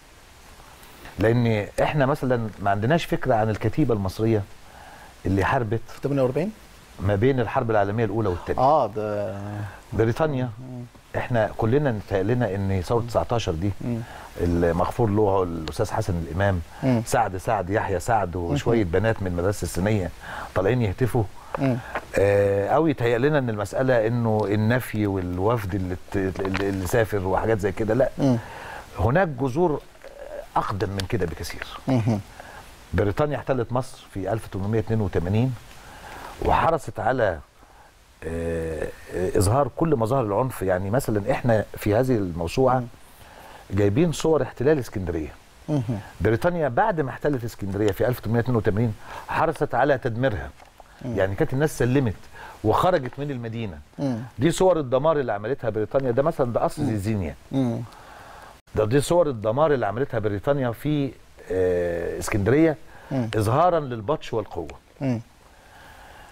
لان احنا مثلا ما عندناش فكره عن الكتيبه المصريه اللي حاربت 48 ما بين الحرب العالميه الاولى والثانيه اه ده بريطانيا احنا كلنا نتهيأ لنا ان ثوره 19 دي المغفور له الاستاذ حسن الامام مم. سعد سعد يحيى سعد وشويه بنات من المدرسه الصينيه طالعين يهتفوا مم. آه، او يتهيأ لنا ان المساله انه النفي والوفد اللي, ت- اللي اللي سافر وحاجات زي كده لا مم. هناك جذور اقدم من كده بكثير مهم. بريطانيا احتلت مصر في 1882 وحرصت على آه، آه، اظهار كل مظاهر العنف يعني مثلا احنا في هذه الموسوعه جايبين صور احتلال اسكندريه مهم. بريطانيا بعد ما احتلت اسكندريه في 1882 حرصت على تدميرها يعني كانت الناس سلمت وخرجت من المدينه مم. دي صور الدمار اللي عملتها بريطانيا ده مثلا ده قصر زيزينيا مم. ده دي صور الدمار اللي عملتها بريطانيا في آه، اسكندريه مم. اظهارا للبطش والقوه مم.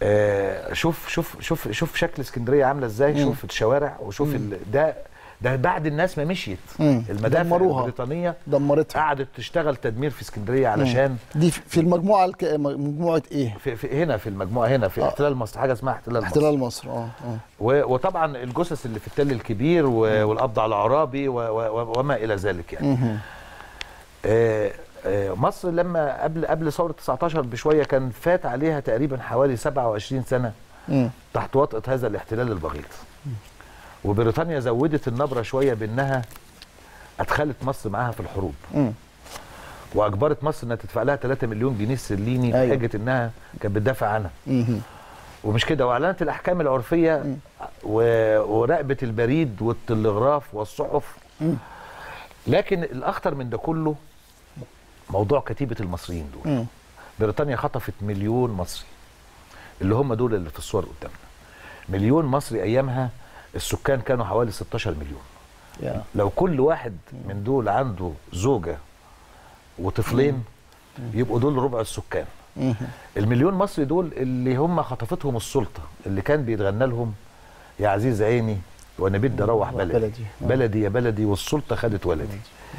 آه شوف شوف شوف شوف شكل اسكندريه عامله ازاي مم. شوف الشوارع وشوف مم. ال... ده ده بعد الناس ما مشيت مم. المدافع دمروها. البريطانيه دمرتها قعدت تشتغل تدمير في اسكندريه علشان دي في في المجموعه الك... مجموعه ايه؟ في, في هنا في المجموعه هنا في آه. احتلال مصر حاجه اسمها احتلال مصر احتلال مصر اه اه و- وطبعا الجثث اللي في التل الكبير و- والقبض على عرابي و- و- وما الى ذلك يعني مهم. آه، آه، مصر لما قبل قبل ثوره 19 بشويه كان فات عليها تقريبا حوالي 27 سنه مم. تحت وطأة هذا الاحتلال البغيض وبريطانيا زودت النبره شويه بانها ادخلت مصر معاها في الحروب مم. واجبرت مصر انها تدفع لها 3 مليون جنيه استرليني أيوة. بحجه انها كانت بتدافع عنها مهم. ومش كده واعلنت الاحكام العرفيه و- وراقبه البريد والتلغراف والصحف مم. لكن الاخطر من ده كله موضوع كتيبه المصريين دول مم. بريطانيا خطفت مليون مصري اللي هم دول اللي في الصور قدامنا مليون مصري ايامها السكان كانوا حوالي 16 مليون يا. لو كل واحد من دول عنده زوجه وطفلين يبقوا دول ربع السكان مهم. المليون مصري دول اللي هم خطفتهم السلطه اللي كان بيتغنى لهم يا عزيز عيني وانا بدي اروح بلدي بلدي. بلدي يا بلدي والسلطه خدت ولدي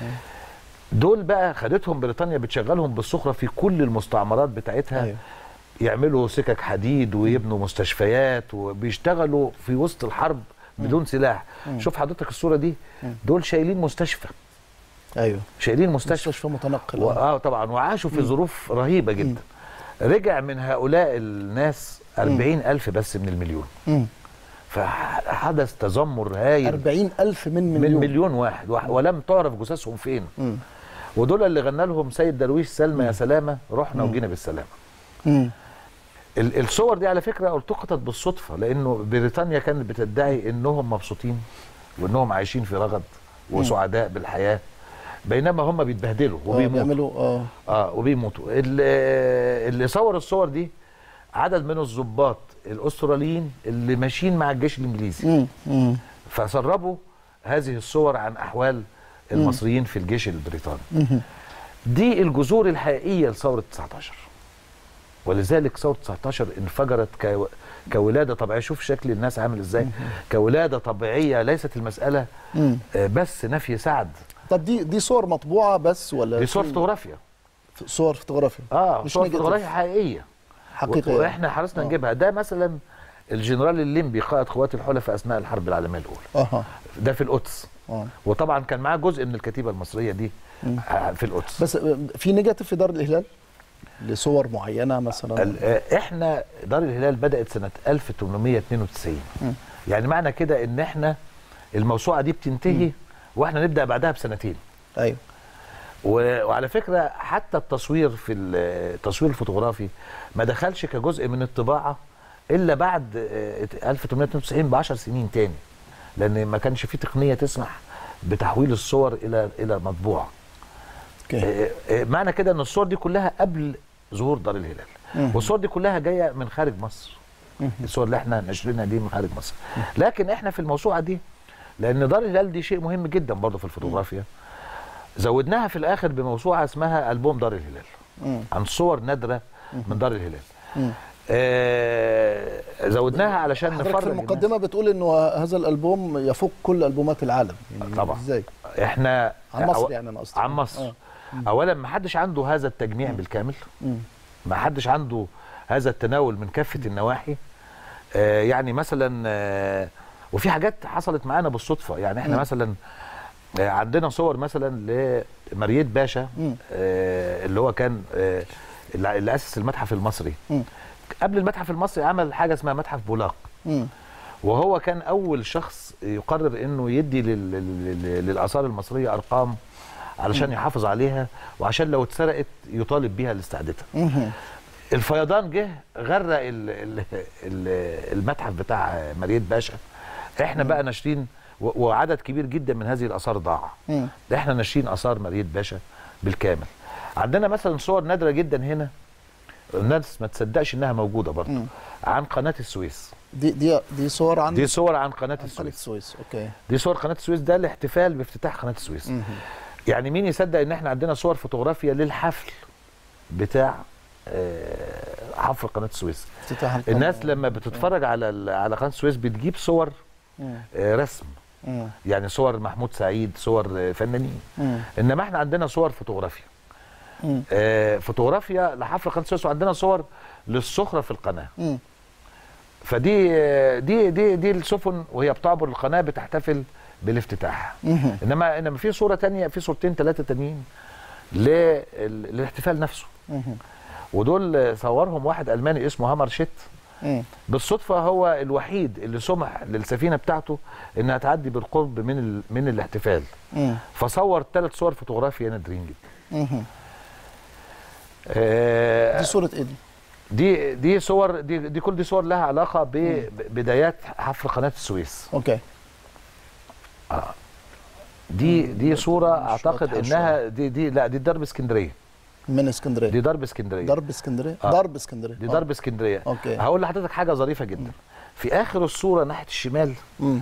دول بقى خدتهم بريطانيا بتشغلهم بالسخره في كل المستعمرات بتاعتها أيوة. يعملوا سكك حديد ويبنوا مستشفيات وبيشتغلوا في وسط الحرب بدون سلاح مم. شوف حضرتك الصوره دي دول شايلين مستشفى ايوه شايلين مستشفى مستشفى متنقل و- آه. اه طبعا وعاشوا في ظروف رهيبه جدا رجع من هؤلاء الناس 40 ألف بس من المليون مم. فحدث تذمر هايل 40 ألف من من مليون مليون واحد وح- ولم تعرف جثثهم فين مم. ودول اللي غنى لهم سيد درويش سلمى يا سلامه رحنا وجينا بالسلامه مم. ال- الصور دي على فكره التقطت بالصدفه لانه بريطانيا كانت بتدعي انهم مبسوطين وانهم عايشين في رغد وسعداء بالحياه بينما هم بيتبهدلوا آه، وبيموتوا بيعملوا اه اه وبيموتوا ال- اللي صور الصور دي عدد من الضباط الاستراليين اللي ماشيين مع الجيش الانجليزي مم. مم. فسربوا هذه الصور عن احوال المصريين في الجيش البريطاني مهم. دي الجذور الحقيقيه لثوره 19 ولذلك ثوره 19 انفجرت كو... كولاده طبيعيه شوف شكل الناس عامل ازاي كولاده طبيعيه ليست المساله مم. آه، بس نفي سعد طب دي دي صور مطبوعه بس ولا دي صور في- فوتوغرافيا صور فوتوغرافيا اه مش صور نيجاتيف. فوتوغرافيا حقيقيه حقيقيه و- واحنا حرصنا آه. نجيبها ده مثلا الجنرال الليمبي قائد قوات الحلفاء اثناء الحرب العالميه الاولى اها ده في القدس اه وطبعا كان معاه جزء من الكتيبه المصريه دي آه، في القدس بس في نيجاتيف في دار الهلال لصور معينه مثلا ال- آه، احنا دار الهلال بدات سنه 1892 مم. يعني معنى كده ان احنا الموسوعه دي بتنتهي واحنا نبدا بعدها بسنتين ايوه و- وعلى فكره حتى التصوير في ال- التصوير الفوتوغرافي ما دخلش كجزء من الطباعه الا بعد آه، 1892 ب 10 سنين تاني لان ما كانش في تقنيه تسمح بتحويل الصور الى الى مطبوعه آه، آه، معنى كده ان الصور دي كلها قبل ظهور دار الهلال مم. والصور دي كلها جايه من خارج مصر مم. الصور اللي احنا نشرينها دي من خارج مصر لكن احنا في الموسوعه دي لان دار الهلال دي شيء مهم جدا برضه في الفوتوغرافيا زودناها في الاخر بموسوعه اسمها البوم دار الهلال مم. عن صور نادره من دار الهلال مم. آه زودناها علشان حضرتك نفرج في الناس. المقدمه بتقول انه هذا الالبوم يفوق كل البومات العالم يعني طبعا. ازاي احنا عن مصر أو- يعني انا قصدي عن مصر آه. اولا ما حدش عنده هذا التجميع بالكامل مم. ما حدش عنده هذا التناول من كافه النواحي آه يعني مثلا آه وفي حاجات حصلت معانا بالصدفه يعني احنا مم. مثلا آه عندنا صور مثلا لمريت باشا مم. آه اللي هو كان آه اللي اللي اسس المتحف المصري مم. قبل المتحف المصري عمل حاجه اسمها متحف بولاق مم. وهو كان اول شخص يقرر انه يدي لل- لل- للاثار المصريه ارقام علشان مم. يحافظ عليها وعشان لو اتسرقت يطالب بيها لاستعادتها مم. الفيضان جه غرق ال- ال- ال- المتحف بتاع مريت باشا احنا بقى ناشرين و- وعدد كبير جدا من هذه الاثار ضاع مم. احنا ناشرين اثار مريت باشا بالكامل عندنا مثلا صور نادره جدا هنا الناس ما تصدقش انها موجوده برضه مم. عن قناه السويس دي دي دي صور عن دي صور عن قناه عن قناه السويس السويس اوكي دي صور قناه السويس ده الاحتفال بافتتاح قناه السويس مم. يعني مين يصدق ان احنا عندنا صور فوتوغرافيا للحفل بتاع آه، حفر قناه السويس افتتاح القناة. الناس لما بتتفرج على ال- على قناه السويس بتجيب صور مم. آه، رسم مم. يعني صور محمود سعيد صور آه، فنانين مم. انما احنا عندنا صور فوتوغرافيا مم. آه، فوتوغرافيا لحفر قناه السويس وعندنا صور للسخره في القناه مم. فدي آه، دي دي دي السفن وهي بتعبر القناه بتحتفل بالافتتاح مهم. انما انما في صوره تانية في صورتين ثلاثه تانيين لل- للاحتفال نفسه مهم. ودول آه، صورهم واحد الماني اسمه هامر شيت مم. بالصدفه هو الوحيد اللي سمح للسفينه بتاعته انها تعدي بالقرب من ال... من الاحتفال مم. فصور ثلاث صور فوتوغرافيا نادرين جدا مهم. آه، دي صورة ايه دي؟ دي دي صور دي, دي كل دي صور لها علاقه ببدايات حفر قناه السويس اوكي آه. دي دي صوره اعتقد واضحة انها دي دي لا دي درب اسكندريه من اسكندريه دي درب اسكندريه درب اسكندريه آه. درب اسكندريه دي آه. درب اسكندريه أوكي. هقول لحضرتك حاجه ظريفه جدا في اخر الصوره ناحيه الشمال مم.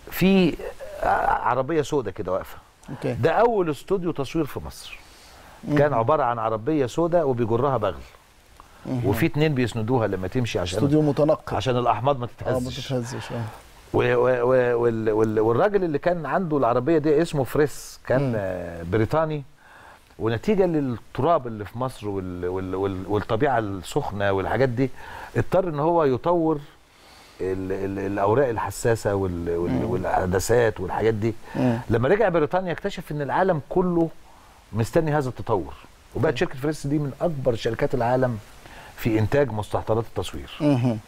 في ع- عربيه سوداء كده واقفه اوكي ده اول استوديو تصوير في مصر كان عباره عن عربيه سوداء وبيجرها بغل مهم. وفي اتنين بيسندوها لما تمشي عشان استوديو متنقل عشان الاحماض ما اه ما تتهزش تتهزش اه و و و وال وال والراجل اللي كان عنده العربيه دي اسمه فريس كان آه، بريطاني ونتيجه للتراب اللي في مصر وال وال وال والطبيعه السخنه والحاجات دي اضطر ان هو يطور ال ال الاوراق الحساسه وال وال والعدسات والحاجات دي مم. لما رجع بريطانيا اكتشف ان العالم كله مستني هذا التطور وبقت شركه فريس دي من اكبر شركات العالم في انتاج مستحضرات التصوير مهم.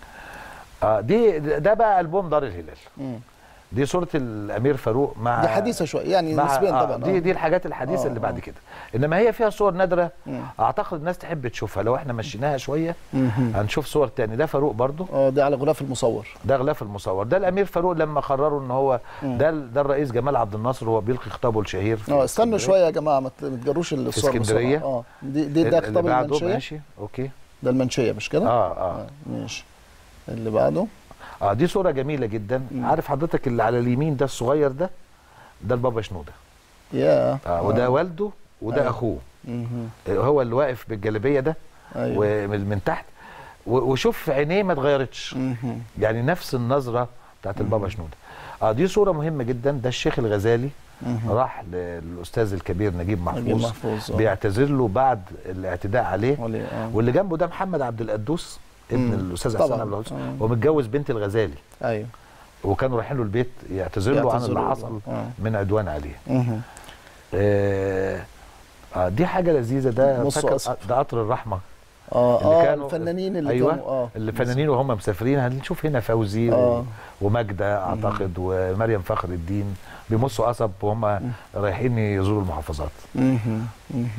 آه دي ده بقى البوم دار الهلال مم. دي صوره الامير فاروق مع دي حديثه شويه يعني مع نسبيا آه طبعا دي آه. دي الحاجات الحديثه آه، اللي بعد آه. كده انما هي فيها صور نادره مم. اعتقد الناس تحب تشوفها لو احنا مشيناها شويه مهم. هنشوف صور تاني ده فاروق برضو اه ده على غلاف المصور ده غلاف المصور ده الامير فاروق لما قرروا ان هو مم. ده ده الرئيس جمال عبد الناصر وهو بيلقي خطابه الشهير في اه استنوا اسكندرية. شويه يا جماعه ما ت- ما تجروش في الصور اسكندريه بسرعة. اه دي دي ده اللي خطاب بعده المنشيه ماشي اوكي ده المنشيه مش كده؟ اه اه ماشي اللي بعده اه دي صوره جميله جدا عارف حضرتك اللي على اليمين ده الصغير ده ده البابا شنوده يا اه وده والده وده أيوة. اخوه مهم. هو اللي واقف بالجلابيه ده أيوة. ومن من تحت و- وشوف عينيه ما اتغيرتش مهم. يعني نفس النظره بتاعت البابا شنوده اه دي صوره مهمه جدا ده الشيخ الغزالي مهم. راح للاستاذ الكبير نجيب محفوظ, نجيب محفوظ، آه. بيعتذر له بعد الاعتداء عليه عليه، آه. واللي جنبه ده محمد عبد القدوس ابن مم. الاستاذ طبعاً، حسن عبد القدوس آه. ومتجوز بنت الغزالي ايوه وكانوا رايحين له البيت يعتذر له عن يعتذروا اللي له، حصل آه. من عدوان عليه مهم. آه آه دي حاجه لذيذه ده نص فاكر أسف. ده قطر الرحمه اه اللي اه كانوا- الفنانين اللي ايوه كانوا اه اللي فنانين وهم مسافرين هنشوف هنا فوزي آه. و... وماجده اعتقد ومريم فخر الدين بيمصوا قصب وهم رايحين يزوروا المحافظات مهم. مهم.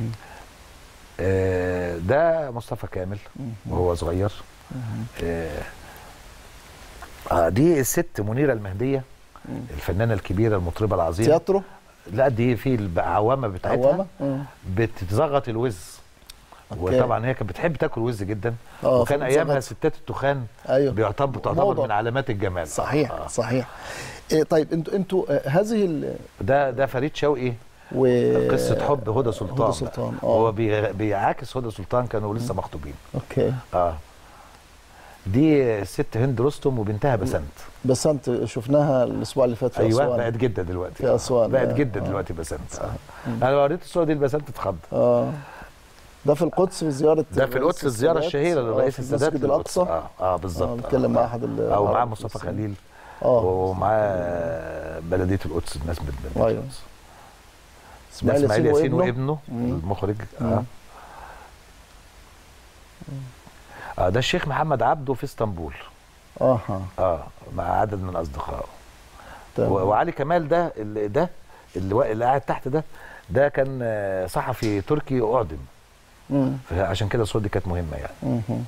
آه ده مصطفى كامل وهو صغير آه آه دي الست منيره المهديه الفنانه الكبيره المطربه العظيمه تياترو لا دي في العوامه بتاعتها عوامة؟ مم. بتزغط الوز أوكي. وطبعا هي كانت بتحب تاكل وز جدا آه، وكان فبتزغط. ايامها ستات التخان ايوه بيعتبر تعتبر موضة. من علامات الجمال صحيح آه. صحيح إيه طيب انتوا انتوا آه، هذه ال ده ده فريد شوقي و قصه حب هدى سلطان هدى سلطان اه هو بي- بيعاكس هدى سلطان كانوا لسه مخطوبين اوكي اه دي الست هند رستم وبنتها بسنت بس انت شفناها الاسبوع اللي فات في ايوه اسوان بقت جده دلوقتي في أسوان، بقت آه، جده آه. دلوقتي بسنت آه. انا لو وريت الصوره دي لبسنت اتخض اه ده في القدس في زياره ده في القدس الزياره السادات. الشهيره آه، للرئيس في السادات المسجد للقدس. الاقصى اه اه بالظبط آه، بيتكلم مع احد ال- او معاه العرب مصطفى المسلمين. خليل اه ومعاه بلديه القدس الناس بت- بت- ايوه ده اسماعيل اسماعيل ياسين ياسين وابنه. وابنه مم. المخرج اه مم. اه ده الشيخ محمد عبده في اسطنبول اها اه مع عدد من اصدقائه تمام. و- وعلي كمال ده اللي ده اللي, وا- اللي قاعد تحت ده ده كان آه، صحفي تركي اعدم مم. عشان كده الصوره دي كانت مهمه يعني مهم.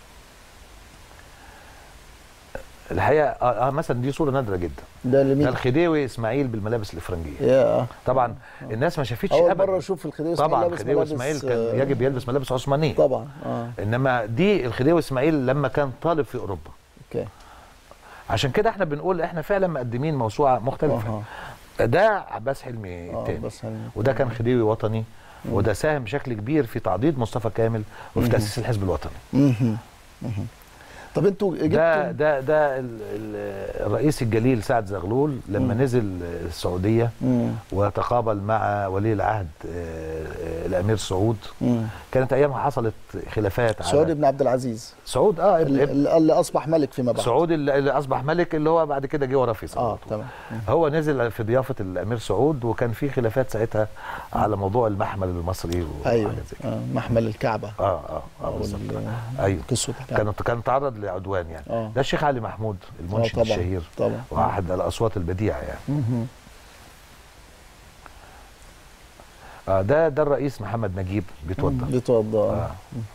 الحقيقه اه, آه مثلا دي صوره نادره جدا ده ده لمين؟ الخديوي اسماعيل بالملابس الافرنجيه يا طبعا الناس ما شافتش اول ابدا مره اشوف الخديوي اسماعيل طبعا لابس الخديوي ملابس، اسماعيل آه، كان يجب يلبس ملابس عثمانيه طبعا اه انما دي الخديوي اسماعيل لما كان طالب في اوروبا اوكي عشان كده احنا بنقول احنا فعلا مقدمين موسوعه مختلفه أها. ده عباس حلمي اه التاني بس هل... وده كان خديوي وطني وده ساهم بشكل كبير في تعضيد مصطفى كامل وفي مم. تاسيس الحزب الوطني مهم. مهم. طب انتوا ده جبتوا ده ده ال- ال- الرئيس الجليل سعد زغلول لما مم. نزل السعوديه مم. وتقابل مع ولي العهد آه، آه، الامير سعود مم. كانت ايامها حصلت خلافات سعود على بن عبد العزيز سعود اه ابن ابن اللي اللي اصبح ملك فيما بعد سعود اللي اللي اصبح ملك اللي هو بعد كده جه وراه فيصل اه تمام هو نزل في ضيافه الامير سعود وكان في خلافات ساعتها على موضوع المحمل المصري ايوه وحاجات زي كده آه. محمل الكعبه اه اه اه بالظبط ايوه قصه الكعبه كان كان تعرض لعدوان يعني آه. ده الشيخ علي محمود المنشد آه، طبعاً، الشهير طبعاً. واحد الاصوات البديعه يعني مهم. آه ده ده الرئيس محمد نجيب بيتوضا بيتوضا آه.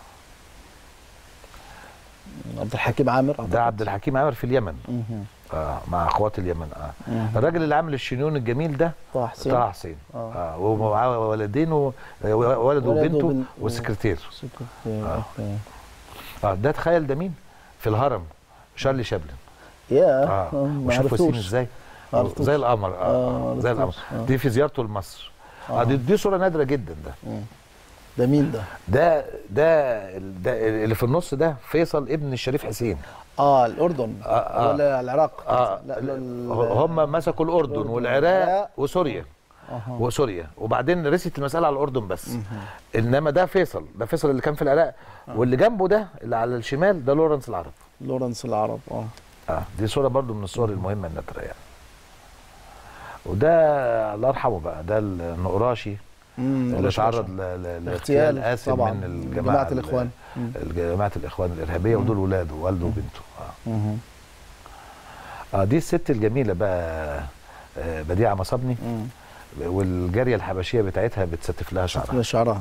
عبد الحكيم عامر ده عبد الحكيم عامر في اليمن مهم. آه مع اخوات اليمن اه مهم. الراجل اللي عامل الشنيون الجميل ده طه حسين طه حسين آه. اه ومعاه ولدين و- ولد ولد وبنته وبن- والسكرتير سكرتير. أوكي. اه ده تخيل ده مين في الهرم شارلي شابلن يا اه ما وشوف وسيم عرفتوش ازاي ما عرفتوش. زي القمر اه, آه، آه ما زي القمر عرفتوش. آه. دي في زيارته لمصر اه, آه. دي, دي صوره نادره جدا ده مم. ده مين ده؟ ده ده ده اللي في النص ده فيصل ابن الشريف حسين اه الاردن آه، آه. ولا العراق اه لا لا ال- هم مسكوا الاردن الأردن والعراق والعراق. وسوريا أها. وسوريا وبعدين رست المساله على الاردن بس انما ده فيصل ده فيصل اللي كان في العراق واللي جنبه ده اللي على الشمال ده لورنس العرب لورنس العرب اه اه دي صوره برضو من الصور المهمه النادره يعني وده الله يرحمه بقى ده النقراشي مم، اللي نقراشي تعرض عشان. ل- ل- اغتيال لاغتيال قاسم طبعاً من من الجماعه جماعة الإخوان. مم. جماعه الاخوان الارهابيه ودول ولاده والده وبنته اه مهم. اه دي الست الجميله بقى آه، بديعه مصابني مم. والجاريه الحبشيه بتاعتها بتستف لها شعرها شعرها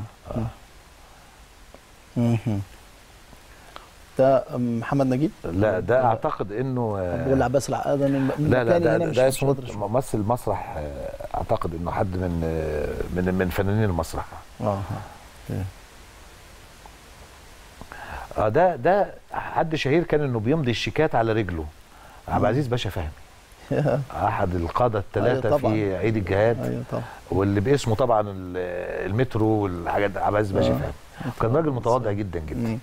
مهم. ده محمد نجيب لا ده اعتقد انه آه، ولا عباس العقاد أنا من لا لا مكاني ده, هنا ده, مش- ده مش اسمه قادر أشوف. ممثل مسرح آه، اعتقد انه حد من آه، من من فنانين المسرح اه اه ده ده حد شهير كان انه بيمضي الشيكات على رجله عبد العزيز باشا فهمي احد القاده الثلاثه أيوة طبعاً. في عيد الجهاد ايوه طبعا واللي باسمه طبعا ال- المترو والحاجات دي عبد العزيز باشا آه. فهمي كان راجل متواضع جدا جدا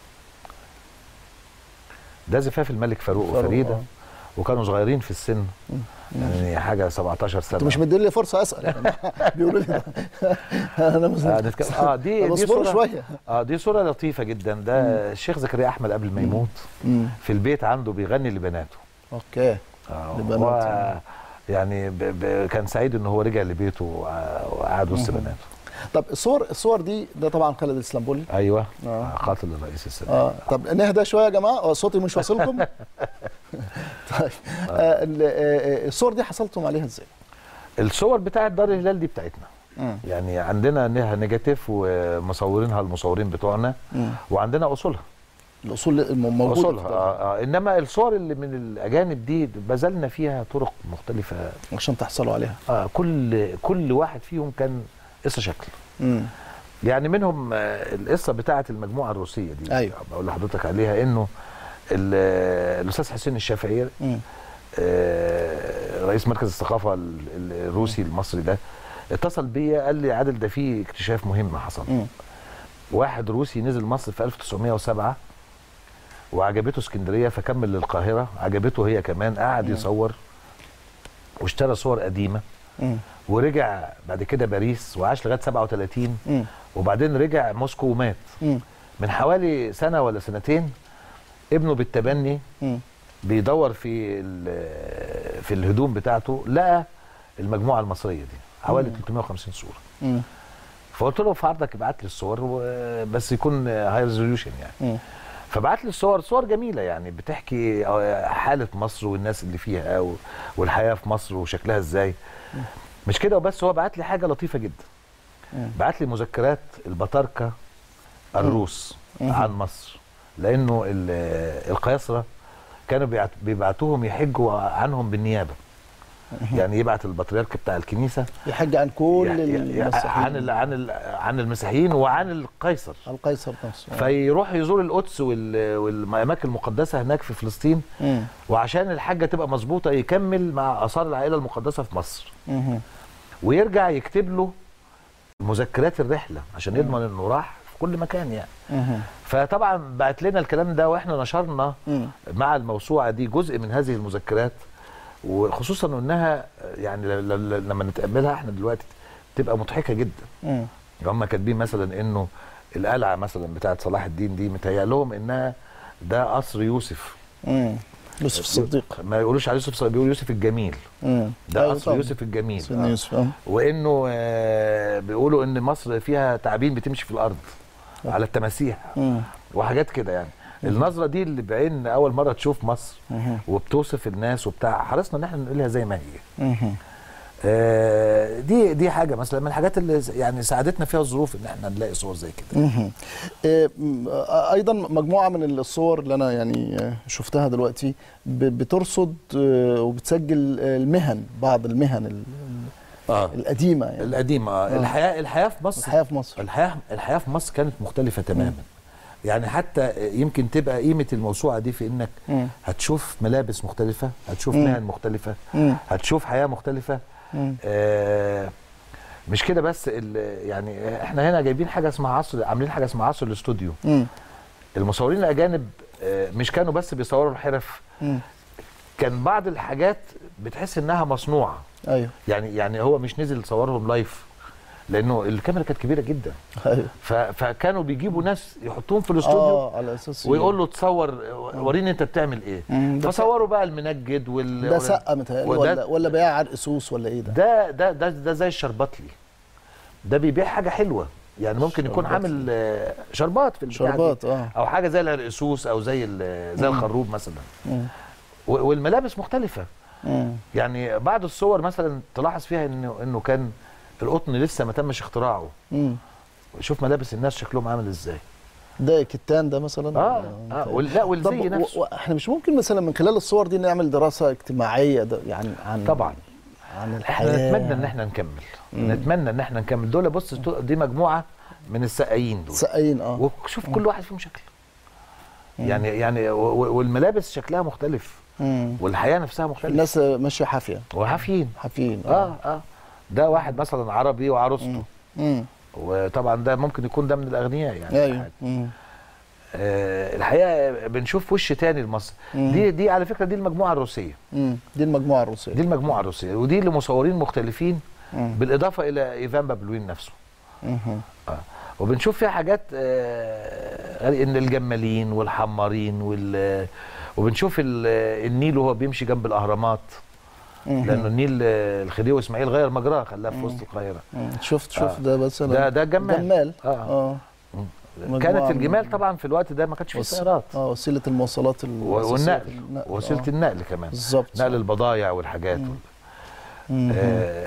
ده زفاف الملك فاروق فاروق، وفريده آه. وكانوا صغيرين في السن يعني حاجه 17 سنه انتوا مش مدين لي فرصه اسال يعني بيقولوا لي ده. انا مش آه, نتكلم- اه دي طب دي اصبروا صوره شويه اه دي صوره لطيفه جدا ده الشيخ زكريا احمد قبل ما يموت مم. في البيت عنده بيغني لبناته اوكي آه لبنات، هو آه. يعني ب ب كان سعيد ان هو رجع لبيته وع- وقعد وسط مهم. بناته طب الصور الصور دي ده طبعا خالد الاسلامبولي ايوه آه. آه. قاتل الرئيس السادات اه طب نهدى شويه يا جماعه هو صوتي مش واصلكم طيب آه ال- آه، آه، الصور دي حصلتم عليها ازاي؟ الصور بتاعت دار الهلال دي بتاعتنا مم. يعني عندنا نها نيجاتيف ومصورينها المصورين بتوعنا مم. وعندنا اصولها الاصول الم- موجوده اصولها في ده. آه آه انما الصور اللي من الاجانب دي بذلنا فيها طرق مختلفه عشان تحصلوا عليها آه كل كل واحد فيهم كان قصه شكل مم. يعني منهم آه، القصه بتاعه المجموعه الروسيه دي أيوة. بقول لحضرتك عليها انه ال- آه، الاستاذ حسين الشافعي مم. آه، رئيس مركز الثقافه ال- ال- الروسي المصري ده اتصل بيا قال لي عادل ده في اكتشاف مهم حصل مم. واحد روسي نزل مصر في 1907 وعجبته اسكندريه فكمل للقاهره عجبته هي كمان قعد مم. يصور واشترى صور قديمه مم. ورجع بعد كده باريس وعاش لغايه 37 مم. وبعدين رجع موسكو ومات مم. من حوالي سنه ولا سنتين ابنه بالتبني مم. بيدور في ال- في الهدوم بتاعته لقى المجموعه المصريه دي حوالي مم. 350 صوره مم. فقلت له في عرضك ابعت لي الصور و- بس يكون هاي ريزوليوشن يعني مم. فبعت لي الصور صور جميله يعني بتحكي حاله مصر والناس اللي فيها و- والحياه في مصر وشكلها ازاي مش كده وبس هو بعت لي حاجه لطيفه جدا مم. بعت لي مذكرات البطاركه الروس مم. عن مصر لانه ال- القياصره كانوا بيعت- بيبعتوهم يحجوا عنهم بالنيابه يعني يبعت البطريرك بتاع الكنيسه يحج عن كل ي- ي- المسيحيين عن ال عن ال عن المسيحيين وعن القيصر القيصر نفسه فيروح يزور القدس وال- والاماكن المقدسه هناك في فلسطين مم. وعشان الحاجه تبقى مظبوطه يكمل مع اثار العائله المقدسه في مصر مم. ويرجع يكتب له مذكرات الرحله عشان يضمن انه راح في كل مكان يعني فطبعا بعت لنا الكلام ده واحنا نشرنا مع الموسوعه دي جزء من هذه المذكرات وخصوصا انها يعني ل- ل- ل- لما نتقبلها احنا دلوقتي تبقى مضحكه جدا هم كاتبين مثلا انه القلعه مثلا بتاعت صلاح الدين دي متهيأ لهم انها ده قصر يوسف مم. يوسف الصديق ما يقولوش على يوسف الصديق بيقولوا يوسف الجميل مم. ده أيوة قصر طبعاً. يوسف الجميل سيدنا يوسف آه. وانه آه، بيقولوا ان مصر فيها تعابين بتمشي في الارض على التماسيح مم. وحاجات كده يعني النظره دي اللي بعين اول مره تشوف مصر مم. وبتوصف الناس وبتاع حرصنا ان احنا نقولها زي ما هي مم. آه، دي دي حاجه مثلا من الحاجات اللي يعني ساعدتنا فيها الظروف ان احنا نلاقي صور زي كده مهم. آه، م- آه، ايضا مجموعه من الصور اللي انا يعني آه، شفتها دلوقتي ب- بترصد آه، وبتسجل آه، المهن بعض المهن ال- اه القديمه يعني القديمه آه. الحياه الحياه في مصر الحياه في مصر الحياه الحياه في مصر كانت مختلفه تماما يعني حتى يمكن تبقى قيمه الموسوعه دي في انك مم. هتشوف ملابس مختلفه هتشوف مم. مهن مختلفه مم. هتشوف حياه مختلفه مم. آه مش كده بس ال- يعني احنا هنا جايبين حاجه اسمها عصر عاملين حاجه اسمها عصر الاستوديو مم. المصورين الاجانب آه، مش كانوا بس بيصوروا الحرف مم. كان بعض الحاجات بتحس انها مصنوعه ايوه يعني يعني هو مش نزل صورهم لايف لانه الكاميرا كانت كبيره جدا ايوه ف... فكانوا بيجيبوا ناس يحطوهم في الاستوديو اه على اساس ويقول له تصور وريني انت بتعمل ايه مم، ده فصوروا بقى المنجد وال ده سقه متهيألي وده- ولا ولا بياع عرق سوس ولا ايه ده؟ ده ده ده, ده زي الشربطلي ده بيبيع حاجه حلوه يعني ممكن يكون شربطلي. عامل آه، شربات في البتاع دي. شربات اه او حاجه زي العرقسوس او زي ال- زي مم. الخروب مثلا مم. و- والملابس مختلفه مم. يعني بعض الصور مثلا تلاحظ فيها انه انه كان القطن لسه ما تمش اختراعه مم. شوف ملابس الناس شكلهم عامل ازاي ده كتان ده مثلا اه اه وال- لا والزي طب و- نفسه و- احنا مش ممكن مثلا من خلال الصور دي نعمل دراسه اجتماعيه ده يعني عن طبعا عن احنا الحياه نتمنى ان احنا نكمل مم. نتمنى ان احنا نكمل دول بص دي مجموعه من السقايين دول سقايين اه وشوف كل واحد فيهم شكل يعني يعني و- و- والملابس شكلها مختلف مم. والحياه نفسها مختلفه الناس ماشيه حافيه وحافيين حافيين اه اه ده واحد مثلا عربي وعروسته مم. وطبعا ده ممكن يكون ده من الاغنياء يعني ايوه مم. آه الحقيقه بنشوف وش تاني لمصر مم. دي دي على فكره دي المجموعه الروسيه مم. دي المجموعه الروسيه دي المجموعه الروسيه ودي لمصورين مختلفين مم. بالاضافه الى ايفان بابلوين نفسه مم. آه. وبنشوف فيها حاجات آه غري- ان الجمالين والحمارين وال وبنشوف ال- النيل وهو بيمشي جنب الاهرامات مم. لانه النيل آه، الخديوي اسماعيل غير مجراه خلاه في وسط القاهره مم. شفت شوف آه. ده مثلا ده ده جمال جمال اه, اه مجموعة كانت من- الجمال طبعا في الوقت ده ما كانش فيه وس- سيارات اه وسيله المواصلات و- الأساسية والنقل في النقل. وسيله آه. النقل كمان بالظبط نقل البضائع والحاجات مم. آه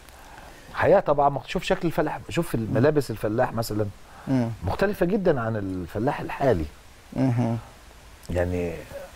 حياه طبعا ما شوف شكل الفلاح شوف الملابس الفلاح مثلا مم. مختلفه جدا عن الفلاح الحالي مم. يعني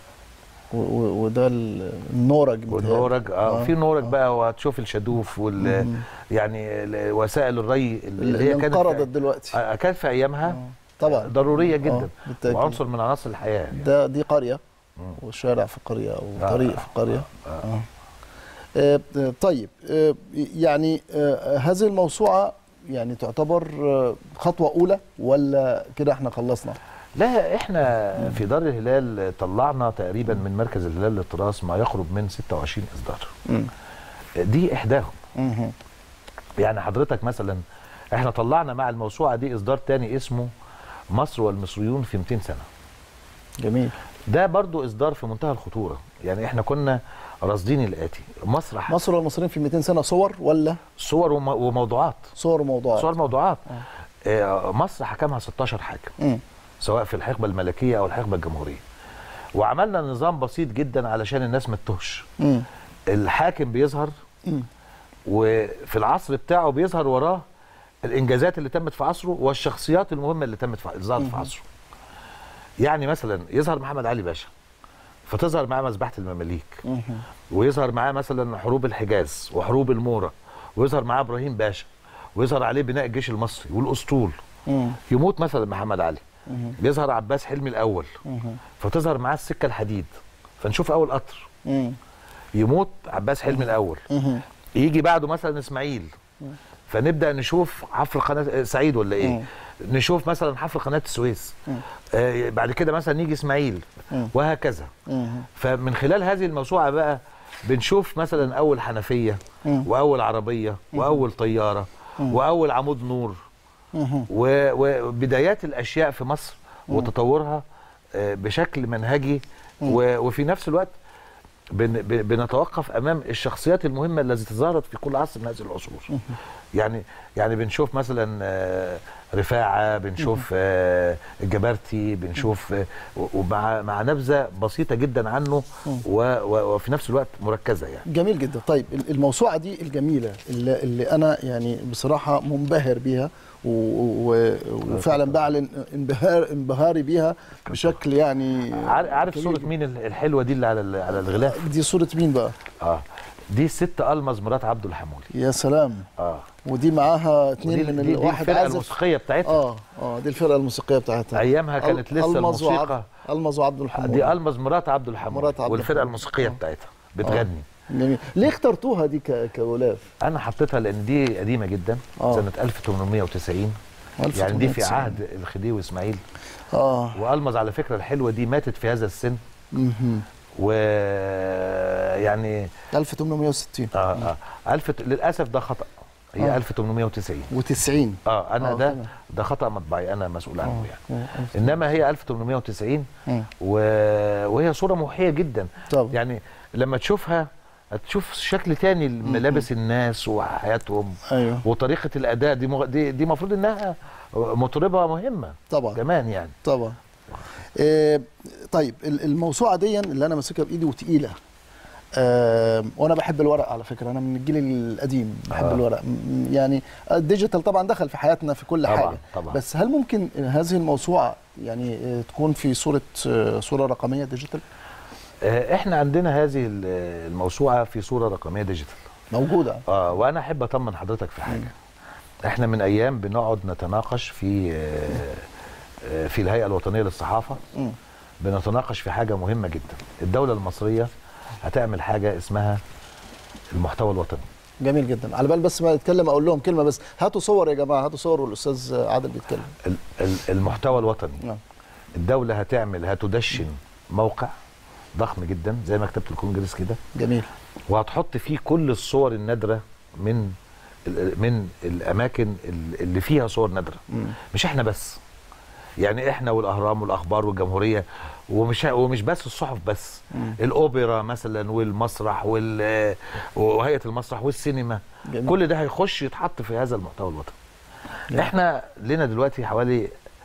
و- و- وده ال- النورج متهيألي. والنورج اه في نورج بقى وهتشوف الشادوف وال يعني ال- وسائل الري اللي اللي هي كانت انقرضت دلوقتي آه، كانت في ايامها طبعا ضروريه جدا آه، بالتأكيد. وعنصر من عناصر الحياه يعني. ده دي قريه وشارع في قريه او آه. طريق في قريه آه. آه. آه، طيب آه، يعني آه، هذه الموسوعه يعني تعتبر آه، خطوه اولى ولا كده احنا خلصنا لا احنا في دار الهلال طلعنا تقريبا من مركز الهلال للتراث ما يقرب من 26 اصدار مم. دي احداهم مم. يعني حضرتك مثلا احنا طلعنا مع الموسوعه دي اصدار تاني اسمه مصر والمصريون في 200 سنه جميل ده برضو اصدار في منتهى الخطوره يعني احنا كنا راصدين الاتي مسرح مصر والمصريين في 200 سنه صور ولا صور وم- وموضوعات صور وموضوعات صور موضوعات آه، مصر حكمها 16 حاكم مم. سواء في الحقبه الملكيه او الحقبه الجمهوريه وعملنا نظام بسيط جدا علشان الناس ما تتوهش مم. الحاكم بيظهر مم. وفي العصر بتاعه بيظهر وراه الانجازات اللي تمت في عصره والشخصيات المهمه اللي تمت في ظهرت في عصره يعني مثلا يظهر محمد علي باشا فتظهر معاه مذبحه المماليك مم. ويظهر معاه مثلا حروب الحجاز وحروب المورة ويظهر معاه ابراهيم باشا ويظهر عليه بناء الجيش المصري والاسطول مم. يموت مثلا محمد علي مم. بيظهر عباس حلمي الاول مم. فتظهر معاه السكه الحديد فنشوف اول قطر مم. يموت عباس حلمي الاول مم. يجي بعده مثلا اسماعيل فنبدا نشوف حفر قناه سعيد ولا ايه نشوف مثلا حفر قناه السويس آه بعد كده مثلا يجي اسماعيل وهكذا فمن خلال هذه الموسوعه بقى بنشوف مثلا اول حنفيه واول عربيه واول طياره واول عمود نور و- وبدايات الاشياء في مصر وتطورها آه، بشكل منهجي و- وفي نفس الوقت بن- ب- بنتوقف امام الشخصيات المهمه التي ظهرت في كل عصر من هذه العصور يعني يعني بنشوف مثلا آه، رفاعه بنشوف آه، الجبرتي بنشوف آه، و- ومع مع نبذه بسيطه جدا عنه و- و- وفي نفس الوقت مركزه يعني جميل جدا طيب ال- الموسوعه دي الجميله اللي, اللي انا يعني بصراحه منبهر بيها و- و- وفعلا بعلن انبهار انبهاري بيها بشكل يعني عار- عارف كبير صوره جداً. مين ال- الحلوه دي اللي على ال- على الغلاف دي صوره مين بقى اه دي الست المز مرات عبده الحمولي يا سلام اه ودي معاها ودي- اتنين من دي- دي الواحد الفرقة عازف الموسيقية بتاعتها. اه اه دي الفرقه الموسيقيه بتاعتها ايامها كانت أل- لسه ألمظ وعب- الموسيقى المظ وعبد الحمود دي المز مرات عبد الحمولي مرات عبد والفرقه الحمولي. الموسيقيه بتاعتها بتغني جميل ليه اخترتوها دي ك- كغلاف انا حطيتها لان دي قديمه جدا آه. سنه 1890 يعني دي في 1890. عهد الخديوي اسماعيل اه والمز على فكره الحلوه دي ماتت في هذا السن مهم. و يعني 1860 اه اه الف للاسف ده خطا هي آه. 1890 و90 اه انا آه، ده تمام. ده خطا مطبعي انا مسؤول عنه يعني آه، انما هي 1890 مم. و... وهي صوره موحيه جدا طبعا. يعني لما تشوفها هتشوف شكل تاني لملابس الناس وحياتهم ايوه وطريقه الاداء دي مغ... دي دي المفروض انها مطربه مهمه طبعا كمان يعني طبعا آه طيب ال- الموسوعه دي اللي انا ماسكها بايدي وتقيله آه وانا بحب الورق على فكره انا من الجيل القديم بحب آه. آه. الورق م- يعني الديجيتال طبعا دخل في حياتنا في كل طبعاً، حاجه طبعاً. بس هل ممكن هذه الموسوعه يعني آه، تكون في صوره آه، صوره رقميه ديجيتال آه، احنا عندنا هذه ال- الموسوعه في صوره رقميه ديجيتال موجوده اه وانا احب اطمن حضرتك في حاجه احنا من ايام بنقعد نتناقش في آه، آه، في الهيئه الوطنيه للصحافه مم. بنتناقش في حاجه مهمه جدا الدوله المصريه هتعمل حاجه اسمها المحتوى الوطني جميل جدا على بال بس ما اتكلم اقول لهم كلمه بس هاتوا صور يا جماعه هاتوا صور والاستاذ عادل بيتكلم ال- ال- المحتوى الوطني نعم. الدوله هتعمل هتدشن موقع ضخم جدا زي مكتبه الكونجرس كده جميل وهتحط فيه كل الصور النادره من ال- من الاماكن ال- اللي فيها صور نادره مم. مش احنا بس يعني احنا والاهرام والاخبار والجمهوريه ومش ومش بس الصحف بس مم. الاوبرا مثلا والمسرح وال وهيئه المسرح والسينما جميل. كل ده هيخش يتحط في هذا المحتوى الوطني احنا لنا دلوقتي حوالي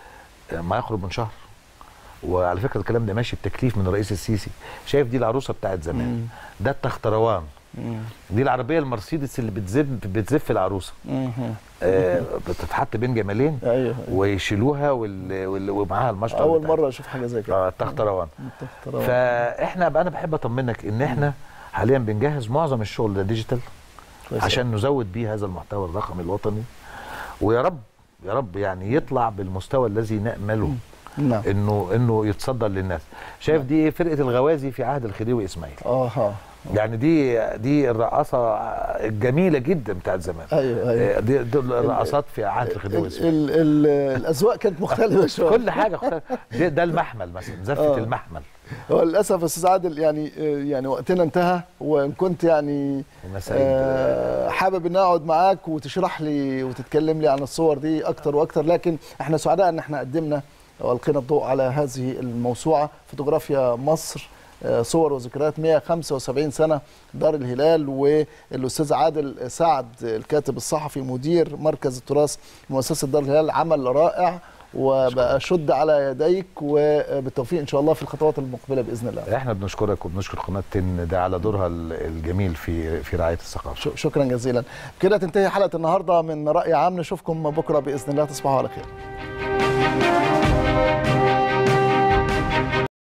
ما يقرب من شهر وعلى فكره الكلام ده ماشي بتكليف من الرئيس السيسي شايف دي العروسه بتاعت زمان مم. ده التختروان مم. دي العربيه المرسيدس اللي بتزف بتزف العروسه مهم. آه بتتحط بين جمالين ايوه ويشيلوها وال... وال... ومعاها المشطر اول بتاعها. مره اشوف حاجه زي كده اه التختروان التختروان. فاحنا بقى انا بحب اطمنك ان احنا حاليا بنجهز معظم الشغل ده ديجيتال كويس عشان نزود بيه هذا المحتوى الرقمي الوطني ويا رب يا رب يعني يطلع بالمستوى الذي نامله نعم انه انه يتصدر للناس شايف دي فرقه الغوازي في عهد الخديوي اسماعيل اه يعني دي دي الرقاصه الجميله جدا بتاعت زمان ايوه ايوه آه، دي, دي الرقصات في عهد الخديوي ال اسماعيل ال ال الاذواق كانت مختلفه شويه كل حاجه اختلفت. ده, ده المحمل مثلا زفه آه. المحمل هو للاسف يا استاذ عادل يعني يعني وقتنا انتهى وان كنت يعني أنا سعيد. آه، حابب ان اقعد معاك وتشرح لي وتتكلم لي عن الصور دي اكتر واكتر لكن احنا سعداء ان احنا قدمنا والقينا الضوء على هذه الموسوعه فوتوغرافيا مصر آه، صور وذكريات 175 سنه دار الهلال والاستاذ عادل سعد الكاتب الصحفي مدير مركز التراث مؤسسه دار الهلال عمل رائع وبقى شد على يديك وبالتوفيق ان شاء الله في الخطوات المقبله باذن الله احنا بنشكرك وبنشكر قناه تن ده على دورها ال- الجميل في في رعايه الثقافه ش- شكرا جزيلا كده تنتهي حلقه النهارده من راي عام نشوفكم بكره باذن الله تصبحوا على خير